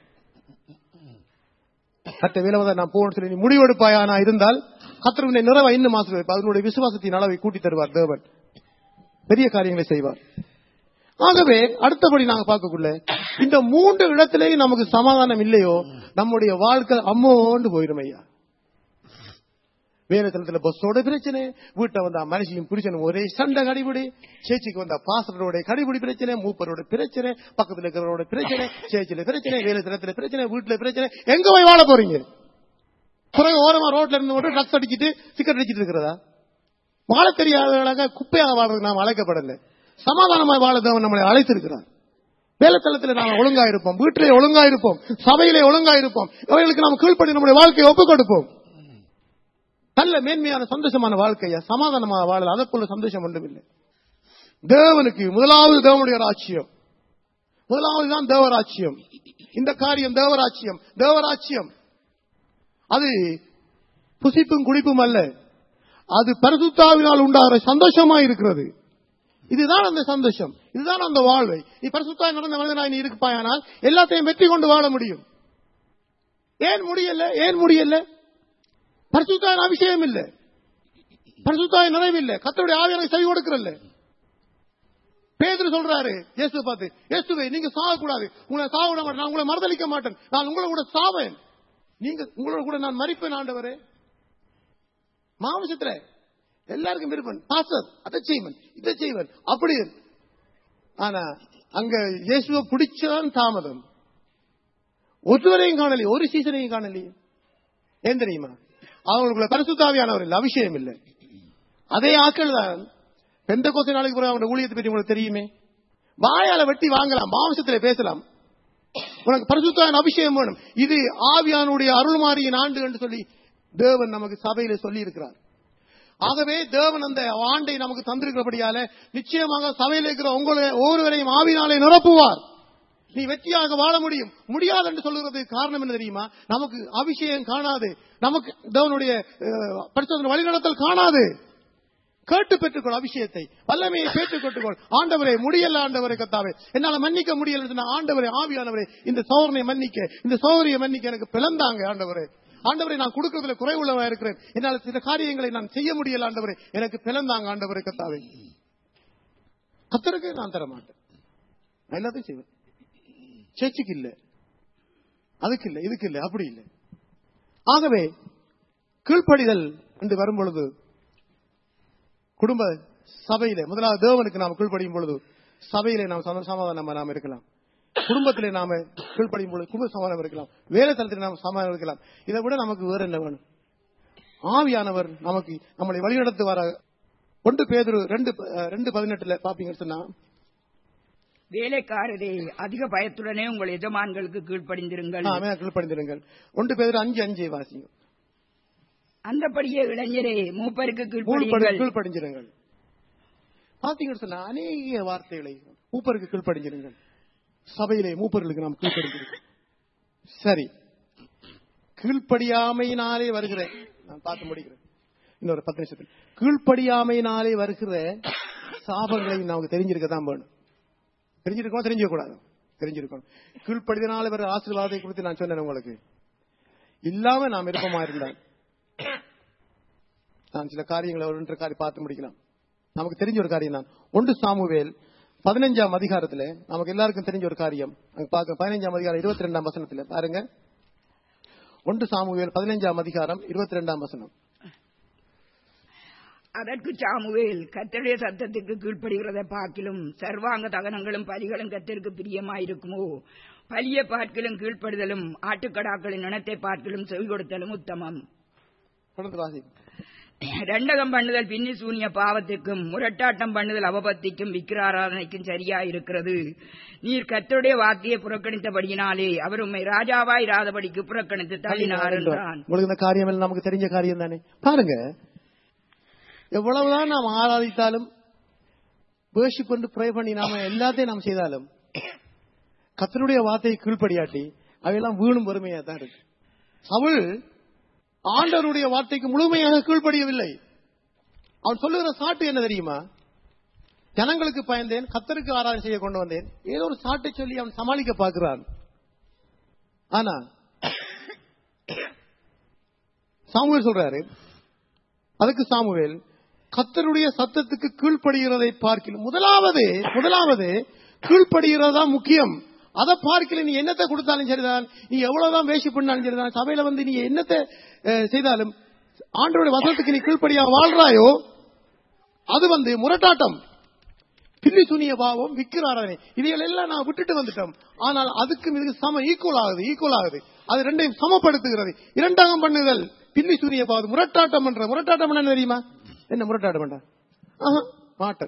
மற்ற வேலை வந்து நான் போகணும்னு சொல்லி நீ முடிவெடுப்பாயானா இருந்தால் கத்தர் உன்னை நிறைவா இன்னும் மாசம் வைப்பார் அதனுடைய விசுவாசத்தின் அளவை கூட்டி தருவார் தேவன் பெரிய காரியங்களை செய்வார் ஆகவே அடுத்தபடி நாங்க பார்க்கக்குள்ள இந்த மூன்று இடத்திலேயும் நமக்கு சமாதானம் இல்லையோ நம்முடைய வாழ்க்கை அம்மோண்டு போயிடும் ஐயா வேலை தளத்துல பஸ்ஸோட பிரச்சனை வீட்டை வந்தா மனுஷியும் புருஷனும் ஒரே சண்டை கடிபிடி சேச்சிக்கு வந்தா பாசனோட கடிபிடி பிரச்சனை மூப்பரோட பிரச்சனை பக்கத்துல இருக்கிறவரோட பிரச்சனை சேச்சில பிரச்சனை வேலை தளத்துல பிரச்சனை வீட்டுல பிரச்சனை எங்க போய் வாழ போறீங்க பிறகு ஓரமா ரோட்ல இருந்து மட்டும் ட்ரக்ஸ் அடிச்சிட்டு சிக்கெட் அடிச்சிட்டு இருக்கிறதா வாழ தெரியாதவர்களாக குப்பையாக வாழ்றது நாம் அழைக்கப்படல சமாதானமாய் வாழ தேவன் நம்மளை அழைத்திருக்கிறார் வேலைத்தளத்தில் நாம் ஒழுங்கா இருப்போம் வீட்டிலே ஒழுங்கா இருப்போம் சபையிலே ஒழுங்கா இருப்போம் அவைகளுக்கு நாம் கீழ்ப்படி நம்முடைய வாழ்க்கையை ஒப்புக் கொடுப்போம் நல்ல மேன்மையான சந்தோஷமான வாழ்க்கையா சமாதானமாக வாழல அதை போல சந்தோஷம் ஒன்றும் இல்லை தேவனுக்கு முதலாவது தேவனுடைய ராட்சியம் முதலாவது தான் தேவராட்சியம் இந்த காரியம் தேவராட்சியம் தேவராட்சியம் அது புசிப்பும் குடிப்பும் அல்ல அது பரிசுத்தாவினால் உண்டாகிற சந்தோஷமா இருக்கிறது இதுதான் அந்த சந்தோஷம் இதுதான் அந்த வாழ்வை நீ பரிசுத்தாய் நடந்த மனிதனாய் நீ இருப்பாயானால் எல்லாத்தையும் வெற்றி கொண்டு வாழ முடியும் ஏன் முடியல ஏன் முடியல பரிசுத்தாயின் அபிஷேகம் இல்ல பரிசுத்தாய் நிறைவு இல்ல கத்தருடைய ஆவியனை செவி கொடுக்கறல்ல பேதுரு சொல்றாரு இயேசுவை பார்த்து இயேசுவை நீங்க சாகக்கூடாது உங்களை சாக விட மாட்டேன் நான் உங்களை மறுதளிக்க மாட்டேன் நான் உங்களை கூட சாவேன் நீங்க உங்களோட கூட நான் மறிப்பேன் ஆண்டவரே மாமிசத்துல எல்லாருக்கும் விருப்பம் பாசர் அதை செய்வன் இதை செய்வன் அப்படி ஆனா அங்க இயேசுவை பிடிச்சதான் தாமதம் ஒருவரையும் காணலையே ஒரு சீசனையும் காணலையே ஏன் தெரியுமா அவங்களுக்குள்ள பரிசுத்தாவியானவர் இல்லை அபிஷேகம் இல்லை அதே ஆக்கள் தான் பெந்த கோசை நாளைக்கு பிறகு அவங்களோட ஊழியத்தை பற்றி உங்களுக்கு தெரியுமே வாயால வெட்டி வாங்கலாம் மாம்சத்திலே பேசலாம் உனக்கு பரிசுத்தாவின் அபிஷேகம் வேணும் இது ஆவியானுடைய அருள்மாரியின் ஆண்டு என்று சொல்லி தேவன் நமக்கு சபையில சொல்லி இருக்கிறார் ஆகவே தேவன் அந்த ஆண்டை நமக்கு தந்திருக்கிறபடியால நிச்சயமாக சபையில் இருக்கிற உங்களை ஒவ்வொருவரையும் ஆவினாலே நிரப்புவார் நீ வெற்றியாக வாழ முடியும் முடியாது என்று சொல்லுறதுக்கு காரணம் என்ன தெரியுமா நமக்கு அபிஷேகம் காணாது நமக்கு தேவனுடைய அஹ், பரிசுத்த வழிநடத்தல் காணாது கேட்டு பெற்றுக்கொள் அபிஷேகத்தை வல்லமையை கேட்டுக் கொட்டுக்கொள் ஆண்டவரே முடியல ஆண்டவரை கத்தாவே என்னால மன்னிக்க முடியல சொன்ன ஆண்டவரே ஆவியானவரே இந்த சோதனை மன்னிக்க இந்த சோதனையை மன்னிக்க எனக்கு பிளந்தாங்க ஆண்டவரே ஆண்டவரை நான் கொடுக்கறதுல குறைவுள்ளவா இருக்கிறேன் என்னால் சில காரியங்களை நான் செய்ய முடியல ஆண்டவரே எனக்கு பிளந்தாங்க ஆண்டவரை கத்தாவே கத்தருக்கு நான் தர மாட்டேன் நான் எல்லாத்தையும் செய்வேன் சேர்ச்சுக்கு இல்ல அதுக்கு இல்ல இதுக்கு இல்ல அப்படி இல்லை ஆகவே கீழ்ப்படிதல் என்று வரும் பொழுது குடும்ப சபையிலே முதலாவது தேவனுக்கு நாம் கீழ்ப்படியும் பொழுது சபையிலே நாம் சம- சமாதானமா நாம் இருக்கலாம் குடும்பத்திலே நாம கீழ்ப்படியும் பொழுது குடும்ப சமாதானம் இருக்கலாம் வேலை தளத்தில் நாம் சமாதானம் இருக்கலாம் இதை விட நமக்கு வேற என்ன வேணும் ஆவியானவர் நமக்கு நம்மளை வழிநடத்து வர ஒன்று பேதுரு ரெண்டு அஹ், ரெண்டு பதினெட்டுல பாப்பீங்கன்னு சொன்னா வேலைக்காரரே அதிக பயத்துடனே உங்கள் எஜமான்களுக்கு கீழ்ப்படிந்திருங்கள் ஆ, மேல கீழ்ப்படிந்திருங்கள் ஒன்று பேதுரு அஞ்சு அஞ்சு வாசிங்க அந்தபடியே இளைஞரே மூப்பருக்கு கீழ்ப்படி- கீழ்ப்படிங்கள் கீழ்ப்படிஞ்சிருங்கள் பாத்தீங்கன்னு சொன்னா அநேக வார்த்தைகளை மூப்பருக்கு கீழ்ப்படிஞ்சிருங்கள் சபையிலே மூப்பர்களுக்கு நாம் கீழ்ப்படிஞ்சிருக்கோம் சரி கீழ்ப்படியாமையினாலே வருகிற நான் பார்த்து முடிக்கிறேன் இன்னொரு பத்து நிமிஷத்தில் கீழ்ப்படியாமையினாலே வருகிற சாபங்களை நமக்கு தெரிஞ்சிருக்க தான் வேணும் தெரிஞ்சிருக்கோம் தெரிஞ்சிக்க கூடாது தெரிஞ்சிருக்கணும் கீழ்ப்படிதனால வர ஆசீர்வாதத்தை குறித்து நான் சொன்னேன் உங்களுக்கு இல்லாம நாம் விருப்பமா இருந்தால் நான் சில காரியங்களை ஒரு ரெண்டு காரியம் பார்த்து முடிக்கலாம் நமக்கு தெரிஞ்ச ஒரு காரியம் தான் ஒன்று சாமுவேல் பதினஞ்சாம் அதிகாரத்துல நமக்கு எல்லாருக்கும் தெரிஞ்ச ஒரு காரியம் அங்க பார்க்க பதினஞ்சாம் அதிகாரம் இருபத்தி ரெண்டாம் வசனத்துல பாருங்க ஒன்று சாமுவேல் பதினஞ்சாம் அதிகாரம் இருபத்தி ரெண்டாம் வசனம் அதற்கு சாமுவேல் கத்தருடைய சத்தத்துக்கு கீழ்ப்படுகிறதை பார்க்கிலும் சர்வாங்க தகனங்களும் பலிகளும் கத்தருக்கு பிரியமாயிருக்குமோ பலிய பார்க்கிலும் கீழ்ப்படுதலும் ஆட்டுக்கடாக்களின் இனத்தை பார்க்கிலும் செவி கொடுத்தலும் உத்தமம் தொடர்ந்து வாசி ரெண்டகம் பண்ணுதல் பின்னி சூனிய பாவத்துக்கும் முரட்டாட்டம் பண்ணுதல் அவபத்திக்கும் விக்கிராராதனைக்கும் சரியா இருக்கிறது நீர் கத்தருடைய வார்த்தையை புறக்கணித்தபடியினாலே அவர் உம்மை ராஜாவாய் இராதபடிக்கு புறக்கணித்து தள்ளினார் என்றான் உங்களுக்கு இந்த காரியம் எல்லாம் நமக்கு தெரிஞ்ச காரியம் தானே பாருங்க எவ்வளவுதான் நாம் ஆராதித்தாலும் வேஷிப் கொண்டு ப்ரே பண்ணி நாம எல்லாத்தையும் நாம் செய்தாலும் கத்தருடைய வார்த்தையை கீழ்ப்படியாட்டி அவையெல்லாம் வீணும் வறுமையா தான் இருக்கு சவுல் ஆண்டவருடைய வார்த்தைக்கு முழுமையாக கீழ்ப்படியவில்லை அவன் சொல்லுகிற சாட்டு என்ன தெரியுமா ஜனங்களுக்கு பயந்தேன் கத்தருக்கு ஆராதனை செய்ய கொண்டு வந்தேன் ஏதோ ஒரு சாட்டை சொல்லி அவன் சமாளிக்க பார்க்கிறான் ஆனா சாமுவேல் சொல்றாரு அதுக்கு சாமுவேல் கத்தருடைய சத்தத்துக்கு கீழ்ப்படுகிறதை பார்க்கல முதலாவது முதலாவது கீழ்ப்படுகிறதா முக்கியம் அதை பார்க்கல நீ என்னத்தை கொடுத்தாலும் சரிதான் நீ எவ்வளவுதான் வேஷி பண்ணாலும் சரிதான் சபையில வந்து நீ என்னத்தை அஹ், செய்தாலும் ஆண்டோட வசனத்துக்கு நீ கீழ்ப்படியா வாழ்றாயோ அது வந்து முரட்டாட்டம் பில்லி சுனிய பாவம் விக்கிராராதனை இதைகள் எல்லாம் நான் விட்டுட்டு வந்துட்டோம் ஆனால் அதுக்கும் இதுக்கு சம ஈக்குவல் ஆகுது ஈக்குவல் ஆகுது அது ரெண்டையும் சமப்படுத்துகிறது இரண்டாம் பண்ணுதல் பில்லி சூரிய பாவம் முரட்டாட்டம் பண்ற முரட்டாட்டம் பண்ண தெரியுமா என்ன முரட்டாட்டம் பண்ற ஆஹா, மாட்டேன்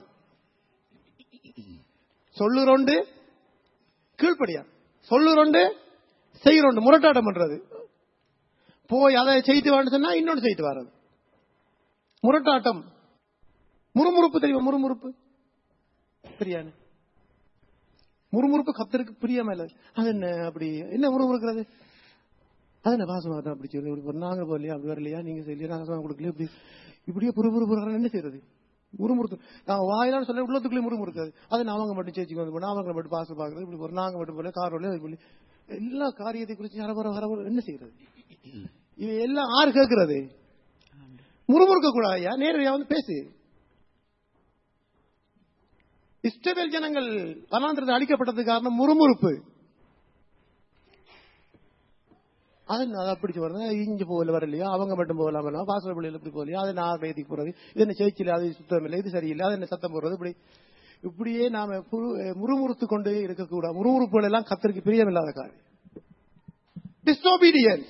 சொல்லுறோண்டு கீழ்ப்படியா சொல்லுறோண்டு செய்யறோண்டு முரட்டாட்டம் பண்றது போய் அதை செய்து வான்னு சொன்னா இன்னொன்னு செய்து வர்றது முரட்டாட்டம் முறுமுறுப்பு தெரியுமா முறுமுறுப்பு பிரியாணி முறுமுறுப்பு கத்தருக்கு பிரியமா இல்ல அது என்ன அப்படி என்ன முறுமுறுக்கிறது அதை நான் பாசமாக தான் அப்படி சொல்லி இப்படி நாங்க போகலையா அப்படி வரலையா நீங்க செய்யலையா நாங்க காசு கொடுக்கலையா இப்படி இப்படியே புரு புரு புரு என்ன செய்யறது முறுமுறுத்து நான் வாயிலான்னு சொல்ல உள்ளத்துக்குள்ளே முறுமுறுக்காது அதை நான் அவங்க மட்டும் சேச்சிக்கு வந்து போனா அவங்க மட்டும் பாசம் பார்க்கறது இப்படி ஒரு நாங்க மட்டும் போல கார் வழியா சொல்லி எல்லா காரியத்தை குறித்து வரவர வரவர என்ன செய்யறது இது எல்லாம் ஆறு கேட்கறது முறுமுறுக்க கூடாது ஐயா நேரடியா வந்து பேசு இஸ்ரவேல் ஜனங்கள் வனாந்திரத்தில் அழிக்கப்பட்டதுக்கு காரணம் முறுமுறுப்பு அது நான் அப்படி சொல்றேன் இங்க போகல வரலையா அவங்க மட்டும் போகலாமா வாசல் பள்ளியில் இப்படி போகலையா அதை நான் வேதிக்கு போறது இது என்ன சேர்ச்சில அது சுத்தம் இல்லை இது சரியில்லை அது என்ன சத்தம் போடுறது இப்படி இப்படியே நாம புரு- முறுமுறுத்து கொண்டே இருக்கக்கூடாது முறுமுறுப்புகள் எல்லாம் கத்தருக்கு பிரியமில்லாத காரியம் டிஸ்ஓபீடியன்ஸ்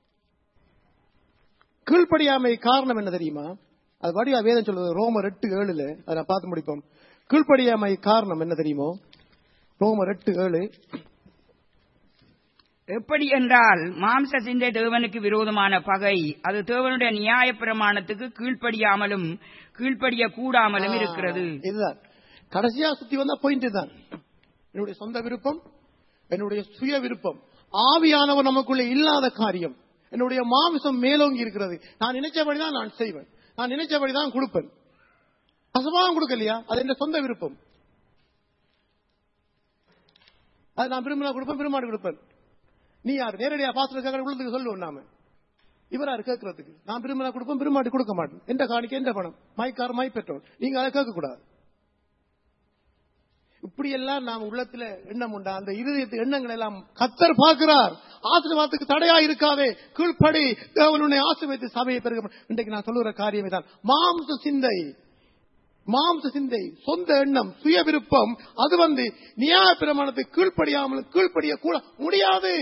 கீழ்ப்படியாமை காரணம் என்ன தெரியுமா அது வடிவா வேதம் சொல்றது ரோமர் எட்டு ஏழுல அதை நான் பார்த்து முடிப்போம் கீழ்ப்படியாமை காரணம் என்ன தெரியுமோ ரோமர் எட்டு ஏழு எப்படி என்றால் மாம்ச சிந்தை தேவனுக்கு விரோதமான பகை அது தேவனுடைய நியாய பிரமாணத்துக்கு கீழ்ப்படியாமலும் கீழ்ப்படிய கூடாமலும் இருக்கிறது இதுதான் கடைசியா சுத்தி வந்தா பாயிண்ட் தான் என்னுடைய சொந்த விருப்பம் என்னுடைய சுய விருப்பம் ஆவியானவர் நமக்குள்ளே இல்லாத காரியம் என்னுடைய மாமிசம் மேலோங்கி இருக்கிறது நான் நினைச்சபடிதான் நான் செய்வேன் நான் நினைச்சபடிதான் கொடுப்பேன் அசமாவும் கொடுக்கலையா அது என் சொந்த விருப்பம் அது நான் விரும்பினா கொடுப்பேன் விரும்பாடு கொடுப்பேன் நீ யார் நேரடியா பாத்திரம் உள்ளதுக்கு சொல்லுவோம் நாம இவராரு கேட்கறதுக்கு நான் விரும்பினா கொடுப்பேன் விரும்பாட்டி கொடுக்க மாட்டேன் எந்த காணிக்கு எந்த பணம் மை கார் மை பெட்ரோல் நீங்க அதை கேட்க கூடாது இப்படி எல்லாம் நாம் உள்ளத்துல எண்ணம் உண்டா அந்த இருதயத்து எண்ணங்கள் எல்லாம் கத்தர் பார்க்கிறார் ஆசீர்வாதத்துக்கு தடையா இருக்காதே கீழ்ப்படி தேவனுடைய ஆசீர்வதித்து சபையை பெருக இன்றைக்கு நான் சொல்லுகிற காரியமே தான் மாம்ச சிந்தை மாம்ச சிந்தை சொந்த எண்ணம் சுய விருப்பம் அது வந்து நியாய பிரமாணத்துக்கு கீழ்ப்படியாமல் கீழ்ப்படிய கூட முடியாது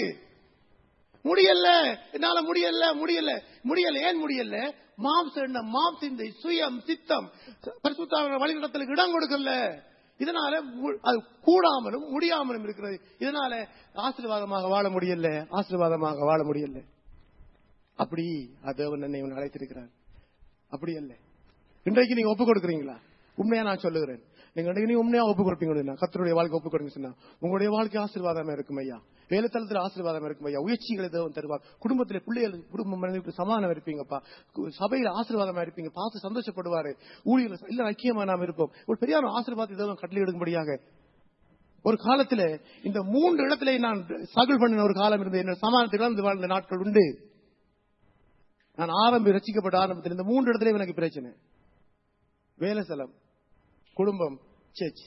முடியல என்னால முடியல முடியல முடியல ஏன் முடியல மாம்ச எண்ணம் மாம்ச சிந்தை சுயம் சித்தம் பரிசுத்தாவின் வழிநடத்தலுக்கு இடம் கொடுக்கல இதனால மு- அது கூடாமலும் முடியாமலும் இருக்கிறது இதனால ஆசீர்வாதமாக வாழ முடியல ஆசீர்வாதமாக வாழ முடியல அப்படி அது தேவன் என்னை இவன் அழைத்திருக்கிறார் அப்படி அல்ல இன்றைக்கு நீங்க ஒப்பு கொடுக்குறீங்களா உண்மையா நான் சொல்லுகிறேன் நீங்க இன்றைக்கு நீங்க உண்மையா ஒப்பு கொடுப்பீங்க கத்தருடைய வாழ்க்கை ஒப்பு கொடுங்க சொன்னா உங்களுடைய வாழ்க்கை ஆசீர்வாதமா இருக்கும் ஐயா வேலைத்தளத்தில் ஆசீர்வாதம் இருக்கும் ஐயா உயர்ச்சிகளை தேவன் தருவார் குடும்பத்தில் பிள்ளைகள் குடும்பம் மனைவிக்கு சமாதானம் இருப்பீங்கப்பா கு- சபையில ஆசீர்வாதமா இருப்பீங்க பார்த்து சந்தோஷப்படுவாரு ஊழியர்கள் இல்ல ஐக்கியமா நாம் இருப்போம் ஒரு பெரிய ஒரு ஆசீர்வாதத்தை தேவன் கட்டளை எடுக்கும்படியாக ஒரு காலத்துல இந்த மூன்று இடத்திலே நான் சகல் பண்ணின ஒரு காலம் இருந்தது என்ன சமாதானத்தை இழந்து வாழ்ந்த நாட்கள் உண்டு நான் ஆரம்பி ரசிக்கப்பட்ட ஆரம்பத்தில் இந்த மூன்று இடத்துல எனக்கு பிரச்சனை வேலை ஸ்தலம் குடும்பம் சர்ச்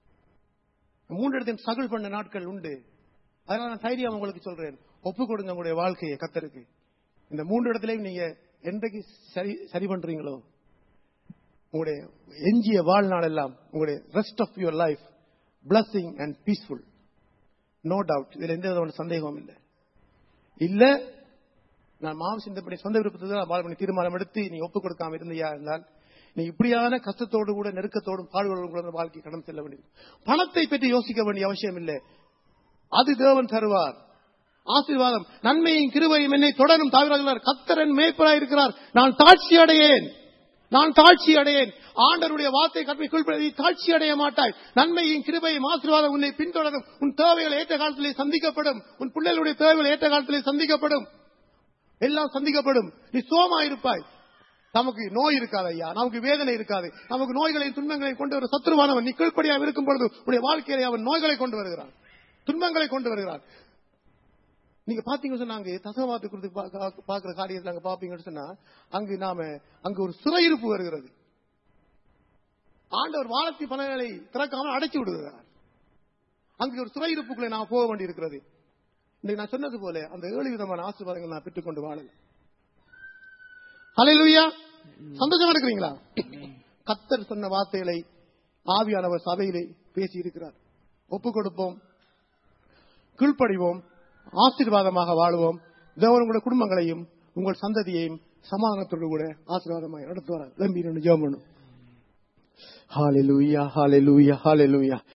மூன்று இடத்தையும் சகல் பண்ண நாட்கள் உண்டு அதனால நான் தைரியம் உங்களுக்கு சொல்றேன் ஒப்பு கொடுங்க உங்களுடைய வாழ்க்கையை கத்தருக்கு இந்த மூன்று இடத்துலயும் நீங்க என்றைக்கு சரி சரி பண்றீங்களோ உங்களுடைய எஞ்சிய வாழ்நாள் எல்லாம் உங்களுடைய rest of your life blessing and peaceful no doubt இதுல எந்த விதமான சந்தேகமும் இல்லை இல்ல நான் மாவு சிந்தப்படி சொந்த விருப்பத்தை தான் வாழ பண்ணி தீர்மானம் எடுத்து நீ ஒப்புக் கொடுக்காம இருந்தியா இருந்தால் நீ இப்படியான கஷ்டத்தோடு கூட நெருக்கத்தோடும் பாடுகளோடும் கூட அந்த வாழ்க்கை கடந்து செல்ல வேண்டியது பணத்தை பற்றி யோசிக்க வேண்டிய அவசியம் இல்லை அது தேவன் தருவார் ஆசீர்வாதம் நன்மையும் கிருபையும் என்னை தொடரும் தாவிராஜ் கத்தரன் மேய்ப்பராய் இருக்கிறார் நான் தாட்சி அடையேன் நான் தாட்சி அடையேன் ஆண்டருடைய வார்த்தை கற்பனை கீழ்ப்படி தாட்சி அடைய மாட்டாய் நன்மையும் கிருபையும் ஆசீர்வாதம் உன்னை பின்தொடரும் உன் தேவைகள் ஏற்ற காலத்திலே சந்திக்கப்படும் உன் பிள்ளைகளுடைய தேவைகள் ஏற்ற காலத்திலே சந்திக்கப்படும் எல்லாம் சந்திக்கப்படும் நீ சோமா இருப்பாய் நமக்கு நோய் இருக்காது ஐயா நமக்கு வேதனை இருக்காது நமக்கு நோய்களையும் துன்பங்களையும் கொண்டு வர சத்ருவானவன் நீ கீழ்ப்படியாக இருக்கும் பொழுது உடைய வாழ்க்கையிலே அவன் நோய்களை கொண்டு வருகிறான் துன்பங்களை கொண்டு வருகிறான் நீங்க பாத்தீங்க சொன்னாங்க தசவாத்து குறித்து பாக்குற காரியத்தில் அங்க பாப்பீங்கன்னு சொன்னா அங்கு நாம அங்கு ஒரு சிறையிருப்பு வருகிறது ஆண்டவர் வானத்தி பலன்களை திறக்காமல் அடைச்சு விடுகிறார் அங்கு ஒரு சிறையிருப்புக்குள்ளே நான் போக வேண்டியிருக்கிறது இன்னைக்கு நான் சொன்னது போல அந்த ஏழு விதமான ஆசீர்வாதங்கள் நான் பெற்றுக்கொண்டு வாழல ஹalleluya சந்தோஷமா இருக்கிறீங்களா கத்தர் சொன்ன வார்த்தைகளை ஆவியானவர் சபையிலே பேசி இருக்கிறார் ஒப்பு கொடுப்போம் கீழ்ப்படிவோம் ஆசீர்வாதமாக வாழுவோம் தேவன் உங்களுடைய குடும்பங்களையும் உங்கள் சந்ததியையும் சமாதானத்தோடு கூட ஆசீர்வாதமாக நடத்துவார் நம்பி ஜெபம் பண்ணும் ஹalleluya ஹalleluya ஹalleluya